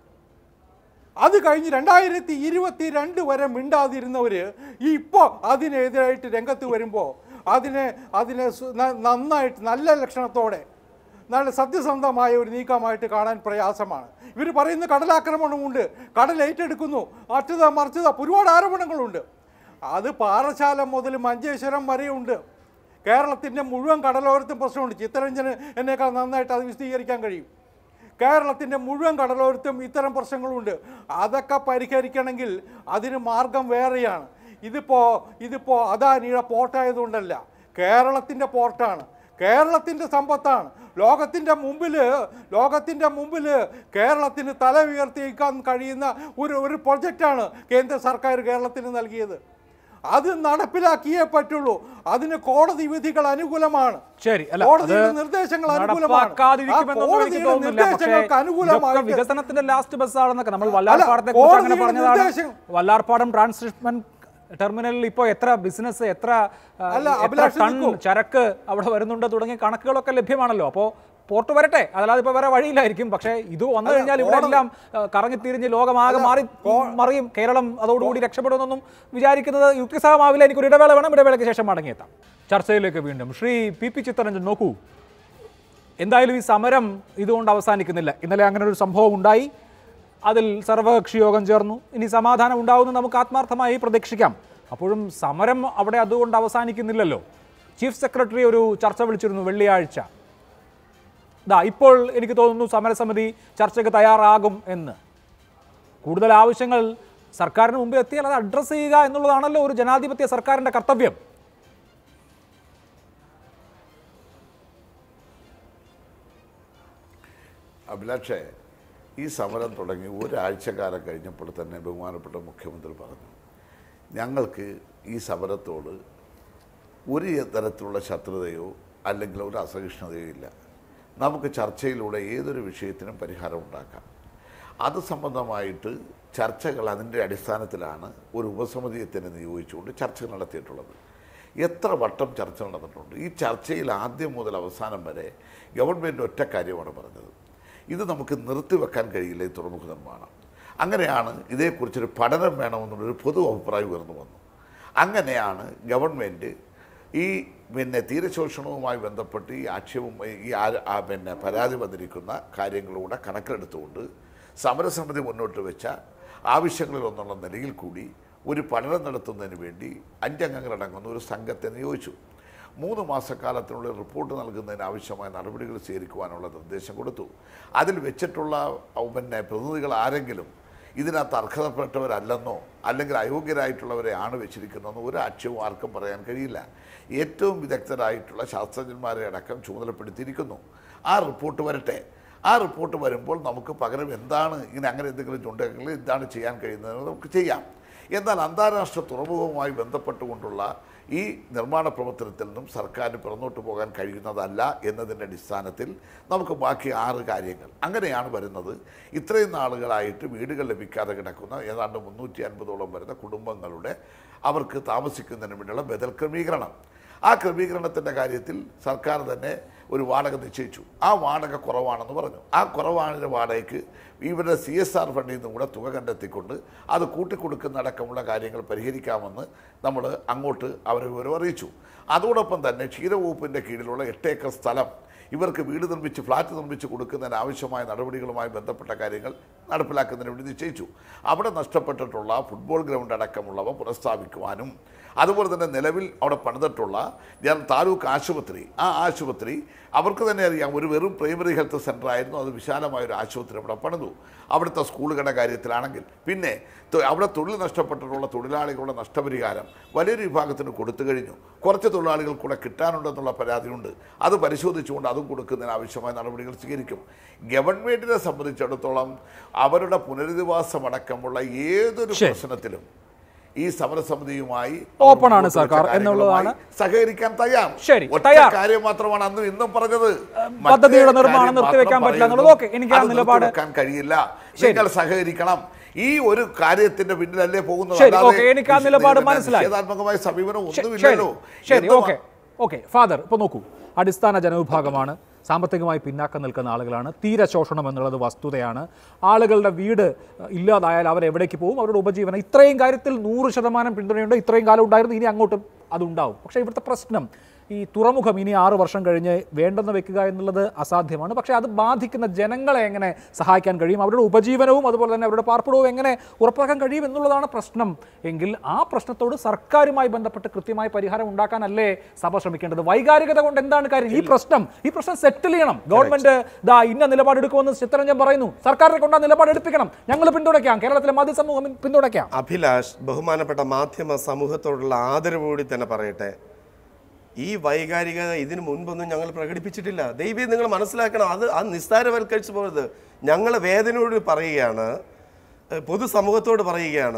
അത് കഴിഞ്ഞ് രണ്ടായിരത്തി ഇരുപത്തി രണ്ട് വരെ മിണ്ടാതിരുന്നവർ ഇപ്പോൾ അതിനെതിരായിട്ട് രംഗത്ത് വരുമ്പോൾ അതിനെ അതിനെ സു- ന- നന്നായിട്ട് നല്ല ലക്ഷണത്തോടെ നല്ല സത്യസന്ധമായ ഒരു നീക്കമായിട്ട് കാണാൻ പ്രയാസമാണ് ഇവർ പറയുന്ന കടലാക്രമണമുണ്ട് കടൽ ഏറ്റെടുക്കുന്നു മറ്റത് മറിച്ചത് ഒരുപാട് ആരോപണങ്ങളുണ്ട് അത് പാറശാല മുതൽ മഞ്ചേശ്വരം വരെയുണ്ട് കേരളത്തിൻ്റെ മുഴുവൻ കടലോരത്തും പ്രശ്നമുണ്ട് ചിത്തരഞ്ജന് എന്നേക്കാൾ നന്നായിട്ട് അത് വിശദീകരിക്കാൻ കഴിയും കേരളത്തിൻ്റെ മുഴുവൻ കടലോരത്തും ഇത്തരം പ്രശ്നങ്ങളുണ്ട് അതൊക്കെ പരിഹരിക്കണമെങ്കിൽ അതിന് മാർഗം വേറെയാണ് ഇതിപ്പോൾ ഇതിപ്പോൾ അദാനിയുടെ പോർട്ടായതുകൊണ്ടല്ല കേരളത്തിൻ്റെ പോർട്ടാണ് കേരളത്തിൻ്റെ സമ്പത്താണ് ലോകത്തിൻ്റെ മുമ്പിൽ ലോകത്തിൻ്റെ മുമ്പിൽ കേരളത്തിന് തല ഉയർത്തിയേക്കാൻ കഴിയുന്ന ഒരു ഒരു പ്രൊജക്റ്റാണ് കേന്ദ്ര സർക്കാർ കേരളത്തിന് നൽകിയത് അത് നടപ്പിലാക്കിയേ പറ്റുള്ളൂ അതിന് കോടതി വിധികൾ അനുകൂലമാണ് ശരി അല്ല കോടതിയുടെ അത് നിർദ്ദേശങ്ങൾ അനുകൂലമാണ് ആ നടപ്പാക്കാതിരിക്കുമെന്നൊന്നും എനിക്ക് കോടതിയുടെ തോന്നുന്നില്ല പക്ഷേ നിർദ്ദേശങ്ങൾക്ക് ഇതൊക്കെ അനുകൂലമായിട്ട് വികസനത്തിന്റെ ലാസ്റ്റ് ബസ് ആണെന്നൊക്കെ നമ്മൾ വല്ലാർപാടത്തെ കുറിച്ച് അങ്ങനെ കോടതിയുടെ പറഞ്ഞതാണ് നിർദ്ദേശം- വല്ലാർപാടം ട്രാൻസ്ഷിപ്മെന്റ് ടെർമിനലിൽ ഇപ്പോൾ എത്ര ബിസിനസ് എത്ര ആ, അല്ല, എത്ര അഭിലാഷ് ടൺ നിൽക്കൂ. ചരക്ക് അവിടെ വരുന്നുണ്ട് തുടങ്ങിയ കണക്കുകളൊക്കെ ലഭ്യമാണല്ലോ അപ്പോൾ പോർട്ട് വരട്ടെ അതല്ലാതെ ഇപ്പോൾ വേറെ വഴിയില്ലായിരിക്കും പക്ഷേ ഇത് വന്നു അല്ല, കഴിഞ്ഞാൽ ഇവിടെ കോടതി- എല്ലാം ആ, കറങ്ങിത്തിരിഞ്ഞ് ലോകമാകെ മാറി മറിയും കേരളം അതോടുകൂടി രക്ഷപ്പെടുമെന്നൊന്നും വിചാരിക്കുന്നത് യുക്തിസഹമാവില്ല എനിക്കൊരു ഇടവേള വേണം ഇടവേളയ്ക്ക് ശേഷം മടങ്ങിയെത്താം ചർച്ചയിലേക്ക് വീണ്ടും ശ്രീ പി പി ചിത്തരഞ്ജൻ നോക്കൂ എന്തായാലും ഈ സമരം ഇതുകൊണ്ട് അവസാനിക്കുന്നില്ല ഇന്നലെ അങ്ങനെ ഒരു സംഭവം ഉണ്ടായി അതിൽ സർവകക്ഷി യോഗം ചേർന്നു ഇനി സമാധാനം ഉണ്ടാവുമെന്ന് നമുക്ക് ആത്മാർത്ഥമായി പ്രതീക്ഷിക്കാം അപ്പോഴും സമരം അവിടെ അതുകൊണ്ട് അവസാനിക്കുന്നില്ലല്ലോ ചീഫ് സെക്രട്ടറി ഒരു ചർച്ച വിളിച്ചിരുന്നു വെള്ളിയാഴ്ച ദാ ഇപ്പോൾ എനിക്ക് തോന്നുന്നു സമരസമിതി ചർച്ചയ്ക്ക് തയ്യാറാകും എന്ന് കൂടുതൽ ആവശ്യങ്ങൾ സർക്കാരിന് മുമ്പിൽ എത്തിയാൽ അത് അഡ്രസ്സ് ചെയ്യുക എന്നുള്ളതാണല്ലോ ഒരു ജനാധിപത്യ സർക്കാരിൻ്റെ കർത്തവ്യം അഭിലാഷേ ഈ സമരം തുടങ്ങി ഒരാഴ്ചക്കാലം കഴിഞ്ഞപ്പോൾ തന്നെ ബഹുമാനപ്പെട്ട മുഖ്യമന്ത്രി പറഞ്ഞു ഞങ്ങൾക്ക് ഈ സമരത്തോട് ഒരു തരത്തിലുള്ള ശത്രുതയോ അല്ലെങ്കിൽ ഒരു അസഹിഷ്ണുതയോ ഇല്ല നമുക്ക് ചർച്ചയിലൂടെ ഏതൊരു വിഷയത്തിനും പരിഹാരം ഉണ്ടാക്കാം അത് സംബന്ധമായിട്ട് ചർച്ചകൾ അതിൻ്റെ അടിസ്ഥാനത്തിലാണ് ഒരു ഉപസമിതിയെ തന്നെ നിയോഗിച്ചുകൊണ്ട് ചർച്ച നടത്തിയിട്ടുള്ളത് എത്ര വട്ടം ചർച്ച നടന്നിട്ടുണ്ട് ഈ ചർച്ചയിൽ ആദ്യം മുതൽ അവസാനം വരെ ഗവൺമെൻറ് ഒറ്റ കാര്യമാണ് പറഞ്ഞത് ഇത് നമുക്ക് നിർത്തിവെക്കാൻ കഴിയില്ല ഈ തുറമുഖ നിർമ്മാണം അങ്ങനെയാണ് ഇതേക്കുറിച്ചൊരു പഠനം വേണമെന്നുള്ളൊരു പൊതു അഭിപ്രായം ഉയർന്നു വന്നു അങ്ങനെയാണ് ഗവൺമെൻറ് ഈ പിന്നെ തീരശോഷണവുമായി ബന്ധപ്പെട്ട് ഈ ആക്ഷേപം ഈ ആ- ആ പിന്നെ പരാതി വന്നിരിക്കുന്ന കാര്യങ്ങളൂടെ കണക്കിലെടുത്തുകൊണ്ട് സമരസമിതി മുന്നോട്ട് വെച്ച ആവശ്യങ്ങളിൽ ഒന്നുള്ള നിലയിൽ കൂടി ഒരു പഠനം നടത്തുന്നതിന് വേണ്ടി അഞ്ചംഗങ്ങളടങ്ങുന്ന ഒരു സംഘത്തെ നിയോഗിച്ചു മൂന്ന് മാസക്കാലത്തിനുള്ളിൽ റിപ്പോർട്ട് നൽകുന്നതിന് ആവശ്യമായ നടപടികൾ സ്വീകരിക്കുവാനുള്ള നിർദ്ദേശം കൊടുത്തു അതിൽ വെച്ചിട്ടുള്ള ഔ, പിന്നെ പ്രതിനിധികൾ ആരെങ്കിലും ഇതിനകത്ത് അർഹതപ്പെട്ടവരല്ലെന്നോ അല്ലെങ്കിൽ അയോഗ്യരായിട്ടുള്ളവരെ ആണ് വെച്ചിരിക്കുന്നതെന്നോ ഒരു ആക്ഷേപവും ആർക്കും പറയാൻ കഴിയില്ല ഏറ്റവും വിദഗ്ധരായിട്ടുള്ള ശാസ്ത്രജ്ഞന്മാരെ അടക്കം ചുമതലപ്പെടുത്തിയിരിക്കുന്നു ആ റിപ്പോർട്ട് വരട്ടെ ആ റിപ്പോർട്ട് വരുമ്പോൾ നമുക്ക് പകരം എന്താണ് ഇങ്ങനെ അങ്ങനെ എന്തെങ്കിലും ഉണ്ടെങ്കിൽ എന്താണ് ചെയ്യാൻ കഴിയുന്നത് നമുക്ക് ചെയ്യാം എന്നാൽ അന്താരാഷ്ട്ര തുറമുഖവുമായി ബന്ധപ്പെട്ടുകൊണ്ടുള്ള ഈ നിർമ്മാണ പ്രവർത്തനത്തിൽ നിന്നും സർക്കാരിന് പിറന്നോട്ട് പോകാൻ കഴിയുന്നതല്ല എന്നതിൻ്റെ അടിസ്ഥാനത്തിൽ നമുക്ക് ബാക്കി ആറ് കാര്യങ്ങൾ അങ്ങനെയാണ് വരുന്നത് ഇത്രയും നാളുകളായിട്ട് വീടുകൾ ലഭിക്കാതെ കിടക്കുന്ന ഏതാണ്ട് മുന്നൂറ്റി അൻപതോളം വരുന്ന കുടുംബങ്ങളുടെ അവർക്ക് താമസിക്കുന്നതിന് വേണ്ടിയുള്ള ബദൽ ക്രമീകരണം ആ ക്രമീകരണത്തിൻ്റെ കാര്യത്തിൽ സർക്കാർ തന്നെ ഒരു വാടക നിശ്ചയിച്ചു ആ വാടക കുറവാണെന്ന് പറഞ്ഞു ആ കുറവാണിൻ്റെ വാടകയ്ക്ക് ഇവരുടെ സി എസ് ആർ ഫണ്ടിൽ നിന്നും കൂടെ തുക കണ്ടെത്തിക്കൊണ്ട് അത് കൂട്ടിക്കൊടുക്കുന്ന അടക്കമുള്ള കാര്യങ്ങൾ പരിഹരിക്കാമെന്ന് നമ്മൾ അങ്ങോട്ട് അവരെ വിവരം അറിയിച്ചു അതോടൊപ്പം തന്നെ ക്ഷീരവകുപ്പിൻ്റെ കീഴിലുള്ള എട്ട് ഏക്കർ സ്ഥലം ഇവർക്ക് വീട് നിർമ്മിച്ച് ഫ്ലാറ്റ് നിർമ്മിച്ച് കൊടുക്കുന്നതിന് ആവശ്യമായ നടപടികളുമായി ബന്ധപ്പെട്ട കാര്യങ്ങൾ നടപ്പിലാക്കുന്നതിന് വേണ്ടി നിശ്ചയിച്ചു അവിടെ നഷ്ടപ്പെട്ടിട്ടുള്ള ഫുട്ബോൾ ഗ്രൗണ്ട് അടക്കമുള്ളവ പുനഃസ്ഥാപിക്കുവാനും അതുപോലെ തന്നെ നിലവിൽ അവിടെ പണിതിട്ടുള്ള ഞാൻ താലൂക്ക് ആശുപത്രി ആ ആശുപത്രി അവർക്ക് തന്നെ അറിയാം ഒരു വെറും പ്രൈമറി ഹെൽത്ത് സെൻ്റർ ആയിരുന്നു അത് വിശാലമായ ഒരു ആശുപത്രി അവിടെ പണിതു അവിടുത്തെ സ്കൂളുകളുടെ കാര്യത്തിലാണെങ്കിൽ പിന്നെ തൊ- അവിടെ തൊഴിൽ നഷ്ടപ്പെട്ടിട്ടുള്ള തൊഴിലാളികളുടെ നഷ്ടപരിഹാരം വലിയൊരു വിഭാഗത്തിന് കൊടുത്തു കഴിഞ്ഞു കുറച്ച് തൊഴിലാളികൾ കൂടെ കിട്ടാനുണ്ടെന്നുള്ള പരാതിയുണ്ട് അത് പരിശോധിച്ചുകൊണ്ട് അതും കൊടുക്കുന്നതിന് ആവശ്യമായ നടപടികൾ സ്വീകരിക്കും ഗവൺമെൻറ്റിനെ സംബന്ധിച്ചിടത്തോളം അവരുടെ പുനരധിവാസമടക്കമുള്ള ഏതൊരു ശരി. പ്രശ്നത്തിലും ഈ സമരസമിതിയുമായി Open ആണ് മുന്നോട്ട് സർക്കാർ വെച്ച എന്നുള്ളതാണ്. കാര്യങ്ങളുമായി സഹകരിക്കാൻ തയ്യാർ ശരി, ഒറ്റ തയ്യാർ. കാര്യം മാത്രമാണ് അന്നും ഇന്നും പറഞ്ഞത് പദ്ധതിയുടെ മറ്റേ നിർമ്മാണം കാര്യം നിർത്തിവെക്കാൻ മാത്രം പറ്റില്ല എന്നുള്ളത് പറയുന്നു. ഓക്കേ, എനിക്ക് ആ അത് നിലപാട് നിർത്തിവെക്കാൻ കഴിയില്ല ശരി. നിങ്ങൾ സഹകരിക്കണം ഈ ഒരു കാര്യത്തിന്റെ പിന്നിലല്ലേ പോകുന്നത് ശരി, അല്ലാതെ ഓക്കേ, എനിക്ക് ആ നിഷേ- നിലപാട് പിന്നെ മനസ്സിലായി. നിഷേധാത്മകമായ സമീപനം ശരി, ഒന്നുമില്ലല്ലോ ശരി എന്തുവാ- ഓക്കെ ഓക്കെ ഫാദർ ഇപ്പോൾ നോക്കൂ അടിസ്ഥാന ജനവിഭാഗമാണ് സാമ്പത്തികമായി പിന്നാക്കം നിൽക്കുന്ന ആളുകളാണ് തീരെ ശോഷണം എന്നുള്ളത് വസ്തുതയാണ് ആളുകളുടെ വീട് അഹ്, ഇല്ലാതായാൽ അവർ എവിടേക്ക് പോകും അവരുടെ ഉപജീവനം ഇത്രയും കാര്യത്തിൽ നൂറ് ശതമാനം പിന്തുണയുണ്ട് ഇത്രയും കാലം ഉണ്ടായിരുന്നു ഇനി അങ്ങോട്ടും അതുണ്ടാവും പക്ഷേ ഇവിടുത്തെ പ്രശ്നം ഈ തുറമുഖം ഇനി ആറ് വർഷം കഴിഞ്ഞ് വേണ്ടെന്ന് വെക്കുക എന്നുള്ളത് അസാധ്യമാണ് പക്ഷേ അത് ബാധിക്കുന്ന ജനങ്ങളെ എങ്ങനെ സഹായിക്കാൻ കഴിയും അവരുടെ ഉപജീവനവും അതുപോലെ തന്നെ അവരുടെ പാർപ്പിടവും എങ്ങനെ ഉറപ്പാക്കാൻ കഴിയും എന്നുള്ളതാണ് പ്രശ്നം എങ്കിൽ ആ പ്രശ്നത്തോട് സർക്കാരുമായി ബന്ധപ്പെട്ട് കൃത്യമായ പരിഹാരം ഉണ്ടാക്കാനല്ലേ സഭ ശ്രമിക്കേണ്ടത് വൈകാരികത കൊണ്ട് എന്താണ് കാര്യം ഈ പ്രശ്നം ഈ പ്രശ്നം സെറ്റിൽ ചെയ്യണം ഗവൺമെന്റ് ദാ ഇന്ന നിലപാടെടുക്കുമെന്ന് ചിത്തരഞ്ജൻ പറയുന്നു സർക്കാരിനെ കൊണ്ട് ആ നിലപാടെടുപ്പിക്കണം ഞങ്ങൾ പിന്തുണയ്ക്കാം കേരളത്തിലെ മാധ്യമസമൂഹം പിന്തുണയ്ക്കാം അഭിലാഷ് ബഹുമാനപ്പെട്ട മാധ്യമ സമൂഹത്തോടുള്ള ആദരവോടി തന്നെ പറയട്ടെ ഈ വൈകാരികത ഇതിനു മുൻപൊന്നും ഞങ്ങൾ പ്രകടിപ്പിച്ചിട്ടില്ല ദൈവം നിങ്ങൾ മനസ്സിലാക്കണം അത് അത് നിസ്സാരവൽക്കരിച്ചു പോകരുത് ഞങ്ങൾ വേദനയോട് പറയുകയാണ് ഏഹ് പൊതുസമൂഹത്തോട് പറയുകയാണ്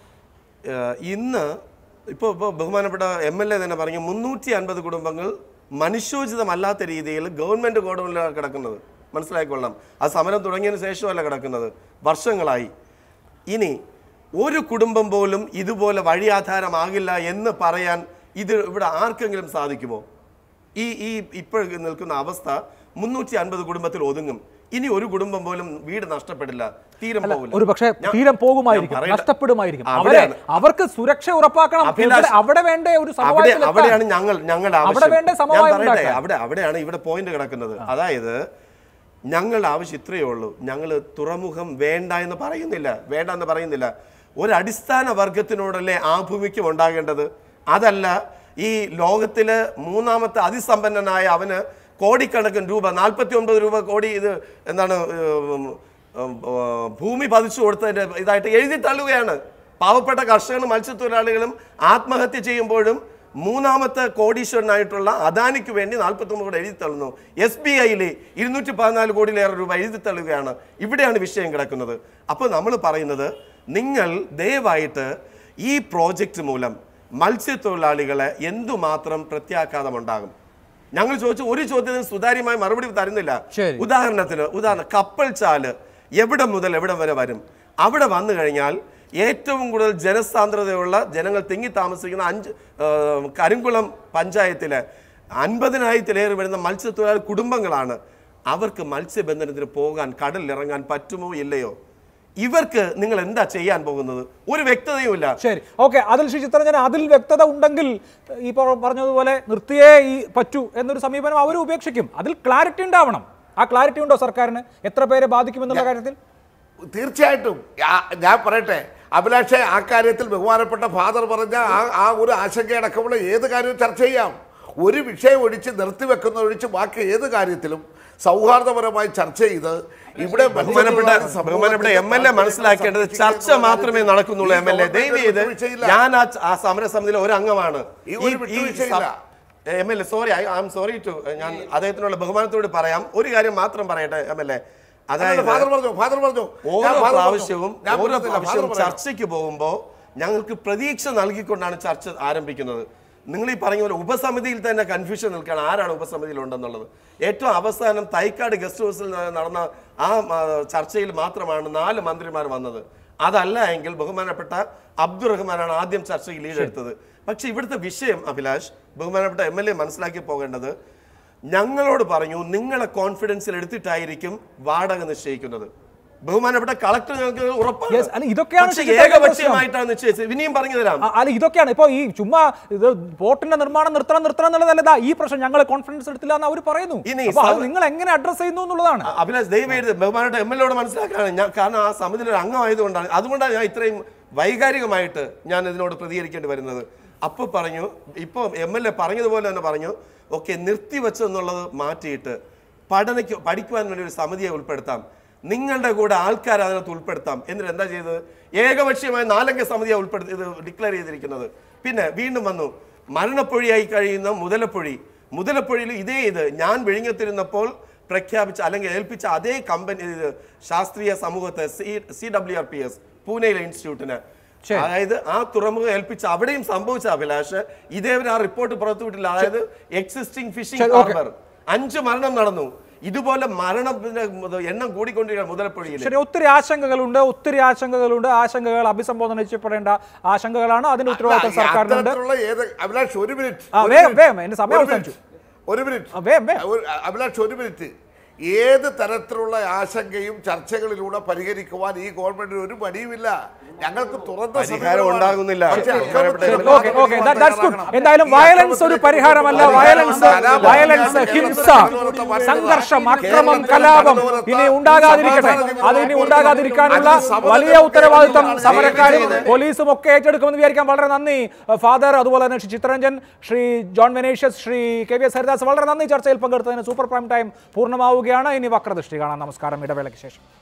ഏഹ് ഇന്ന് ഇപ്പോൾ ഇപ്പോൾ ബഹുമാനപ്പെട്ട എം എൽ എ തന്നെ പറഞ്ഞു മുന്നൂറ്റി അൻപത് കുടുംബങ്ങൾ മനുഷ്യോചിതമല്ലാത്ത രീതിയിൽ ഗവൺമെൻറ് ഗോഡൗണിലാണ് കിടക്കുന്നത് മനസ്സിലാക്കിക്കൊള്ളാം ആ സമരം തുടങ്ങിയതിന് ശേഷമല്ല കിടക്കുന്നത് വർഷങ്ങളായി ഇനി ഒരു കുടുംബം പോലും ഇതുപോലെ വഴിയാധാരമാകില്ല എന്ന് പറയാൻ ഇത് ഇവിടെ ആർക്കെങ്കിലും സാധിക്കുമോ ഈ ഈ ഇപ്പോൾ നിൽക്കുന്ന അവസ്ഥ മുന്നൂറ്റി അൻപത് കുടുംബത്തിൽ ഒതുങ്ങും ഇനി ഒരു കുടുംബം പോലും വീട് നഷ്ടപ്പെടില്ല തീരം പോകില്ല ഒരു പക്ഷേ ഞാൻ- തീരം പോകുമായിരിക്കും ഞാൻ പറയട്ടെ. നഷ്ടപ്പെടുമായിരിക്കും അവരെ അവിടെയാണ്. അവർക്ക് സുരക്ഷ ഉറപ്പാക്കണം അഭിലാഷ്, എവിടെ- അവിടെ വേണ്ടേ ഒരു അവിടെ സമവായത്തിലെത്താൻ? അവിടെയാണ് ഞങ്ങൾ ഞങ്ങളുടെ അവിടെ ആവശ്യം വേണ്ടേ ഞാൻ സമവായം പറയട്ടെ ഉണ്ടാക്കാൻ? അവിടെ അവിടെയാണ് ഇവിടെ പോയിന്റ് കിടക്കുന്നത് അതായത് ഞങ്ങളുടെ ആവശ്യം ഇത്രയേ ഉള്ളൂ ഞങ്ങൾ തുറമുഖം വേണ്ട എന്ന് പറയുന്നില്ല വേണ്ട എന്ന് പറയുന്നില്ല ഒരു അടിസ്ഥാന വർഗത്തിനോടല്ലേ ആഭിമുഖ്യം ഉണ്ടാകേണ്ടത് അതല്ല ഈ ലോകത്തിലെ മൂന്നാമത്തെ അതിസമ്പന്നനായ അവന് കോടിക്കണക്കിന് രൂപ നാൽപ്പത്തി ഒൻപത് രൂപ കോടി ഇത് എന്താണ് ഉം, ഉം, ഉം, ഭൂമി പതിച്ചു കൊടുത്തതിന്റെ ഇതായിട്ട് എഴുതി തള്ളുകയാണ് പാവപ്പെട്ട കർഷകരും മത്സ്യത്തൊഴിലാളികളും ആത്മഹത്യ ചെയ്യുമ്പോഴും മൂന്നാമത്തെ കോടീശ്വരനായിട്ടുള്ള അദാനിക്ക് വേണ്ടി നാൽപ്പത്തൊമ്പത് കോടി എഴുതി തള്ളുന്നു എസ് ബി ഐയിൽ ഇരുന്നൂറ്റി പതിനാല് കോടിയിലേറെ രൂപ എഴുതി തള്ളുകയാണ് ഇവിടെയാണ് വിഷയം കിടക്കുന്നത് അപ്പോൾ നമ്മൾ പറയുന്നത് നിങ്ങൾ ദയവായിട്ട് ഈ പ്രോജക്റ്റ് മൂലം മത്സ്യത്തൊഴിലാളികളെ എന്തുമാത്രം പ്രത്യാഘാതമുണ്ടാകും ഞങ്ങൾ ചോദിച്ച ഒരു ചോദ്യത്തിന് സുതാര്യമായി മറുപടി തരുന്നില്ല ശരി. ഉദാഹരണത്തിന് ഉദാഹരണം കപ്പൽ ചാല് എവിടെ മുതൽ എവിടെ വരെ വരും അവിടെ വന്നു കഴിഞ്ഞാൽ ഏറ്റവും കൂടുതൽ ജനസാന്ദ്രതയുള്ള ജനങ്ങൾ തിങ്ങി താമസിക്കുന്ന അഞ്ച് ആ, കരിങ്കുളം പഞ്ചായത്തിലെ അൻപതിനായിരത്തിലേറെ വരുന്ന മത്സ്യത്തൊഴിലാളി കുടുംബങ്ങളാണ് അവർക്ക് മത്സ്യബന്ധനത്തിന് പോകാൻ കടലിൽ ഇറങ്ങാൻ പറ്റുമോ ഇല്ലയോ ഇവർക്ക് നിങ്ങൾ എന്താ ചെയ്യാൻ പോകുന്നത് ഒരു വ്യക്തതയുമില്ല ശരി ഓക്കെ അതിൽ ശ്രീ ചിത്രരഞ്ജൻ അതിൽ വ്യക്തത ഉണ്ടെങ്കിൽ ഈ പറ- പറഞ്ഞതുപോലെ നിർത്തിയേ ഈ പറ്റൂ എന്നൊരു സമീപനം അവർ ഉപേക്ഷിക്കും അതിൽ ക്ലാരിറ്റി ഉണ്ടാവണം ആ ക്ലാരിറ്റി ഉണ്ടോ സർക്കാരിന് എത്ര പേരെ ബാധിക്കുമെന്നുള്ള കാര്യത്തിൽ തീർച്ചയായിട്ടും ആ- ഞാൻ പറയട്ടെ അഭിലാഷെ ആ കാര്യത്തിൽ ബഹുമാനപ്പെട്ട ഫാദർ പറഞ്ഞ ആ ആ ഒരു ആശങ്കയടക്കമുള്ള ഏത് കാര്യവും ചർച്ച ചെയ്യാം ഒരു വിഷയം ഒഴിച്ച് നിർത്തിവെക്കുന്ന ഒഴിച്ച് ബാക്കി ഏത് കാര്യത്തിലും സൗഹാർദ്ദപരമായി ചർച്ച ചെയ്ത് ഇവിടെ ബഹുമാനപ്പെട്ട ബഹുമാനപ്പെട്ട എം എൽ എ മനസ്സിലാക്കേണ്ടത് ചർച്ച മാത്രമേ നടക്കുന്നുള്ളൂ എം എൽ എ ദയവ് ചെയ്ത് ഞാൻ ആ ച- ആ സമരസമിതിയിലെ ഒരു അംഗമാണ് ഈ ഒരു വിട്ടുവീഴ്ചയില്ല. M L A sorry I am sorry to ഞാൻ അദ്ദേഹത്തിനുള്ള ബഹുമാനത്തോട് പറയാം ഒരു കാര്യം മാത്രം പറയട്ടെ എം എൽ എ അതായത് ഫാദർ പറഞ്ഞു ഫാദർ പറഞ്ഞു ഞാൻ ഓരോ ഫാദർ പറഞ്ഞു. പ്രാവശ്യവും ഞാൻ ഓരോ പറഞ്ഞില്ല, പ്രാവശ്യവും ഫാദർ പറയാം. ചർച്ചയ്ക്ക് പോകുമ്പോൾ ഞങ്ങൾക്ക് പ്രതീക്ഷ നൽകിക്കൊണ്ടാണ് ചർച്ച ആരംഭിക്കുന്നത് നിങ്ങൾ ഈ പറഞ്ഞ പോലെ ഉപസമിതിയിൽ തന്നെ കൺഫ്യൂഷൻ നിൽക്കുകയാണ് ആരാണ് ഉപസമിതിയിൽ ഉണ്ടെന്നുള്ളത് ഏറ്റവും അവസാനം തൈക്കാട് ഗസ്റ്റ് ഹൗസിൽ ന- നടന്ന ആ ആ, ചർച്ചയിൽ മാത്രമാണ് നാല് മന്ത്രിമാർ വന്നത് അതല്ല എങ്കിൽ ബഹുമാനപ്പെട്ട അബ്ദുറഹ്മാനാണ് ആദ്യം ചർച്ചയിൽ ലീഡ് എടുത്തത് പക്ഷെ ഇവിടുത്തെ വിഷയം അഭിലാഷ് ബഹുമാനപ്പെട്ട എം എൽ എ മനസ്സിലാക്കി പോകേണ്ടത് ഞങ്ങളോട് പറഞ്ഞു നിങ്ങളെ കോൺഫിഡൻസിൽ എടുത്തിട്ടായിരിക്കും വാടക നിശ്ചയിക്കുന്നത് ബഹുമാനപ്പെട്ട കളക്ടർ ഞങ്ങൾക്ക് ഉറപ്പാണ് Yes, അല്ല, ഇതൊക്കെയാണ് പക്ഷേ ശരിക്കും പ്രശ്നം. ഏകപക്ഷീയമായിട്ടാണ് നിശ്ചയിച്ചത് ഇനിയും പറഞ്ഞു തരാം ആ, അല്ല ഇതൊക്കെയാണ് ഇപ്പോൾ ഈ ചുമ്മാ ഇത് പോർട്ടിന്റെ നിർമ്മാണം നിർത്തണം നിർത്തണം എന്നുള്ളതല്ല ഈ പ്രശ്നം ഞങ്ങൾ കോൺഫിഡൻസ് എടുത്തില്ല എന്ന് അവർ പറയുന്നു ഇനി അപ്പോൾ അത് സഭ- നിങ്ങൾ എങ്ങനെ അഡ്രസ് ചെയ്യുന്നു എന്നുള്ളതാണ് അ- അഭിലാഷ് ദയവേത് ബഹുമാനപ്പെട്ട എം എൽ എയോട് മനസ്സിലാക്കാണ് ഞാൻ കാരണം ആ സമിതിയിൽ ഒരു അംഗമായതുകൊണ്ടാണ് അതുകൊണ്ടാണ് ഞാൻ ഇത്രയും വൈകാരികമായിട്ട് ഞാൻ ഇതിനോട് പ്രതികരിക്കേണ്ടി വരുന്നത് അപ്പോൾ പറഞ്ഞു ഇപ്പോൾ എം എൽ എ പറഞ്ഞതുപോലെ തന്നെ പറഞ്ഞു ഓക്കെ നിർത്തിവെച്ചെന്നുള്ളത് മാറ്റിയിട്ട് പഠനയ്ക്ക് പഠിക്കുവാൻ വേണ്ടി ഒരു സമിതിയെ ഉൾപ്പെടുത്താം നിങ്ങളുടെ കൂടെ ആൾക്കാർ അതിനകത്ത് ഉൾപ്പെടുത്താം എന്നിട്ട് എന്താ ചെയ്തത് ഏകപക്ഷീയമായ നാലംഗ സമിതിയെ ഉൾപ്പെടുത്തി ഇത് ഡിക്ലെയർ ചെയ്തിരിക്കുന്നത് പിന്നെ വീണ്ടും വന്നു മരണപ്പൊഴിയായി കഴിയുന്ന മുതലപ്പൊഴി മുതലപ്പൊഴിയിൽ ഇതേ ഇത് ഞാൻ വിഴിഞ്ഞത്തിരുന്നപ്പോൾ പ്രഖ്യാപിച്ച അല്ലെങ്കിൽ ഏൽപ്പിച്ച അതേ കമ്പനി ഇത് ശാസ്ത്രീയ സമൂഹത്തെ C C W R P S പൂനെയിലെ ഇൻസ്റ്റിറ്റ്യൂട്ടിന് ശരി. അതായത് ആ തുറമുഖം ഏൽപ്പിച്ച അവിടെയും സംഭവിച്ച അഭിലാഷ് ഇതേവരെ ആ റിപ്പോർട്ട് പുറത്തുവിട്ടില്ല അതായത് എക്സിസ്റ്റിംഗ് ഫിഷിംഗ് ശരി, okay. ഹാർബർ അഞ്ച് മരണം നടന്നു ഇതുപോലെ മരണത്തിന്റെ എണ്ണം കൂടിക്കൊണ്ടിരിക്കുകയാണ് മുതലപ്പൊഴിയിൽ ശരി ഒത്തിരി ആശങ്കകളുണ്ട് ഒത്തിരി ആശങ്കകളുണ്ട് ആശങ്കകൾ അഭിസംബോധന ചെയ്യപ്പെടേണ്ട ആശങ്കകളാണ് അതിന്റെ ഉത്തരവാദിത്തം സർക്കാരിനുണ്ട് അത്തരത്തിലുള്ള ഏത് അഭിലാഷ് ഒരു മിനിറ്റ് ആ, ഒരു വേഗം, മിനിറ്റ്. വേഗം, എന്റെ സമയം ഒരു അവസാനിച്ചു. മിനിറ്റ്. ഒരു മിനിറ്റ് ആ, വേഗം, വേഗം. ഒരു- അഭിലാഷ് ഒരു മിനിറ്റ് ഏത് തരത്തിലുള്ള ആശങ്കയും ചർച്ചകളിലൂടെ പരിഹരിക്കുവാൻ ഈ ഗവൺമെന്റിന് ഒരു മടിയുമില്ല ഞങ്ങൾക്ക് തുറന്ന പരിഹാരം സമീപനമാണ്. ഉണ്ടാകുന്നില്ല. പക്ഷേ ബഹുമാനപ്പെട്ട അക്രമത്തിന് ഓക്കെ ഓക്കെ ദാറ്റ്സ് ഗുഡ് എന്തായാലും വയലൻസ് ഒരു പരിഹാരമല്ല വയലൻസ് വയലൻസ് ഹിംസ സംഘർഷം അക്രമം കലാപം ഇനി ഉണ്ടാകാതിരിക്കട്ടെ അത് ഇനി ഉണ്ടാകാതിരിക്കാനുള്ള വലിയ ഉത്തരവാദിത്തം സമരക്കാരും പോലീസും ഒക്കെ ഏറ്റെടുക്കുമെന്ന് വിചാരിക്കാൻ വളരെ നന്ദി ഫാദർ അതുപോലെ തന്നെ Shri Chitraranjan Shri John Vinicius Shri K V S Haridas വളരെ നന്ദി ചർച്ചയിൽ പങ്കെടുത്തതിന് സൂപ്പർ പ്രൈം ടൈം പൂർണ്ണമാവുകയാണ് ഇനി വക്രദൃഷ്ടി കാണാം നമസ്കാരം ഇടവേളയ്ക്ക് ശേഷം